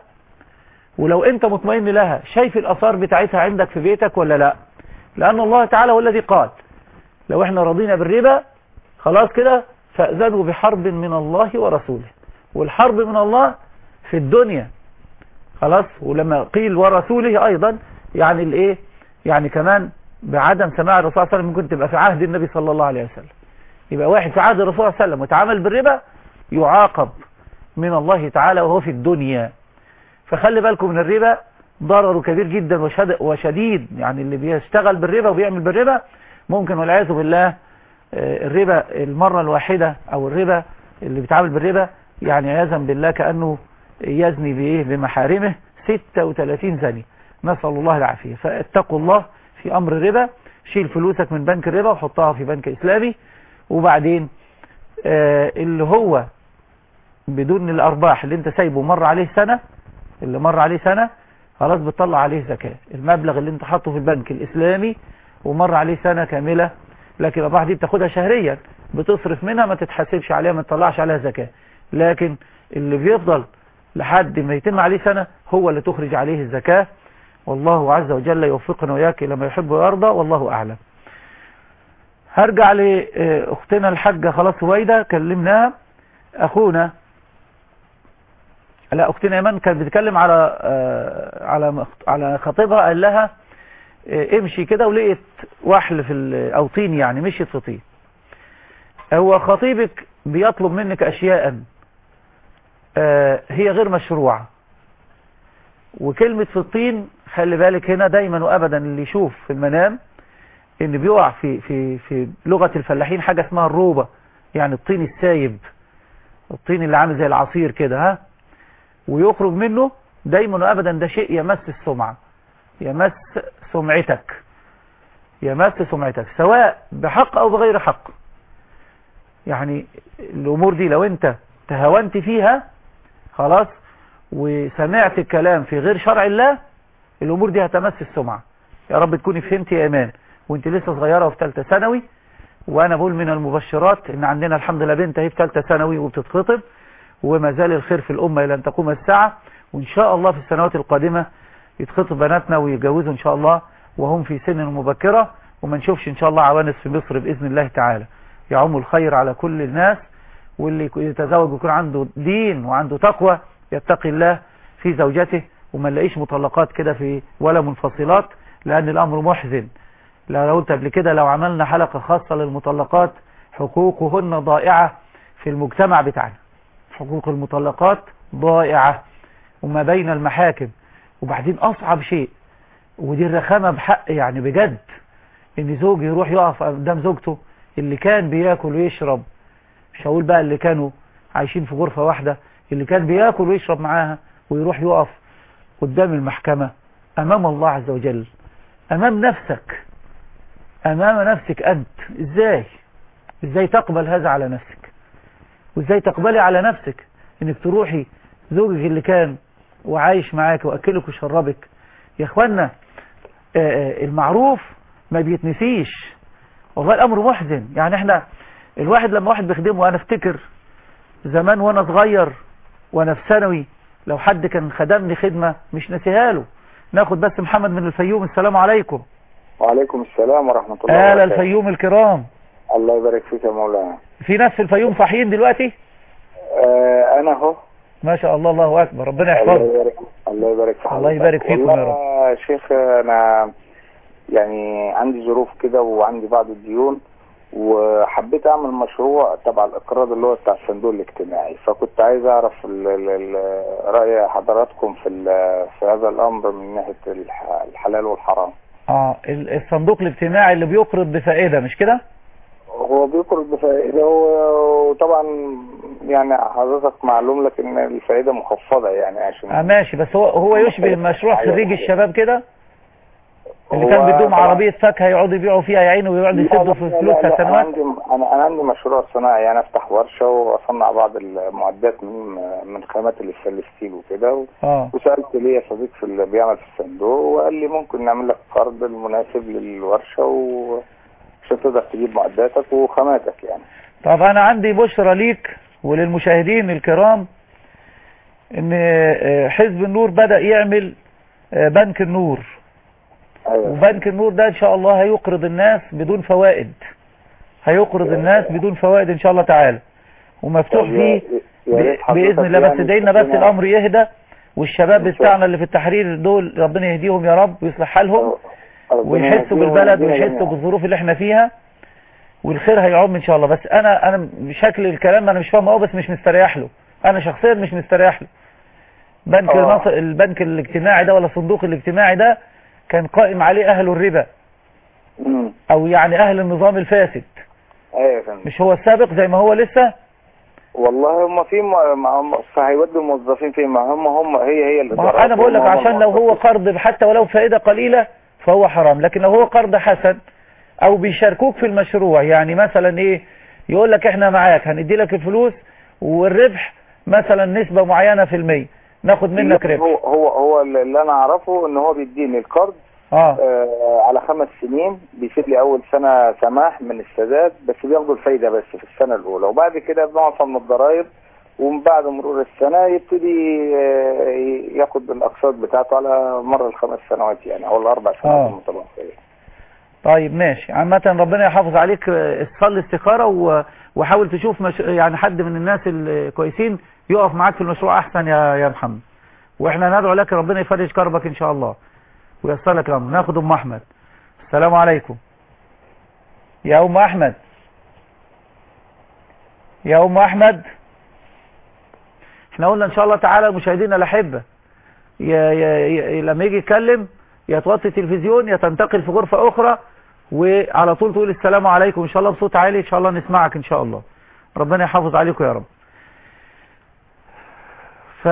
ولو انت مطمئن لها شايف الاثار بتاعتها عندك في بيتك ولا لا لان الله تعالى هو الذي قال لو احنا رضينا بالربا خلاص كده فأذنوا بحرب من الله ورسوله والحرب من الله في الدنيا خلاص ولما قيل ورسوله ايضا يعني الايه يعني كمان بعدم سماع الرسول صلى الله عليه وسلم ممكن تبقى في عهد النبي صلى الله عليه وسلم يبقى واحد في عهد الرسول صلى الله عليه وسلم وتعامل بالربا يعاقب من الله تعالى وهو في الدنيا فخلي بالكم من الربا ضرره كبير جدا وشد- وشديد يعني اللي بيشتغل بالربا وبيعمل بالربا ممكن والعياذ بالله آه، الربا المرة الواحدة او الربا اللي بيتعامل بالربا يعني عياذا بالله كأنه يزني بايه بمحارمه 36 زني نسأل الله العافية فاتقوا الله في امر الربا شيل فلوسك من بنك الربا وحطها في بنك اسلامي وبعدين آه، اللي هو بدون الارباح اللي انت سايبه مر عليه سنة اللي مر عليه سنة خلاص بتطلع عليه زكاة المبلغ اللي انت حاطه في البنك الاسلامي ومر عليه سنة كاملة لكن الارباح دي بتاخدها شهريا بتصرف منها ما تتحاسبش عليها ما تطلعش عليها زكاة لكن اللي بيفضل لحد ما يتم عليه سنة هو اللي تخرج عليه الزكاة والله عز وجل يوفقنا وياك إلى ما يحب ويرضى والله أعلم هرجع لأختنا الحاجة خلاص هويدة كلمناها أخونا لا أختنا إيمان كانت بتتكلم على آه، على مخ- على خطيبها قال لها آه، امشي كده ولقيت وحل في ال- أو طين يعني مشيت في طين هو خطيبك بيطلب منك أشياء آه، هي غير مشروعة وكلمة في الطين خلي بالك هنا دايما وابدا اللي يشوف في المنام ان بيقع في في في لغة الفلاحين حاجة اسمها الروبة يعني الطين السايب الطين اللي عامل زي العصير كده ها ويخرج منه دايما وابدا ده شيء يمس السمعة يمس سمعتك يمس سمعتك سواء بحق او بغير حق يعني الامور دي لو انت تهاونت فيها خلاص وسمعت الكلام في غير شرع الله الامور دي هتمس السمعة يا رب تكوني فهمت يا ايمان وانت لسه صغيرة وفي ثالثه ثانوي وانا بقول من المبشرات ان عندنا الحمد لله بنت اهي في ثالثه ثانوي وبتتخطب وما زال الخير في الامة الى ان تقوم الساعة وان شاء الله في السنوات القادمة يتخطب بناتنا ويتجوزوا ان شاء الله وهم في سن مبكرة وما نشوفش ان شاء الله عوانس في مصر باذن الله تعالى يعم الخير على كل الناس واللي يتزوج يكون عنده دين وعنده تقوى يتقي الله في زوجته وما نلاقيش مطلقات كده في ولا منفصلات لان الامر محزن لو قلت قبل كده لو عملنا حلقة خاصة للمطلقات حقوقهن ضائعة في المجتمع بتاعنا حقوق المطلقات ضائعة وما بين المحاكم وبعدين اصعب شيء ودي الرخامة بحق يعني بجد ان زوج يروح يقف قدام زوجته اللي كان بياكل ويشرب مش هقول بقى اللي كانوا عايشين في غرفة واحدة اللي كان بياكل ويشرب معاها ويروح يقف قدام المحكمة امام الله عز وجل امام نفسك امام نفسك انت ازاي ازاي تقبل هذا على نفسك وازاي تقبلي على نفسك انك تروحي زوجك اللي كان وعايش معاك واكلك وشربك يا اخوانا آه، آه، المعروف ما بيتنسيش والله الامر محزن يعني احنا الواحد لما واحد بيخدمه انا افتكر زمان وانا صغير وانا في ثانوي لو حد كان خدمني خدمة مش نسيها له ناخد بس محمد من الفيوم السلام عليكم وعليكم السلام ورحمة الله آل وبركاته الفيوم الكرام الله يبارك فيك يا مولانا في ناس في الفيوم صاحيين دلوقتي آه انا اهو ما شاء الله الله اكبر ربنا الله يحفظك يبارك الله يبارك في الله حضرتك. يبارك فيكم والله يا رب. يا شيخ انا يعني عندي ظروف كده وعندي بعض الديون وحبيت اعمل مشروع تبع الاقراض اللي هو بتاع الصندوق الاجتماعي فكنت عايز اعرف ال- ال- ال- راي حضراتكم في ال- في هذا الامر من ناحيه الح- الحلال والحرام اه ال- الصندوق الاجتماعي اللي بيقرض بفائدة مش كده هو بيقرض بفائدة و- وطبعا يعني حضرتك معلوم لك ان الفائدة مخفضة يعني عشان اه ماشي بس هو هو يشبه مشروع خريج الشباب كده اللي هو كان بيدوم طبعا- عربية فاكهة يقعدوا يبيعوا فيها يا عيني ويقعدوا يسدوا في لا، لا، فلوسها لا، انا سنوات عندي انا انا عندي مشروع صناعي يعني افتح ورشه واصنع بعض المعدات من من خامات الستيل وكده و- اه وسالت ليا صديق في اللي بيعمل في الصندوق وقال لي ممكن نعمل لك قرض المناسب للورشه وعشان تقدر تجيب معداتك وخاماتك يعني طب انا عندي بشرى ليك وللمشاهدين الكرام ان آه، حزب النور بدأ يعمل آه، بنك النور ايوه وبنك النور ده ان شاء الله هيقرض الناس بدون فوائد هيقرض الناس بدون فوائد ان شاء الله تعالى ومفتوح طب يا- فيه يا ريت ب- حضرتك باذن الله بس يعني ادعي لنا بس تدينا- الامر يهدى والشباب إن شاء بتاعنا اللي في التحرير دول ربنا يهديهم يا رب ويصلح حالهم ربنا ويحسوا يهديهم بالبلد ويهدينا ويحسوا جميعا. بالظروف اللي احنا فيها والخير هيعم ان شاء الله بس انا انا بشكل الكلام انا مش فاهمه قوي بس مش مستريح له انا شخصيا مش مستريح له بنك آه. مصر البنك الاجتماعي ده ولا الصندوق الاجتماعي ده كان قائم عليه اهل الربا امم او يعني اهل النظام الفاسد ايوه يا فندم مش هو السابق زي ما هو لسه والله هم في م- ما هم فهيودوا الموظفين فين ما هم هم هي هي اللي ما هو انا بقول لك عشان لو هو قرض حتى ولو فائدة قليلة فهو حرام لكن لو هو قرض حسن او بيشاركوك في المشروع يعني مثلا ايه يقول لك احنا معاك هندي لك الفلوس والربح مثلا نسبة معينة في المية ناخد منك ربح هو هو هو اللي انا اعرفه ان هو بيديني القرض اه آه على خمس سنين بيسيب لي اول سنه سماح من السداد بس بياخدوا الفايده بس في السنه الاولى وبعد كده بنعفى من الضرائب ومن بعد مرور السنه يبتدي آه، ياخد الاقساط بتاعته على مر الخمس سنوات يعني او الاربع آه. سنوات المتبقيه طيب ماشي عامة ربنا يحافظ عليك آه، صلي استخارة و- وحاول تشوف مش... يعني حد من الناس الكويسين يقف معاك في المشروع احسن يا يا محمد واحنا ندعو لك ربنا يفرج كربك ان شاء الله ويسر لك الامر ناخد ام احمد السلام عليكم يا ام احمد يا ام احمد احنا قلنا ان شاء الله تعالى مشاهدينا الاحبه يا يا يا لما يجي يتكلم يا توطي التلفزيون يا تنتقل في غرفة أخرى وعلى طول تقول السلام عليكم إن شاء الله بصوت عالي إن شاء الله نسمعك إن شاء الله ربنا يحافظ عليكم يا رب ف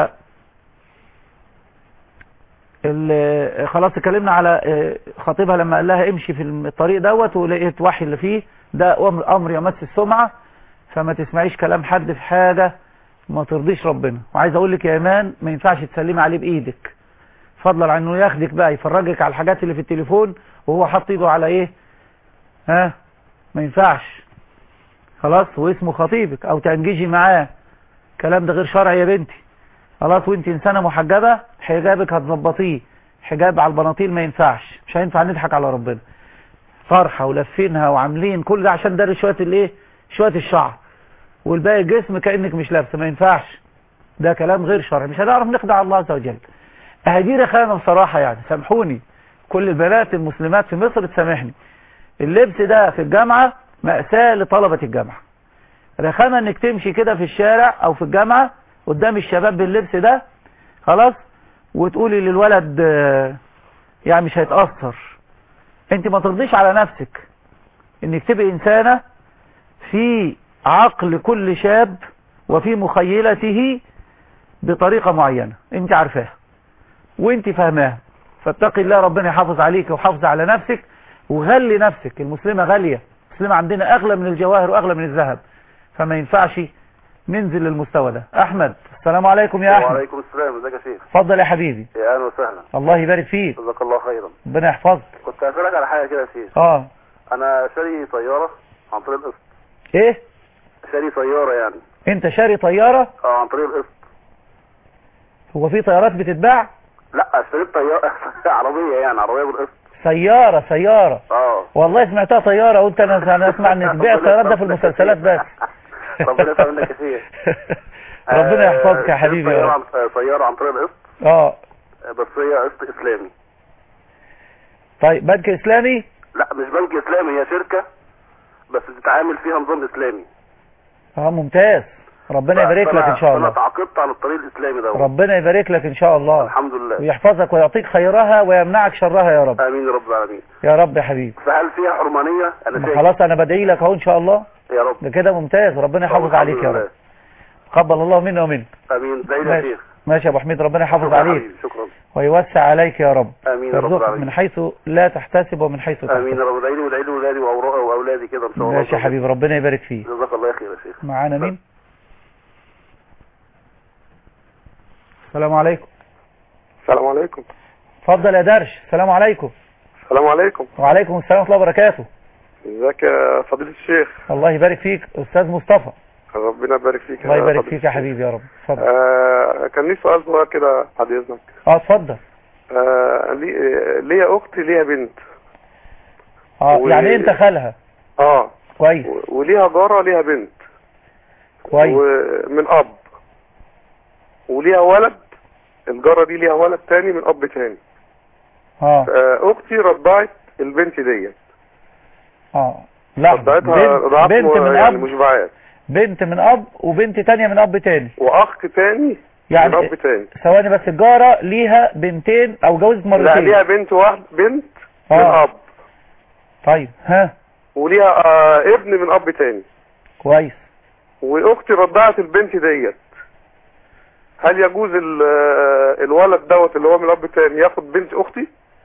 ال- خلاص اتكلمنا على آه، خطيبها لما قال لها امشي في الطريق دوت ولقيت وحي اللي فيه ده امر امر يمس السمعه فما تسمعيش كلام حد في حاجه ما ترضيش ربنا وعايز اقول لك يا ايمان ما ينفعش تسلمي عليه بايدك فضلا عن انه ياخدك بقى يفرجك على الحاجات اللي في التليفون وهو حاطط ايده على ايه ها ما ينفعش خلاص واسمه خطيبك او تنجيجي معاه كلام ده غير شرعي يا بنتي خلاص وانت انسانه محجبه حجابك هتظبطيه حجاب على البناطيل ما ينفعش مش هينفع نضحك على ربنا طرحه ولفينها وعاملين كل ده عشان داري شويه الايه شويه الشعر والباقي الجسم كانك مش لابسه ما ينفعش ده كلام غير شرعي مش هنعرف نخدع الله عز وجل اهدي رخامه بصراحه يعني سامحوني كل البنات المسلمات في مصر تسامحني اللبس ده في الجامعه مأساة لطلبة الجامعة رخامه انك تمشي كده في الشارع او في الجامعة قدام الشباب باللبس ده خلاص وتقولي للولد آه، يعني مش هيتأثر انت ما ترضيش على نفسك انك تبقي انسانة في عقل كل شاب وفي مخيلته بطريقة معينة انت عارفاها وانت فاهماها فاتقي الله ربنا يحافظ عليك ويحافظ على نفسك وغلي نفسك المسلمة غالية المسلمة عندنا اغلى من الجواهر واغلى من الذهب فما ينفعش ننزل للمستوى ده احمد السلام عليكم يا احمد وعليكم السلام ازيك يا شيخ اتفضل يا حبيبي يا اهلا وسهلا الله يبارك فيك جزاك الله خيرا ربنا يحفظك كنت هسألك على حاجة كده يا شيخ اه انا شاري طيارة عن طريق القسط ايه شاري طيارة يعني انت شاري طيارة اه عن طريق القسط هو في طيارات بتتباع لا اشتريت طيارة عربية يعني عربية بالقسط سيارة سيارة اه والله سمعتها طيارة قلت انا انا اسمع ان تبيع الطيارات ده في المسلسلات بس ربنا يسلم منك يا شيخ ربنا يحفظك يا آه، حبيبي يا طيارة رب عن طيارة عن طريق القسط اه آه، بس هي قسط اسلامي طيب بنك اسلامي لا مش بنك اسلامي هي شركة بس بتتعامل فيها نظام اسلامي اه ممتاز ربنا يبارك لك ان شاء انا الله تعاقدت على الطريق الاسلامي ده ربنا يبارك لك ان شاء الله الحمد لله ويحفظك ويعطيك خيرها ويمنعك شرها يا رب امين يا رب العالمين يا رب يا حبيبي فهل فيها حرمانية انا ما شايف خلاص انا بدعي لك اهو ان شاء الله يا رب ده كده ممتاز ربنا يحافظ الحمد عليك يا لله. رب قبل الله منا ومنك امين زي يا ماشي شيخ ماشي يا ابو حميد ربنا يحافظ شكرا عليك حبيبي، شكرا ويوسع عليك يا رب امين يا رب يرزقك العالمين من حيث لا تحتسب ومن حيث امين تحتسب يا رب ادعي لي وادعي لي ولادي وأورا- واولادي كده ان شاء الله ماشي يا حبيبي ربنا يبارك فيك جزاك الله خير يا شيخ معانا مين السلام عليكم السلام عليكم اتفضل يا درش السلام عليكم السلام عليكم وعليكم السلام ورحمه الله وبركاته ازيك يا فضيلة الشيخ الله يبارك فيك استاذ مصطفى ربنا يبارك فيك الله يا يبارك فضيلة فيك يا حبيبي يا رب اتفضل آه كان لي سؤال صغير كده بعد اذنك اه اتفضل آه لي آه، ليا اخت ليها بنت اه و- يعني انت خالها اه كويس و- وليها جارة ليها بنت كويس ومن اب وليها ولد الجارة دي ليها ولد تاني من اب تاني اه آه اختي رضعت البنت ديت اه لا رضعتها بنت, رضعت بنت من يعني اب مشبعات بنت من اب وبنت تانية من اب تاني واخ تاني يعني من اب تاني ثواني بس الجارة ليها بنتين او جوزت مرتين لا ليها بنت واحد بنت من آه. اب طيب ها وليها آه ابن من اب تاني كويس واختي رضعت البنت ديت هل يجوز ال- آه، الولد دوت اللي هو من الاب التاني ياخد بنت اختي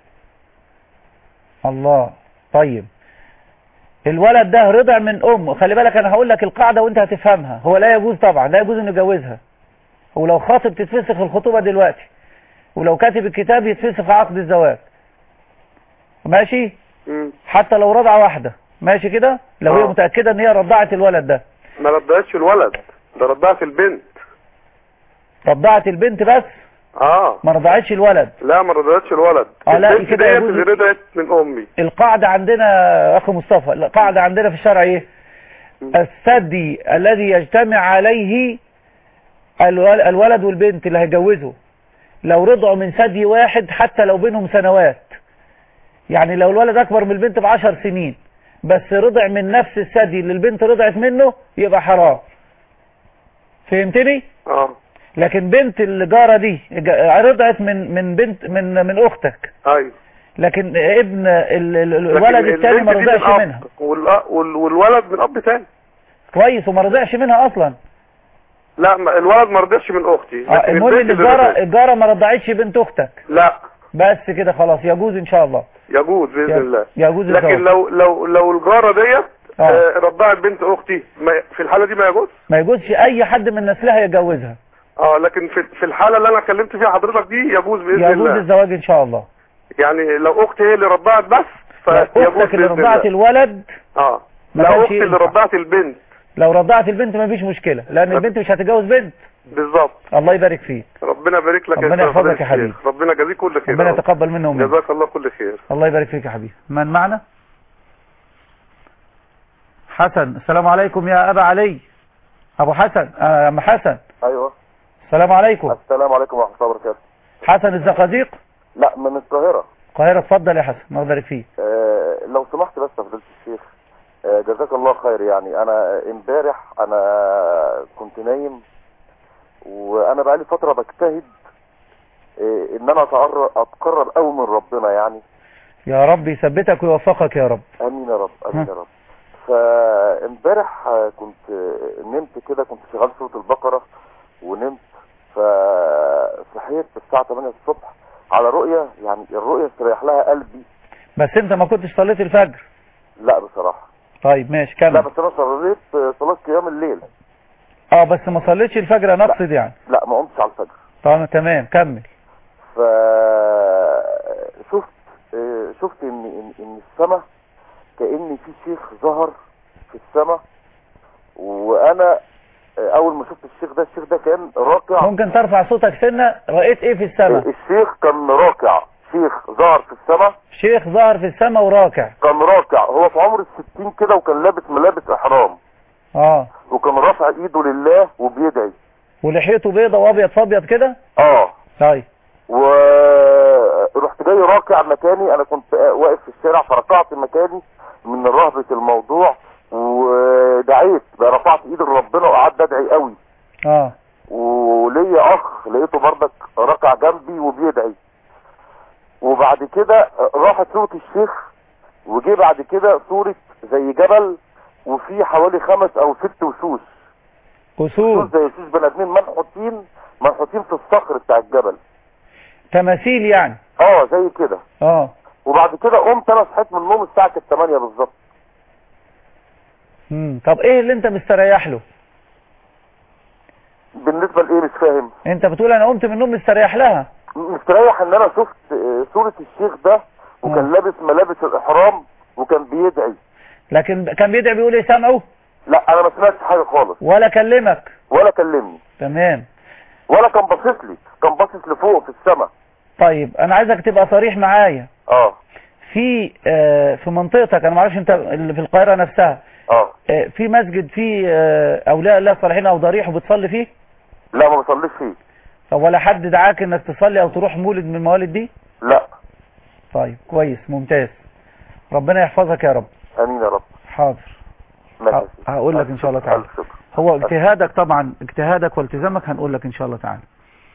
الله طيب الولد ده رضع من امه خلي بالك انا هقول لك القاعده وانت هتفهمها هو لا يجوز طبعا لا يجوز انه يجوزها ولو خاطب تتفسخ الخطوبه دلوقتي ولو كاتب الكتاب يتفسخ عقد الزواج ماشي مم. حتى لو رضع واحده ماشي كده لو هي آه. متاكده ان هي رضعت الولد ده ما رضعتش الولد ده رضعت البنت رضعت البنت بس اه ما رضعتش الولد لا ما رضعتش الولد آه، لا، البنت كده ديت يجوز- اللي رضعت من امي القاعدة عندنا يا أخي مصطفى القاعدة عندنا في الشرع إيه الثدي الذي يجتمع عليه الول- الولد والبنت اللي هيجوزه لو رضعوا من ثدي واحد حتى لو بينهم سنوات يعني لو الولد أكبر من البنت بعشر سنين بس رضع من نفس الثدي اللي البنت رضعت منه يبقى حرام فهمتني؟ اه لكن بنت الجارة دي جا- رضعت من من بنت من من أختك ايوه لكن ابن ال- ال- لكن الولد التاني ما البنت دي من رضعش أب، منها والأ- وال- والولد من اب تاني كويس وما رضعش منها اصلا لا ما الولد ما رضعش من اختي آه، لكن المهم البنت ان اللي الجاره رضعت. الجاره ما رضعتش بنت اختك لا بس كده خلاص يجوز ان شاء الله يجوز باذن يج- الله يجوز لكن الزواج. لو لو لو الجاره ديت آه. آه، رضعت بنت اختي ما في الحاله دي ما يجوز ما يجوزش اي حد من نسلها يتجوزها اه لكن في في الحاله اللي انا اتكلمت فيها حضرتك دي يجوز باذن يجوز الله الزواج ان شاء الله يعني لو اختي هي اللي رضعت بس لو فيجوز اختك اللي بإذن رضعت الله. الولد اه ما لو كانش اختي اللي ينفع. رضعت البنت لو رضعت البنت ما فيش مشكله لان البنت مش هتتجوز بنت بالظبط الله يبارك فيك ربنا يبارك لك ربنا يا يحفظك فضيلة يا حبيبي. الشيخ. ربنا يجازيك كل خير ربنا يا رب. يتقبل منا ومنك جزاك الله كل خير الله يبارك فيك يا حبيبي من معنا حسن السلام عليكم يا ابا علي ابو حسن آه، ام حسن ايوه السلام عليكم السلام عليكم ورحمه الله وبركاته حسن الزقازيق لا من القاهره القاهره اتفضل يا حسن الله يبارك فيك آه لو سمحت بس يا فضيله الشيخ آه جزاك الله خير يعني انا امبارح انا كنت نايم وانا بقالي فتره بجتهد آه ان انا اتقرب اتقرب قوي من ربنا يعني يا رب يثبتك ويوفقك يا رب امين يا رب امين يا رب فامبارح آه، كنت آه، نمت كده كنت شغال سوره البقره ونمت فصحيت الساعه 8 الصبح على رؤيه يعني الرؤيه استريح لها قلبي بس انت ما كنتش صليت الفجر لا بصراحه طيب ماشي لا كمل بس انا صليت آه، صلاه قيام الليل اه بس ما صليتش الفجر انا اقصد يعني لا ما قمتش على الفجر طبعا تمام كمل ف شفت آه، شفت ان ان, إن السماء كان في شيخ ظهر في السماء وانا آه، اول ما شفت الشيخ ده الشيخ ده كان راكع ممكن ترفع صوتك سنة رأيت ايه في السماء الشيخ كان راكع شيخ ظهر في السماء شيخ ظهر في السماء وراكع كان راكع هو في عمر الستين كده وكان لابس ملابس احرام اه وكان رافع ايده لله وبيدعي ولحيته بيضة وابيض فابيض كده اه طيب ورحت جاي راكع مكاني انا كنت واقف في الشارع فركعت مكاني من رهبة الموضوع ودعيت بقى رفعت ايدي لربنا وقعدت ادعي قوي اه وليا اخ لقيته بردك ركع جنبي وبيدعي وبعد كده راحت صورة الشيخ وجي بعد كده صورة زي جبل وفي حوالي خمس او ست وشوش أسود زي وشوش بني ادمين منحوتين منحوتين في الصخر بتاع الجبل تماثيل يعني اه زي كده اه وبعد كده قمت انا صحيت من النوم الساعه كانت 8 بالظبط مم. طب ايه اللي انت مستريح له بالنسبه لايه مش فاهم انت بتقول انا قمت من النوم مستريح لها مستريح ان انا شفت آه، صوره الشيخ ده وكان لابس ملابس الاحرام وكان بيدعي لكن كان بيدعي بيقول ايه سامعه لا انا ما سمعتش حاجه خالص ولا كلمك ولا كلمني تمام ولا كان باصص لي كان باصص لفوق في السماء طيب انا عايزك تبقى صريح معايا اه في آه في منطقتك انا ما اعرفش انت اللي في القاهره نفسها اه آه في مسجد فيه آه اولياء الله الصالحين او ضريح وبتصلي فيه لا ما بصليش فيه طب ولا حد دعاك انك تصلي او تروح مولد من الموالد دي لا طيب كويس ممتاز ربنا يحفظك يا رب امين يا رب حاضر ماشي ه- هقول لك ان شاء الله تعالى هو اجتهادك طبعا اجتهادك والتزامك هنقول لك ان شاء الله تعالى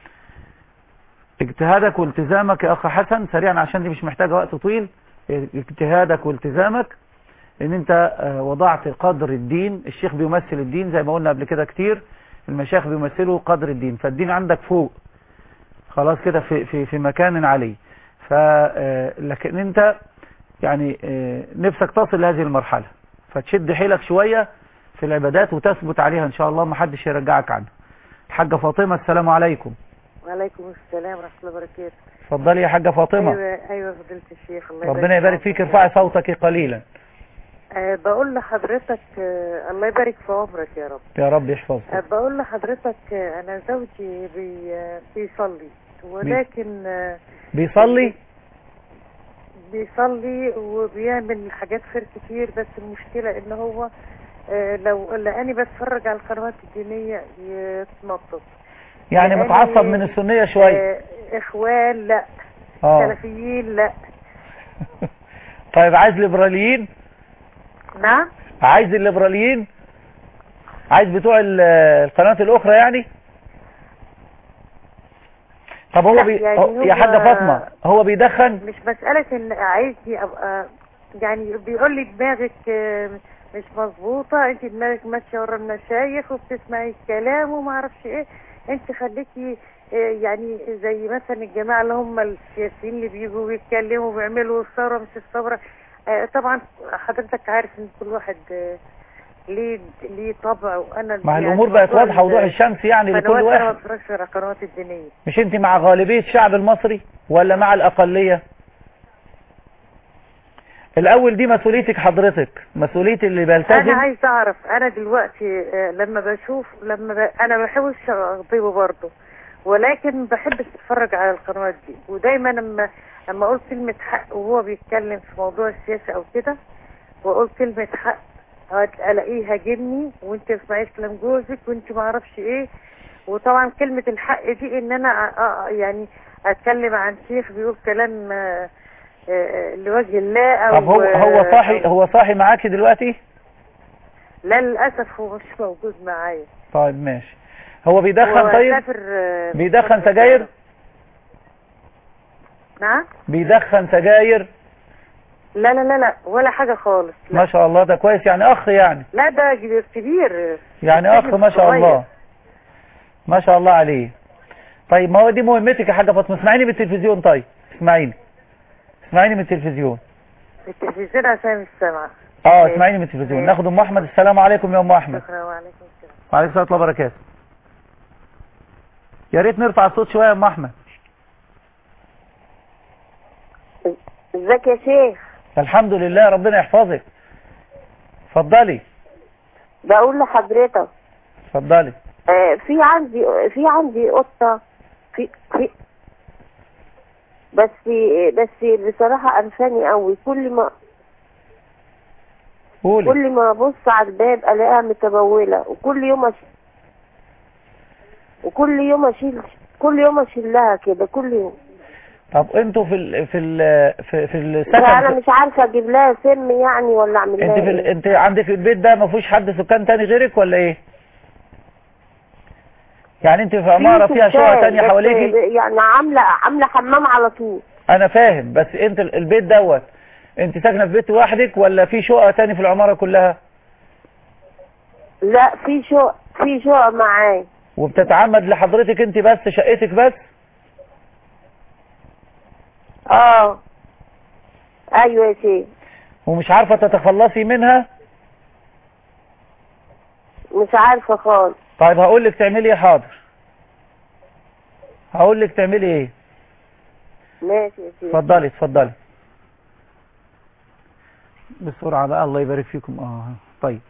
اجتهادك والتزامك يا اخ حسن سريعا عشان دي مش محتاجه وقت طويل اجتهادك والتزامك ان انت آه، وضعت قدر الدين الشيخ بيمثل الدين زي ما قلنا قبل كده كتير المشايخ بيمثلوا قدر الدين فالدين عندك فوق خلاص كده في في في مكان عليه ف آه، لكن انت يعني آه، نفسك تصل لهذه المرحله فتشد حيلك شويه في العبادات وتثبت عليها ان شاء الله ما حدش يرجعك عنها حاجه فاطمه السلام عليكم وعليكم السلام ورحمة الله وبركاته اتفضلي يا حاجه فاطمه أيوة, أيوة فضيلة الشيخ الله ربنا يبارك فيك ارفعي صوتك قليلا أه بقول لحضرتك أه الله يبارك في عمرك يا رب يا رب يحفظك أه بقول لحضرتك أه أنا زوجي بي آه، بيصلي ولكن أه بيصلي بيصلي وبيعمل حاجات خير كتير بس المشكلة ان هو أه لو لقاني بتفرج على القنوات الدينية يتنطط يعني لأني- متعصب من السنيه شويه أه اخوان لا اه سلفيين لا طيب عايز ليبراليين نعم عايز الليبراليين عايز بتوع ال- القنوات الاخرى يعني طب هو لا، بي... يعني هو- يا هو- حاجه فاطمه هو بيدخن مش مسألة ان عايزني ابقى يعني بيقول لي دماغك آه، مش مظبوطة انت دماغك ماشية ورا المشايخ وبتسمعي الكلام وما اعرفش ايه انت خليكي آه، يعني زي مثلا الجماعة اللي هم السياسيين اللي بيجوا ويتكلموا ويعملوا الثورة مش الثورة آه، طبعا حضرتك عارف ان كل واحد آه، ليه ليه طبع وانا ما يعني الامور بقت موضوع واضحه وضوح ال- الشمس يعني لكل قنوات انا ما واحد بتفرجش على القنوات الدينية مش انت مع غالبيه الشعب المصري ولا مع الاقليه الاول دي مسؤوليتك حضرتك مسؤوليه اللي انا بيلتزم عايز اعرف انا دلوقتي آه، لما بشوف لما ب... انا ما بحبش اغضبه برضه ولكن بحب اتفرج على القنوات دي ودايما لما لما اقول كلمة حق وهو بيتكلم في موضوع السياسة او كده واقول كلمة حق هت- الاقيه هاجمني وانت ما تسمعيش كلام جوزك وانت ما اعرفش ايه وطبعا كلمة الحق دي ان انا أ- أ- يعني اتكلم عن شيخ بيقول كلام آه، آه، لوجه الله او طب هو هو آه، صاحي هو صاحي معاكي دلوقتي لا للاسف هو مش موجود معايا طيب ماشي هو بيدخن هو طيب سافر آه، بيدخن سجاير نعم بيدخن سجاير لا لا لا لا ولا حاجة خالص ما شاء الله ده كويس يعني اخ يعني لا ده كبير- كبير يعني اخ ما شاء صغير. الله ما شاء الله عليه طيب ما هو دي مهمتك يا حاجه فاطمه اسمعيني من التلفزيون طيب اسمعيني اسمعيني من التلفزيون التلفزيون عشان مش سامعة اه اسمعيني من التلفزيون ناخد ام احمد السلام عليكم يا ام احمد شكرا وعليكم السلام وعليكم السلام ورحمه الله وبركاته يا ريت نرفع الصوت شويه يا ام احمد ازيك يا شيخ الحمد لله ربنا يحفظك اتفضلي بقول لحضرتك اتفضلي آه، في عندي في عندي قطة في في بس بس بصراحة قرفاني قوي كل ما قولي كل ما ابص على الباب الاقيها متبولة وكل يوم أش... وكل يوم اشيل كل يوم اشيلها كده كل يوم طب انتوا في ال في ال في, في فانا السكن مش عارفة اجيب لها سم يعني ولا اعمل انت لها في ال... ايه انت عندك البيت ده ما فيهوش حد سكان تاني غيرك ولا ايه يعني انت في عمارة في فيها شقق سكان، تانية بس حواليكي يعني عاملة عاملة حمام على طول انا فاهم بس انت ال- البيت دوت انت ساكنة في بيت لوحدك ولا في شقق تاني في العمارة كلها لا في شقق في شقق معايا وبتتعمد لحضرتك انت بس شقتك بس اه ايوه يا شيخ ومش عارفة تتخلصي منها مش عارفة خالص طيب هقول لك تعملي ايه حاضر هقول لك تعملي ايه ماشي يا شيخ اتفضلي اتفضلي بسرعة بقى الله يبارك فيكم اه طيب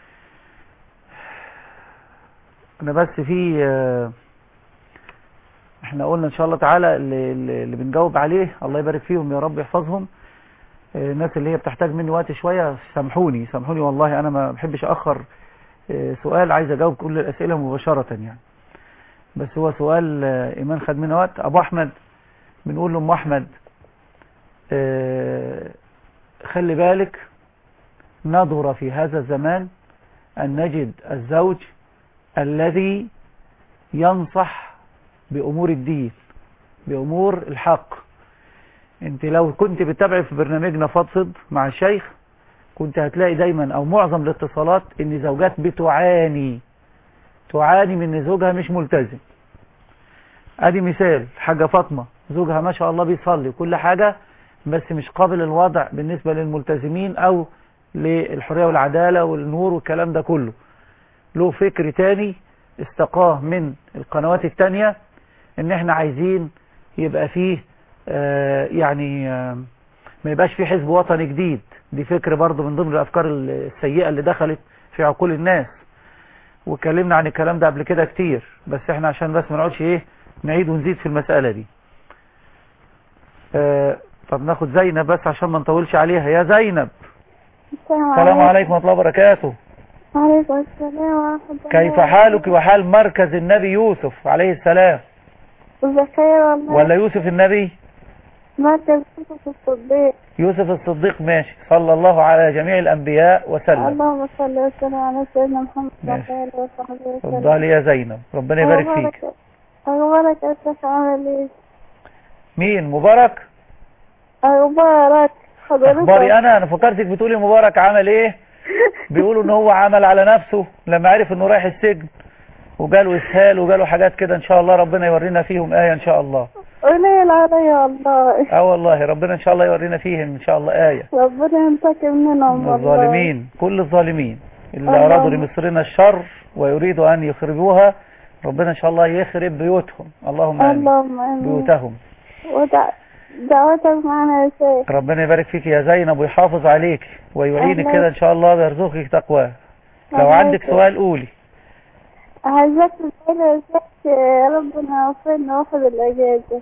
انا بس في آه، احنا قلنا ان شاء الله تعالى اللي, اللي اللي بنجاوب عليه الله يبارك فيهم يا رب يحفظهم آه، الناس اللي هي بتحتاج مني وقت شوية سامحوني سامحوني والله انا ما بحبش اخر آه، سؤال عايز اجاوب كل الاسئلة مباشرة يعني بس هو سؤال آه، ايمان خد منه وقت ابو احمد بنقول لام احمد آه، خلي بالك ندر في هذا الزمان أن نجد الزوج الذي ينصح بأمور الدين بأمور الحق انت لو كنت بتتابعي في برنامجنا فضفض مع الشيخ كنت هتلاقي دايما او معظم الاتصالات ان زوجات بتعاني تعاني من ان زوجها مش ملتزم ادي مثال حاجة فاطمة زوجها ما شاء الله بيصلي كل حاجة بس مش قابل الوضع بالنسبة للملتزمين او للحرية والعدالة والنور والكلام ده كله له فكر تاني استقاه من القنوات التانية ان احنا عايزين يبقى فيه آه يعني آه ما يبقاش فيه حزب وطني جديد دي فكر برضو من ضمن الافكار السيئة اللي دخلت في عقول الناس واتكلمنا عن الكلام ده قبل كده كتير بس احنا عشان بس ما نقعدش ايه نعيد ونزيد في المسألة دي آه طب ناخد زينب بس عشان ما نطولش عليها يا زينب السلام عليكم ورحمة الله وبركاته وعليكم السلام ورحمة الله كيف حالك وحال مركز النبي يوسف عليه السلام بخير والله ولا يوسف النبي مركز يوسف الصديق يوسف الصديق ماشي صلى الله على جميع الأنبياء وسلم اللهم صل وسلم على سيدنا محمد ماشي. وعلى آله وصحبه وسلم اتفضلي يا زينب ربنا يبارك فيك أخبارك- أخبارك يا شيخ عامل إيه؟ مين مبارك أخبارك حضرتك اخباري انا انا فكرتك بتقولي مبارك عمل ايه بيقولوا ان هو عمل على نفسه لما عرف انه رايح السجن وجاله اسهال وجاله حاجات كده ان شاء الله ربنا يورينا فيهم ايه ان شاء الله قليل علي والله اه والله ربنا ان شاء الله يورينا فيهم ان شاء الله ايه ربنا ينتقم منهم من والله الظالمين كل الظالمين اللي اللهم- ارادوا لمصرنا الشر ويريدوا ان يخربوها ربنا ان شاء الله يخرب بيوتهم اللهم امين اللهم آمين بيوتهم ودع دعوتك معنا يا شيخ ربنا يبارك فيك يا زينب ويحافظ عليك ويعينك الله كده ان شاء الله ويرزقك تقواه لو الله عندك يسلمك. سؤال قولي عايزاك تقول يا شيخ ربنا يوفقنا واخد الأجازة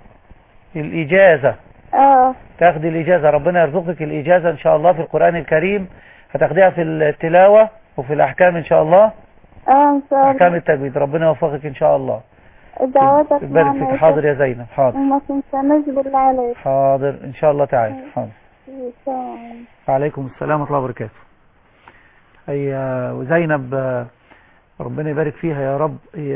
الإجازة اه تاخدي الإجازة ربنا يرزقك الإجازة إن شاء الله في القرآن الكريم هتاخديها في التلاوة وفي الأحكام إن شاء الله اه ان شاء أحكام الله التجويد ربنا يوفقك إن شاء الله دعوتك يبارك معنا فيك يا حاضر شيخ يا زينب حاضر وما تنساناش بالله عليك حاضر إن شاء الله تعالى حاضر السلام عليكم. وعليكم السلام ورحمة الله وبركاته هي وزينب آه، ربنا يبارك فيها يا رب هي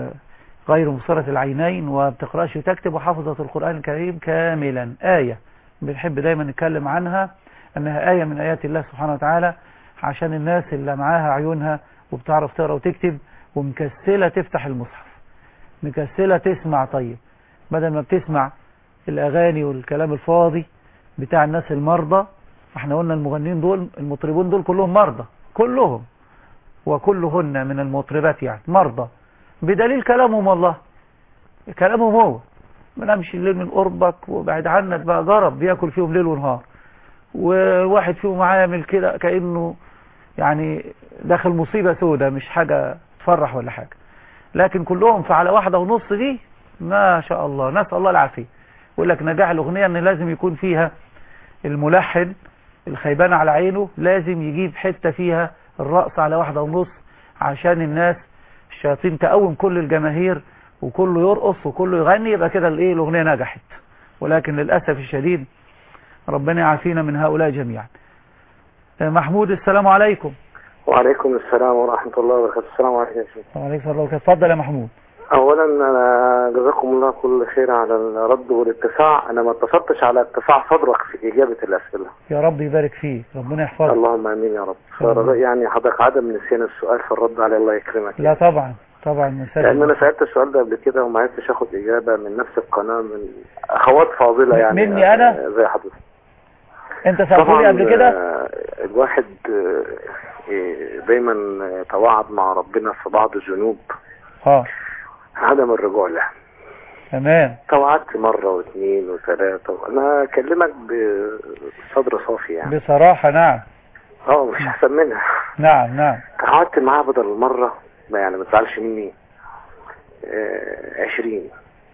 غير مبصرة العينين وبتقرأش وتكتب وحافظة القرآن الكريم كاملا آية بنحب دايما نتكلم عنها أنها آية من آيات الله سبحانه وتعالى عشان الناس اللي معاها عيونها وبتعرف تقرأ وتكتب ومكسلة تفتح المصحف مكسلة تسمع طيب بدل ما بتسمع الأغاني والكلام الفاضي بتاع الناس المرضى احنا قلنا المغنيين دول المطربون دول كلهم مرضى كلهم وكلهن من المطربات يعني مرضى بدليل كلامهم والله كلامهم هو ما نمشي الليل من قربك وبعد عنك بقى جرب بياكل فيهم ليل ونهار وواحد فيهم عامل كده كأنه يعني داخل مصيبة سودة مش حاجة تفرح ولا حاجة لكن كلهم في على واحدة ونص دي ما شاء الله نسأل الله العافية يقول لك نجاح الأغنية ان لازم يكون فيها الملحن الخيبان على عينه لازم يجيب حتة فيها الرقص على واحدة ونص عشان الناس الشياطين تقوم كل الجماهير وكله يرقص وكله يغني يبقى كده الايه الاغنيه نجحت ولكن للاسف الشديد ربنا يعافينا من هؤلاء جميعا آه، محمود السلام عليكم وعليكم السلام ورحمة الله وبركاته السلام عليكم يا شيخ وعليكم السلام ورحمة الله اتفضل يا محمود اولا انا جزاكم الله كل خير على الرد والاتساع انا ما اتصلتش على اتساع صدرك في اجابة الاسئلة يا رب يبارك فيك ربنا يحفظك اللهم امين يا رب فر- يعني حضرتك عدم نسيان السؤال في الرد عليه الله يكرمك لا طبعا طبعا مساء لان انا سالت السؤال ده قبل كده وما عرفتش اخد اجابه من نفس القناه من اخوات فاضله يعني مني أنا؟ آه، زي حضرتك انت سألتني طبعا قبل كده آه، الواحد آه، آه، دايما آه، توعد مع ربنا في بعض الذنوب اه عدم الرجوع لها تمام توعدت مرة واثنين وثلاثة أنا أكلمك بصدر صافي يعني بصراحة نعم اه مش أحسن منها نعم نعم قعدت معاه بدل المرة ما يعني ما تزعلش مني آه، عشرين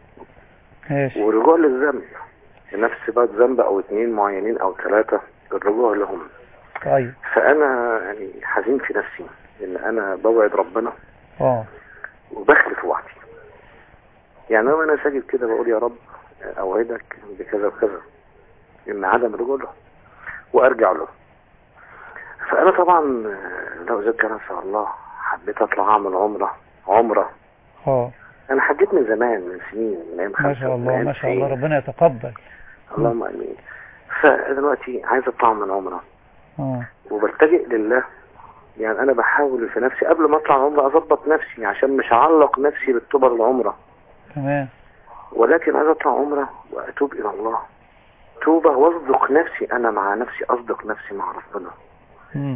ماشي ورجوع للذنب نفس بقى ذنب أو اتنين معينين أو ثلاثة الرجوع لهم طيب فأنا يعني حزين في نفسي إن أنا بوعد ربنا اه وبخلف وعدي يعني انا وانا ساجد كده بقول يا رب اوعدك بكذا وكذا ان عدم الرجوع له وارجع له فانا طبعا آه، لو ذكر ان شاء الله حبيت اطلع اعمل عمره عمره اه انا حجيت من زمان من سنين من ايام ما خمسة شاء الله من ما شاء أيام الله ربنا يتقبل اللهم امين فدلوقتي عايز اطلع من عمره اه وبلتجئ لله يعني انا بحاول في نفسي قبل ما اطلع عمره اظبط نفسي عشان مش اعلق نفسي بالتوبه العمره تمام ولكن عايز اطلع عمره واتوب الى الله توبه واصدق نفسي انا مع نفسي اصدق نفسي مع ربنا مم.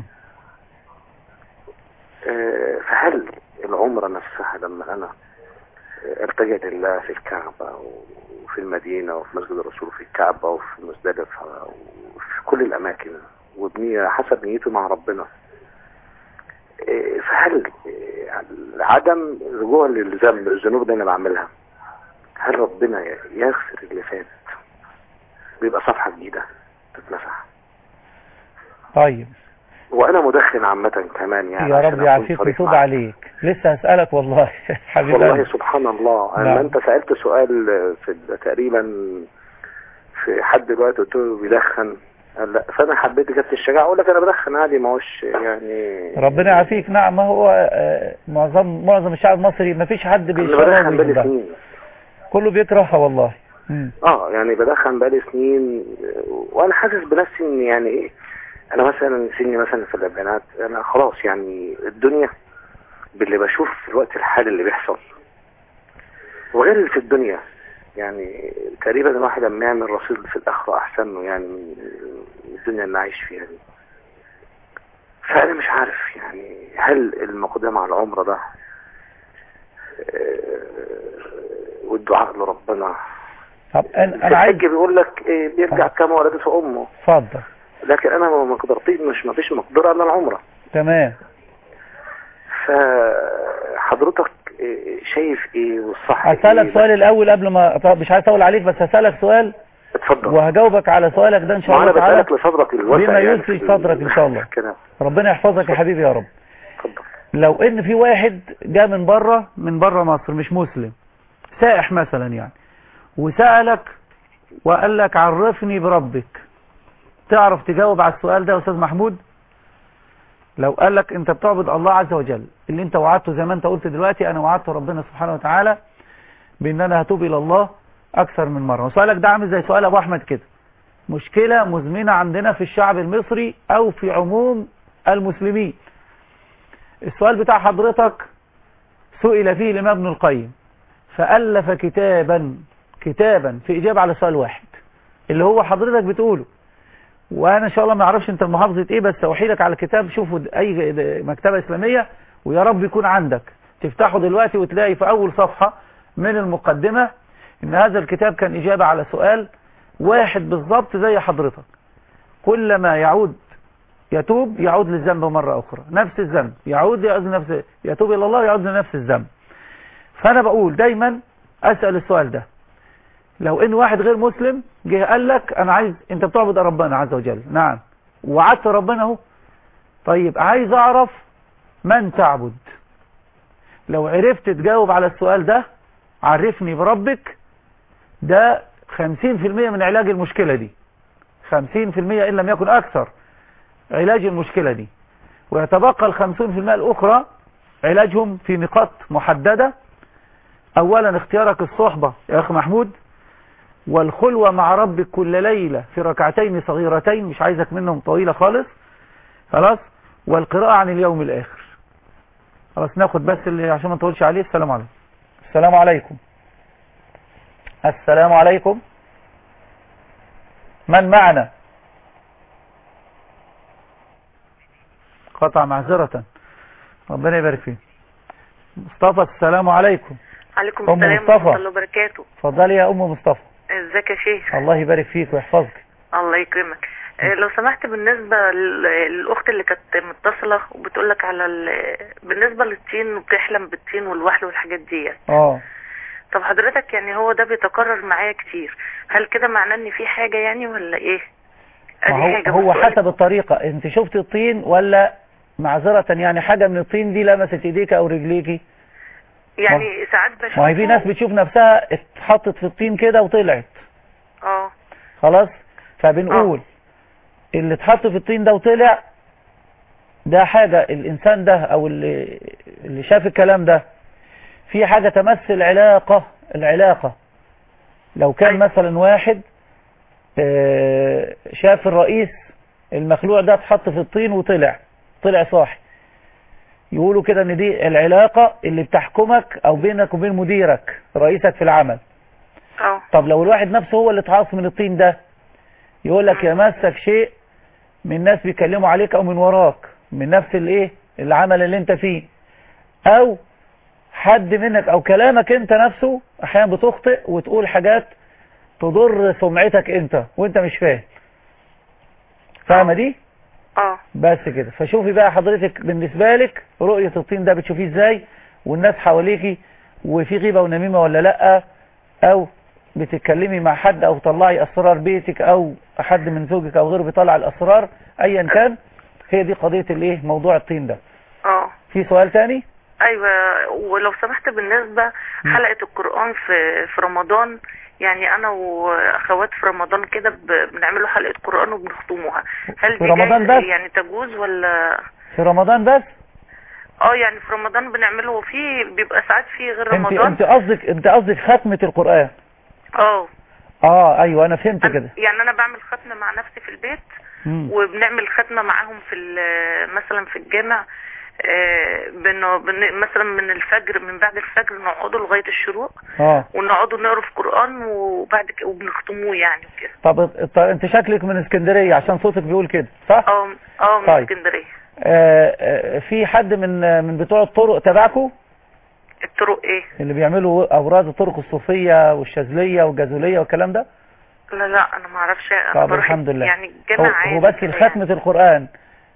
آه، فهل العمره نفسها لما انا آه، التجئ لله في الكعبه وفي المدينه وفي مسجد الرسول في الكعبه وفي مزدلفه وفي كل الاماكن وبنية حسب نيته مع ربنا آه، فهل آه، عدم رجوع للذنب الذنوب اللي انا بعملها هل ربنا يغفر اللي فات بيبقى صفحة جديدة تتمسح طيب وانا مدخن عامة كمان يعني يا عشان رب أكون يعافيك صريح ويتوب معاك. عليك لسه هسألك والله حبيبي والله قلبي. سبحان الله نعم. لما انت سألت سؤال في تقريبا في حد دلوقتي قلت له بيدخن قال لا فانا حبيت جبت الشجاعة اقول لك انا بدخن عادي ما هوش يعني ربنا يعافيك نعم ما هو آه، معظم معظم الشعب المصري ما فيش حد انا بيشربها بدخن بقالي وبيحبها سنين كله بيكرهها والله مم. اه يعني بدخن بقالي سنين وانا حاسس بنفسي ان يعني ايه انا مثلا سني مثلا في الاربعينات انا خلاص يعني الدنيا باللي بشوف في الوقت الحالي اللي بيحصل وغير اللي في الدنيا يعني تقريبا الواحد لما يعمل رصيد في الاخره احسن له يعني من الدنيا اللي عايش فيها دي فانا مش عارف يعني هل المقدمة على العمره ده آه، والدعاء لربنا طب انا انا عايز الحج بيقول لك إيه بيرجع كما ولدته امه اتفضل لكن انا ما مقدرتي مش ما فيش مقدره الا العمره تمام فحضرتك إيه شايف ايه والصح هسألك إيه؟ سؤال الاول قبل ما طب مش عايز اطول عليك بس هسألك سؤال اتفضل وهجاوبك على سؤالك ده ان شاء ما انا الله تعالى بسالك لصدرك الواسع بما يعني يسري في صدرك ان شاء الله الكلام ربنا يحفظك يا حبيبي يا رب لو ان في واحد جاء من بره من بره مصر مش مسلم سائح مثلا يعني وسألك وقال لك عرفني بربك تعرف تجاوب على السؤال ده يا استاذ محمود لو قال لك انت بتعبد الله عز وجل اللي انت وعدته زي ما انت قلت دلوقتي انا وعدت ربنا سبحانه وتعالى بان انا هتوب الى الله اكثر من مرة وسؤالك ده عامل زي سؤال ابو احمد كده مشكلة مزمنة عندنا في الشعب المصري او في عموم المسلمين السؤال بتاع حضرتك سئل فيه الامام ابن القيم فألف كتابا كتابا في إجابة على سؤال واحد اللي هو حضرتك بتقوله وأنا إن شاء الله ما أعرفش أنت محافظة إيه بس أوحيلك على الكتاب شوفوا أي مكتبة إسلامية ويا رب يكون عندك تفتحه دلوقتي وتلاقي في أول صفحة من المقدمة إن هذا الكتاب كان إجابة على سؤال واحد بالضبط زي حضرتك كلما يعود يتوب يعود للذنب مرة أخرى نفس الذنب يعود يعود لنفس يتوب إلى الله يعود لنفس الذنب فأنا بقول دايما أسأل السؤال ده لو إن واحد غير مسلم جه قال لك أنا عايز أنت بتعبد ربنا عز وجل نعم وعدت ربنا اهو طيب عايز أعرف من تعبد لو عرفت تجاوب على السؤال ده عرفني بربك ده 50% من علاج المشكلة دي 50% إن لم يكن أكثر علاج المشكلة دي ويتبقى الخمسون في المئة الأخرى علاجهم في نقاط محددة أولا اختيارك الصحبة يا أخي محمود والخلوة مع ربك كل ليلة في ركعتين صغيرتين مش عايزك منهم طويلة خالص خلاص والقراءة عن اليوم الآخر خلاص ناخد بس اللي عشان ما نطولش عليه السلام عليكم السلام عليكم السلام عليكم من معنا قطع معذرة ربنا يبارك فيه مصطفى السلام عليكم عليكم أم السلام مصطفى. ورحمة الله وبركاته اتفضلي يا ام مصطفى ازيك يا شيخ الله يبارك فيك ويحفظك الله يكرمك آه، لو سمحت بالنسبة لل- للأخت اللي كانت متصلة وبتقول لك على ال... بالنسبة للطين وبتحلم بالطين والوحل والحاجات دي اه طب حضرتك يعني هو ده بيتكرر معايا كتير هل كده معناه ان في حاجة يعني ولا ايه ما ادي هو, حاجة هو بس حسب الطريقة انت شفت الطين ولا معذرة يعني حاجة من الطين دي لمست ايديك او رجليكي يعني ساعات بشوفه ما هي في ناس بتشوف نفسها اتحطت في الطين كده وطلعت اه خلاص فبنقول اللي اتحط في الطين ده وطلع ده حاجة الإنسان ده أو اللي, اللي شاف الكلام ده في حاجة تمس العلاقة العلاقة لو كان مثلا واحد آه، شاف الرئيس المخلوع ده اتحط في الطين وطلع طلع صاحي يقولوا كده ان دي العلاقة اللي بتحكمك او بينك وبين مديرك رئيسك في العمل اه طب لو الواحد نفسه هو اللي اتعاص من الطين ده يقول لك يمسك شيء من ناس بيكلموا عليك او من وراك من نفس الايه العمل اللي انت فيه او حد منك او كلامك انت نفسه احيانا بتخطئ وتقول حاجات تضر سمعتك انت وانت مش فاهم فاهمه دي اه بس كده فشوفي بقى حضرتك بالنسبة لك رؤية الطين ده بتشوفيه ازاي والناس حواليكي وفي غيبة ونميمة ولا لا او بتتكلمي مع حد او تطلعي اسرار بيتك او حد من زوجك او غيره بيطلع الاسرار ايا كان هي دي قضية الايه موضوع الطين ده اه في سؤال تاني ايوه ولو سمحت بالنسبه حلقه القران في في رمضان يعني انا واخوات في رمضان كده ب- بنعملوا حلقه قران وبنختموها هل في دي رمضان جايز بس؟ يعني تجوز ولا في رمضان بس اه يعني في رمضان بنعمله وفي بيبقى ساعات في غير انت رمضان انت قصدك انت قصدك ختمة القرآن اه اه ايوه انا فهمت كده يعني انا بعمل ختمه مع نفسي في البيت مم. وبنعمل ختمه معاهم في ال- مثلا في الجامع آه، بن بن- مثلا من الفجر من بعد الفجر نقعدوا لغايه الشروق اه ونقعدوا نقرا في القران وبعد كده وبنختموه يعني وكده طب طب انت شكلك من اسكندرية عشان صوتك بيقول كده صح اه اه من طيب. اسكندريه آه آه في حد من من بتوع الطرق تبعكم الطرق ايه اللي بيعملوا اوراد الطرق الصوفية والشاذلية والجازولية والكلام ده لا لا انا ما اعرفش انا طب بروح الحمد لله يعني هو, الجامع هو عادي بس كده ختمة القرآن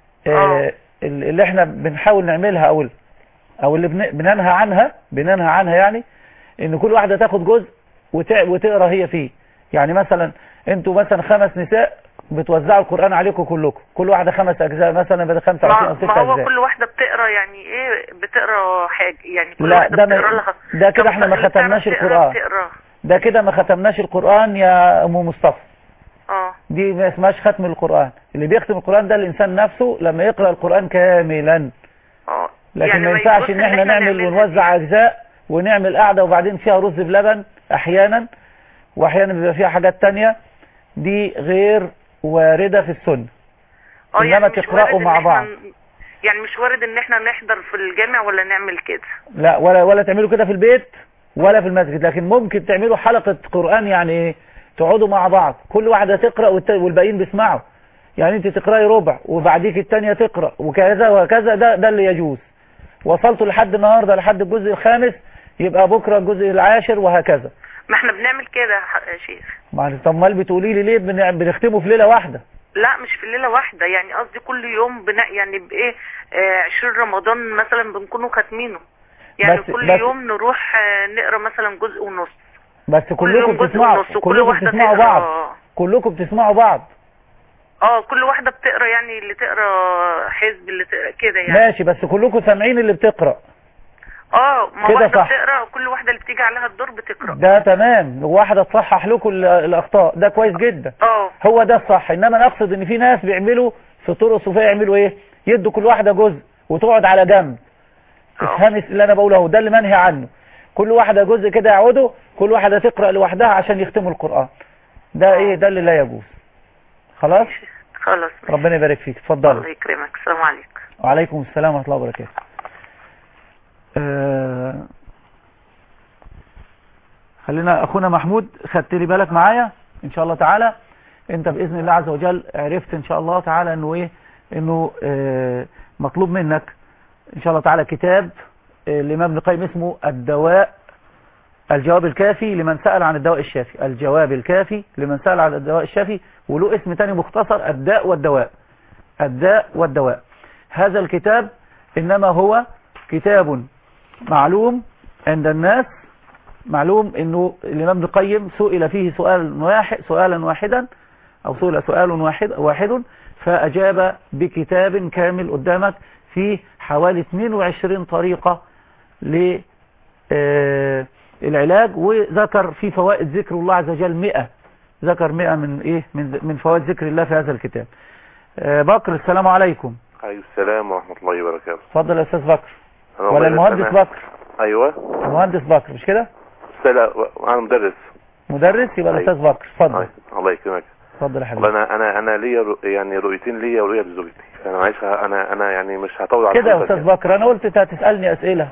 آه اللي احنا بنحاول نعملها او او اللي بن- بننهى عنها بننهى عنها يعني ان كل واحدة تاخد جزء وتع- وتقرا هي فيه يعني مثلا انتوا مثلا خمس نساء بتوزعوا القرآن عليكم كلكم كل واحدة خمس اجزاء مثلا بدل 25 او ما, 6 ما هو اجزاء كل واحدة بتقرا يعني ايه بتقرا حاجة يعني كل لا واحدة ده بتقرا ما لها ده كده احنا ما اللي بتعرف ختمناش تقرا القرآن بتقرا ده كده ما ختمناش القرآن يا ام مصطفى اه دي ما اسمهاش ختم القرآن اللي بيختم القرآن ده الإنسان نفسه لما يقرأ القرآن كاملا اه لكن يعني ما ما ينفعش يجوزش ان إن احنا إحنا نعمل نعملها ونوزع أجزاء ونعمل قعدة وبعدين فيها رز بلبن أحيانا وأحيانا بيبقى فيها حاجات تانية دي غير واردة في السنة اه إنما يعني مش تقرأوا وارد مع إن بعض إحنا يعني مش وارد ان احنا نحضر في الجامع ولا نعمل كده لا ولا ولا تعملوا كده في البيت ولا في المسجد لكن ممكن تعملوا حلقة قرآن يعني ايه تقعدوا مع بعض كل واحدة تقرأ والت- والباقيين بيسمعوا يعني انت تقرأي ربع وبعديك التانية تقرأ وكذا وكذا ده ده اللي يجوز وصلتوا لحد النهاردة لحد الجزء الخامس يبقى بكرة الجزء العاشر وهكذا ما احنا بنعمل كده يا ح- يا شيخ ما طب امال بتقولي لي ليه بن- بنختمه في ليلة واحدة لا مش في ليلة واحدة يعني قصدي كل يوم بنا يعني بايه آه 20 رمضان مثلا بنكونوا ختمينه يعني بس- كل بس- يوم نروح آه نقرا مثلا جزء ونص بس كل يوم كلكم جزء بتسمعوا ونص وكل كلكم واحدة بتسمعوا تقرا بعض كلكم بتسمعوا بعض اه كل واحدة بتقرا يعني اللي تقرا حزب اللي تقرا كده يعني ماشي بس كلكم سامعين اللي بتقرأ اه ما كده واحدة صح. بتقرا وكل واحدة اللي بتيجي عليها الدور بتقرا ده تمام واحدة تصحح لكم ال- الأخطاء ده كويس جدا اه هو ده الصح إنما أنا أقصد إن في ناس بيعملوا في الطرق الصوفية يعملوا إيه يدوا كل واحدة جزء وتقعد على جنب افهمي اللي أنا بقوله ده اللي منهي عنه كل واحدة جزء كده يقعدوا كل واحدة تقرأ لوحدها عشان يختموا القرآن ده إيه ده اللي لا يجوز خلاص خلاص ربنا يبارك فيك اتفضلوا الله يكرمك السلام عليكم وعليكم السلام ورحمة الله وبركاته آه، خلينا أخونا محمود خدت لي بالك معايا إن شاء الله تعالى أنت بإذن الله عز وجل عرفت إن شاء الله تعالى إنه إيه إنه آه، مطلوب منك إن شاء الله تعالى كتاب آه، الإمام ابن القيم اسمه الدواء الجواب الكافي لمن سأل عن الدواء الشافي الجواب الكافي لمن سأل عن الدواء الشافي وله اسم تاني مختصر الداء والدواء الداء والدواء هذا الكتاب إنما هو كتاب معلوم عند الناس معلوم انه الامام ابن القيم سئل فيه سؤال واحد سؤالا واحدا او سئل سؤال واحد واحد فاجاب بكتاب كامل قدامك فيه حوالي 22 طريقة للعلاج وذكر في فوائد ذكر الله عز وجل 100 ذكر 100 من ايه من من فوائد ذكر الله في هذا الكتاب آه، بكر السلام عليكم عليكم السلام ورحمة الله وبركاته اتفضل يا استاذ بكر أنا ولا والله المهندس لسه بكر أيوة المهندس بكر مش كده لا أنا مدرس مدرس يبقى أيوة. الاستاذ بكر اتفضل أيوة. الله يكرمك اتفضل يا حبيبي والله أنا أنا أنا ليا رؤ- يعني رؤيتين ليا ورؤية لزوجتي أنا معلش ه- أنا أنا يعني مش هطول على كده يا حضرتك استاذ بكر انا قلت انت هتسالني اسئله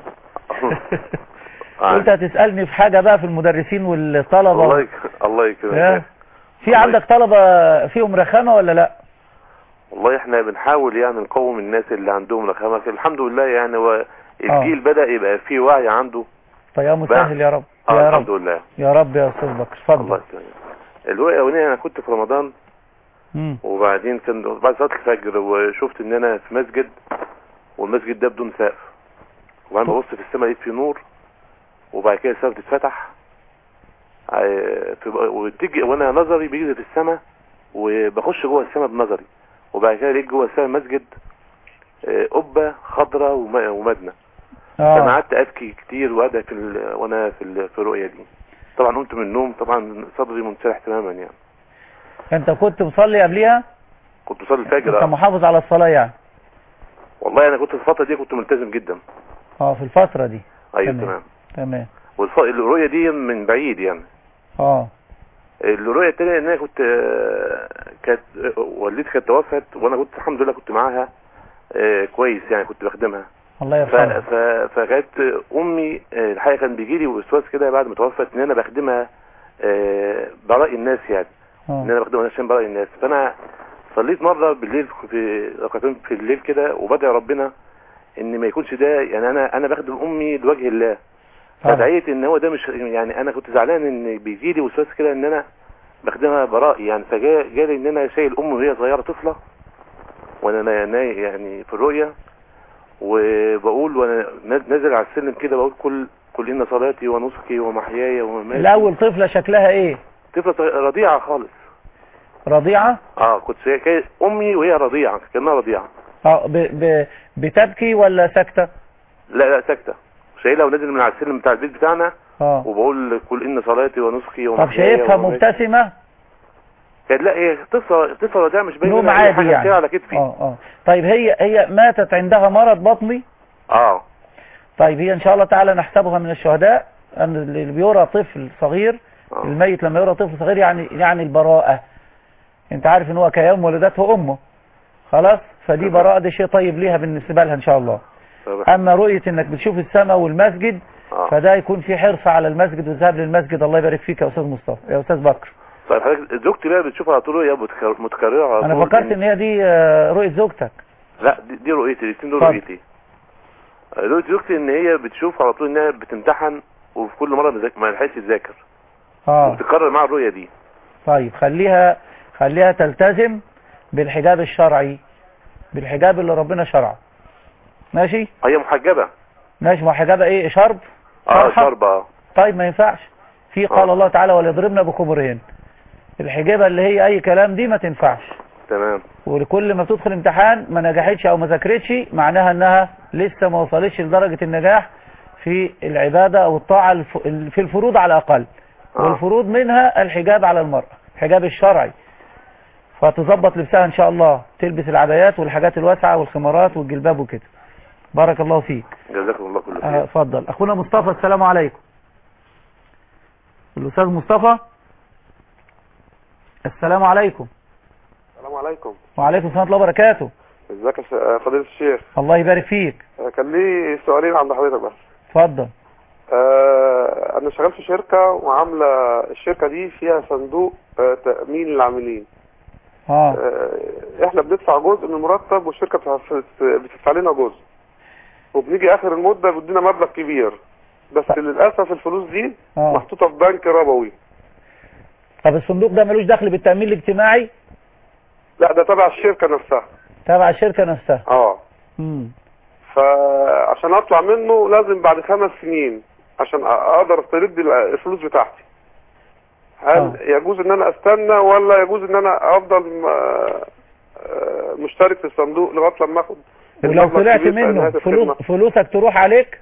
آه. قلت هتسالني في حاجه بقى في المدرسين والطلبه الله يك... الله يا. يكرمك في عندك طلبه فيهم رخامه ولا لا والله احنا بنحاول يعني نقوم الناس اللي عندهم رخامة الحمد لله يعني هو الجيل بدأ يبقى فيه وعي عنده طيب يا مسهل يا رب اه يا الحمد رب لله يا رب يا استاذ بكر اتفضل الله يكرمك الرؤية الأولانية أنا كنت في رمضان مم. وبعدين كان بعد صلاة الفجر وشفت إن أنا في مسجد والمسجد ده بدون سقف وبعدين ببص في السماء لقيت في نور وبعد كده السماء بتتفتح ع- في- وتيجي وانا نظري بيجي في السماء وبخش جوه السماء بنظري وبعد كده لقيت جوه السماء مسجد آه، قبه خضراء وم- ومبنى فانا اه قعدت ابكي كتير وادعي في ال... وانا في ال... في الرؤيه دي طبعا قمت من النوم طبعا صدري منشرح تماما يعني انت كنت مصلي قبليها كنت بصلي الفجر انت آه. محافظ على الصلاه يعني والله انا كنت في الفتره دي كنت ملتزم جدا اه في الفتره دي ايوه تمام. تمام تمام والف... الرؤيه دي من بعيد يعني اه الرؤيه الثانيه ان انا كنت آه، كانت آه، والدتي كانت توفت وانا كنت الحمد لله كنت معاها آه، كويس يعني كنت بخدمها الله ف... يرحمه ف... فكانت امي آه، الحقيقه كان بيجي لي وسواس كده بعد ما توفت ان انا بخدمها آه، براء الناس يعني آه. ان انا بخدمها عشان براء الناس فانا صليت مره بالليل في ركعتين في الليل كده وبدعي ربنا ان ما يكونش ده يعني انا انا بخدم امي لوجه الله طبعا. فدعيت ان هو ده مش يعني انا كنت زعلان ان بيجي لي وسواس كده ان انا بخدمها براء يعني فجالي ان انا شايل امي وهي صغيره طفله وانا نا- نا- يعني في الرؤيه وبقول وانا نازل على السلم كده بقول كل كل ان صلاتي ونسكي ومحياي ومماتي الاول طفله شكلها ايه طفله صغيرة- رضيعه خالص رضيعه اه كنت شايل- كاي- امي وهي رضيعه كانها رضيعه اه ب... ب... بتبكي ولا ساكته لا لا ساكته شايلها ونازل من على السلم بتاع البيت بتاعنا اه وبقول كل ان صلاتي ونسكي طب ومحياي شايفها ومماتي. مبتسمه كانت لا هي طفله طفله رضيعه مش باينه نوم لها أي عادي حاجه يعني كده على كتفي اه اه طيب هي هي ماتت عندها مرض بطني اه طيب هي ان شاء الله تعالى نحسبها من الشهداء ان اللي بيرى طفل صغير آه. الميت لما يرى طفل صغير يعني يعني البراءة انت عارف ان هو كيوم ولدته امه خلاص فدي براءة دي شيء طيب ليها بالنسبة لها ان شاء الله طب اما رؤية انك بتشوف السماء والمسجد آه. فده يكون في حرص على المسجد والذهاب للمسجد الله يبارك فيك يا استاذ مصطفى يا استاذ بكر طيب حضرتك زوجتي بقى بتشوف على طول رؤيه متكر- متكرره على انا طول فكرت ان هي دي آه، رؤية زوجتك لا دي, دي رؤيتي الاثنين دول اتفضل. رؤيتي رؤية زوجتي ان هي بتشوف على طول انها بتمتحن وفي كل مره مذاك- ما لحقتش تذاكر اه وبتكرر مع الرؤيه دي طيب خليها خليها تلتزم بالحجاب الشرعي بالحجاب اللي ربنا شرعه ماشي هي محجبه ماشي ما حجابها ايه شرب اه طرحة؟ شربه اه طيب ما ينفعش في قال آه. الله تعالى وليضربن بخمرهن الحجابه اللي هي اي كلام دي ما تنفعش تمام وكل ما تدخل امتحان ما نجحتش او ما ذاكرتش معناها انها لسه ما وصلتش لدرجه النجاح في العباده او الطاعه الف- في الفروض على الاقل آه. والفروض منها الحجاب على المرأة الحجاب الشرعي فتظبط لبسها ان شاء الله تلبس العبايات والحاجات الواسعة والخمارات والجلباب وكده بارك الله فيك جزاكم الله كل آه، خير اتفضل اخونا مصطفى السلام عليكم الاستاذ مصطفى السلام عليكم السلام عليكم وعليكم السلام ورحمه الله وبركاته ازيك يا ش- آه، فضيلة الشيخ الله يبارك فيك آه، كان لي سؤالين عند حضرتك بس اتفضل آه، انا شغال في شركة وعاملة الشركة دي فيها صندوق آه، تأمين للعاملين اه آه، احنا بندفع جزء من المرتب والشركة بتدفع- بتدفع لنا جزء وبنيجي اخر المدة بيدينا مبلغ كبير بس للأسف الفلوس دي اه محطوطة في بنك ربوي طب الصندوق ده ملوش دخل بالتأمين الاجتماعي لا ده تبع الشركة نفسها تبع الشركة نفسها اه امم فعشان اطلع منه لازم بعد خمس سنين عشان اقدر استرد الفلوس بتاعتي هل آه. يجوز ان انا استنى ولا يجوز ان انا افضل م- آه، مشترك في الصندوق لغايه لما اخد ولو المبلغ طلعت كبير في منه نهاية فلوس الخدمة؟ فلوسك تروح عليك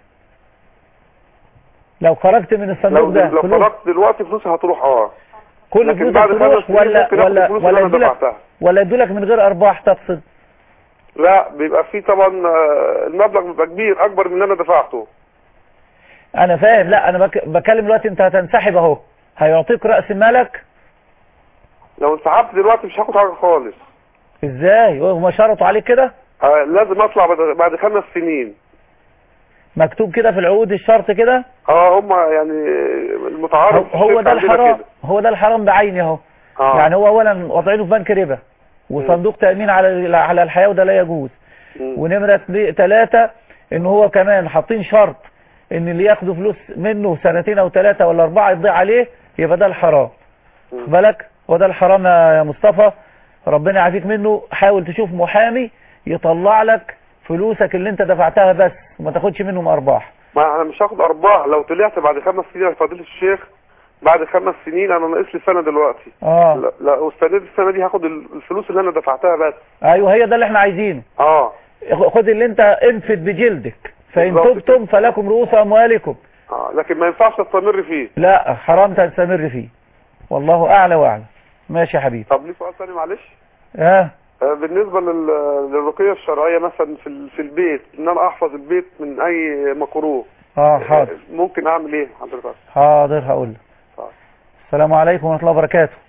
لو خرجت من الصندوق لو ده لو فلوس خرجت دلوقتي فلوسي هتروح اه كل لكن فلوسك بعد خمس تروح سنين ولا ممكن آخد ولا الفلوس ولا اللي أنا يدولك دفعتها. ولا يدولك من غير ارباح تقصد لا بيبقى في طبعا آه، المبلغ بيبقى كبير اكبر من اللي انا دفعته انا فاهم لا انا بك... بكلم دلوقتي انت هتنسحب اهو هيعطيك رأس مالك لو انسحبت دلوقتي مش هاخد حاجه خالص ازاي هما شرطوا عليك كده آه، لازم اطلع بعد- بعد خمس سنين مكتوب كده في العقود الشرط كده اه هم يعني المتعارف هو, هو الشركة ده عندنا الحرام كده. هو ده الحرام بعيني اهو آه. يعني هو اولا وضعينه في بنك ربا وصندوق تأمين على على الحياة وده لا يجوز ونمرة ثلاثة ان هو كمان حاطين شرط ان اللي ياخدوا فلوس منه سنتين او ثلاثة ولا اربعة يضيع عليه يبقى ده الحرام خد بالك هو ده الحرام يا مصطفى ربنا يعافيك منه حاول تشوف محامي يطلع لك فلوسك اللي انت دفعتها بس وما تاخدش منهم ارباح ما انا مش هاخد ارباح لو طلعت بعد خمس سنين يا فضيله الشيخ بعد خمس سنين انا ناقص لي سنه دلوقتي اه لا, لا واستنيت السنه دي هاخد ال- الفلوس اللي انا دفعتها بس ايوه هي ده اللي احنا عايزينه اه خد اللي انت انفد بجلدك فان بالظبط تبتم فلكم رؤوس اموالكم اه لكن ما ينفعش استمر فيه لا حرام تستمر فيه والله اعلى واعلى ماشي يا حبيبي طب ليه سؤال ثاني معلش اه آه، بالنسبه لل- للرقيه الشرعيه مثلا في ال- في البيت ان انا احفظ البيت من اي مكروه اه حاضر ممكن اعمل ايه حضرتك حاضر هقول لك السلام عليكم ورحمه الله وبركاته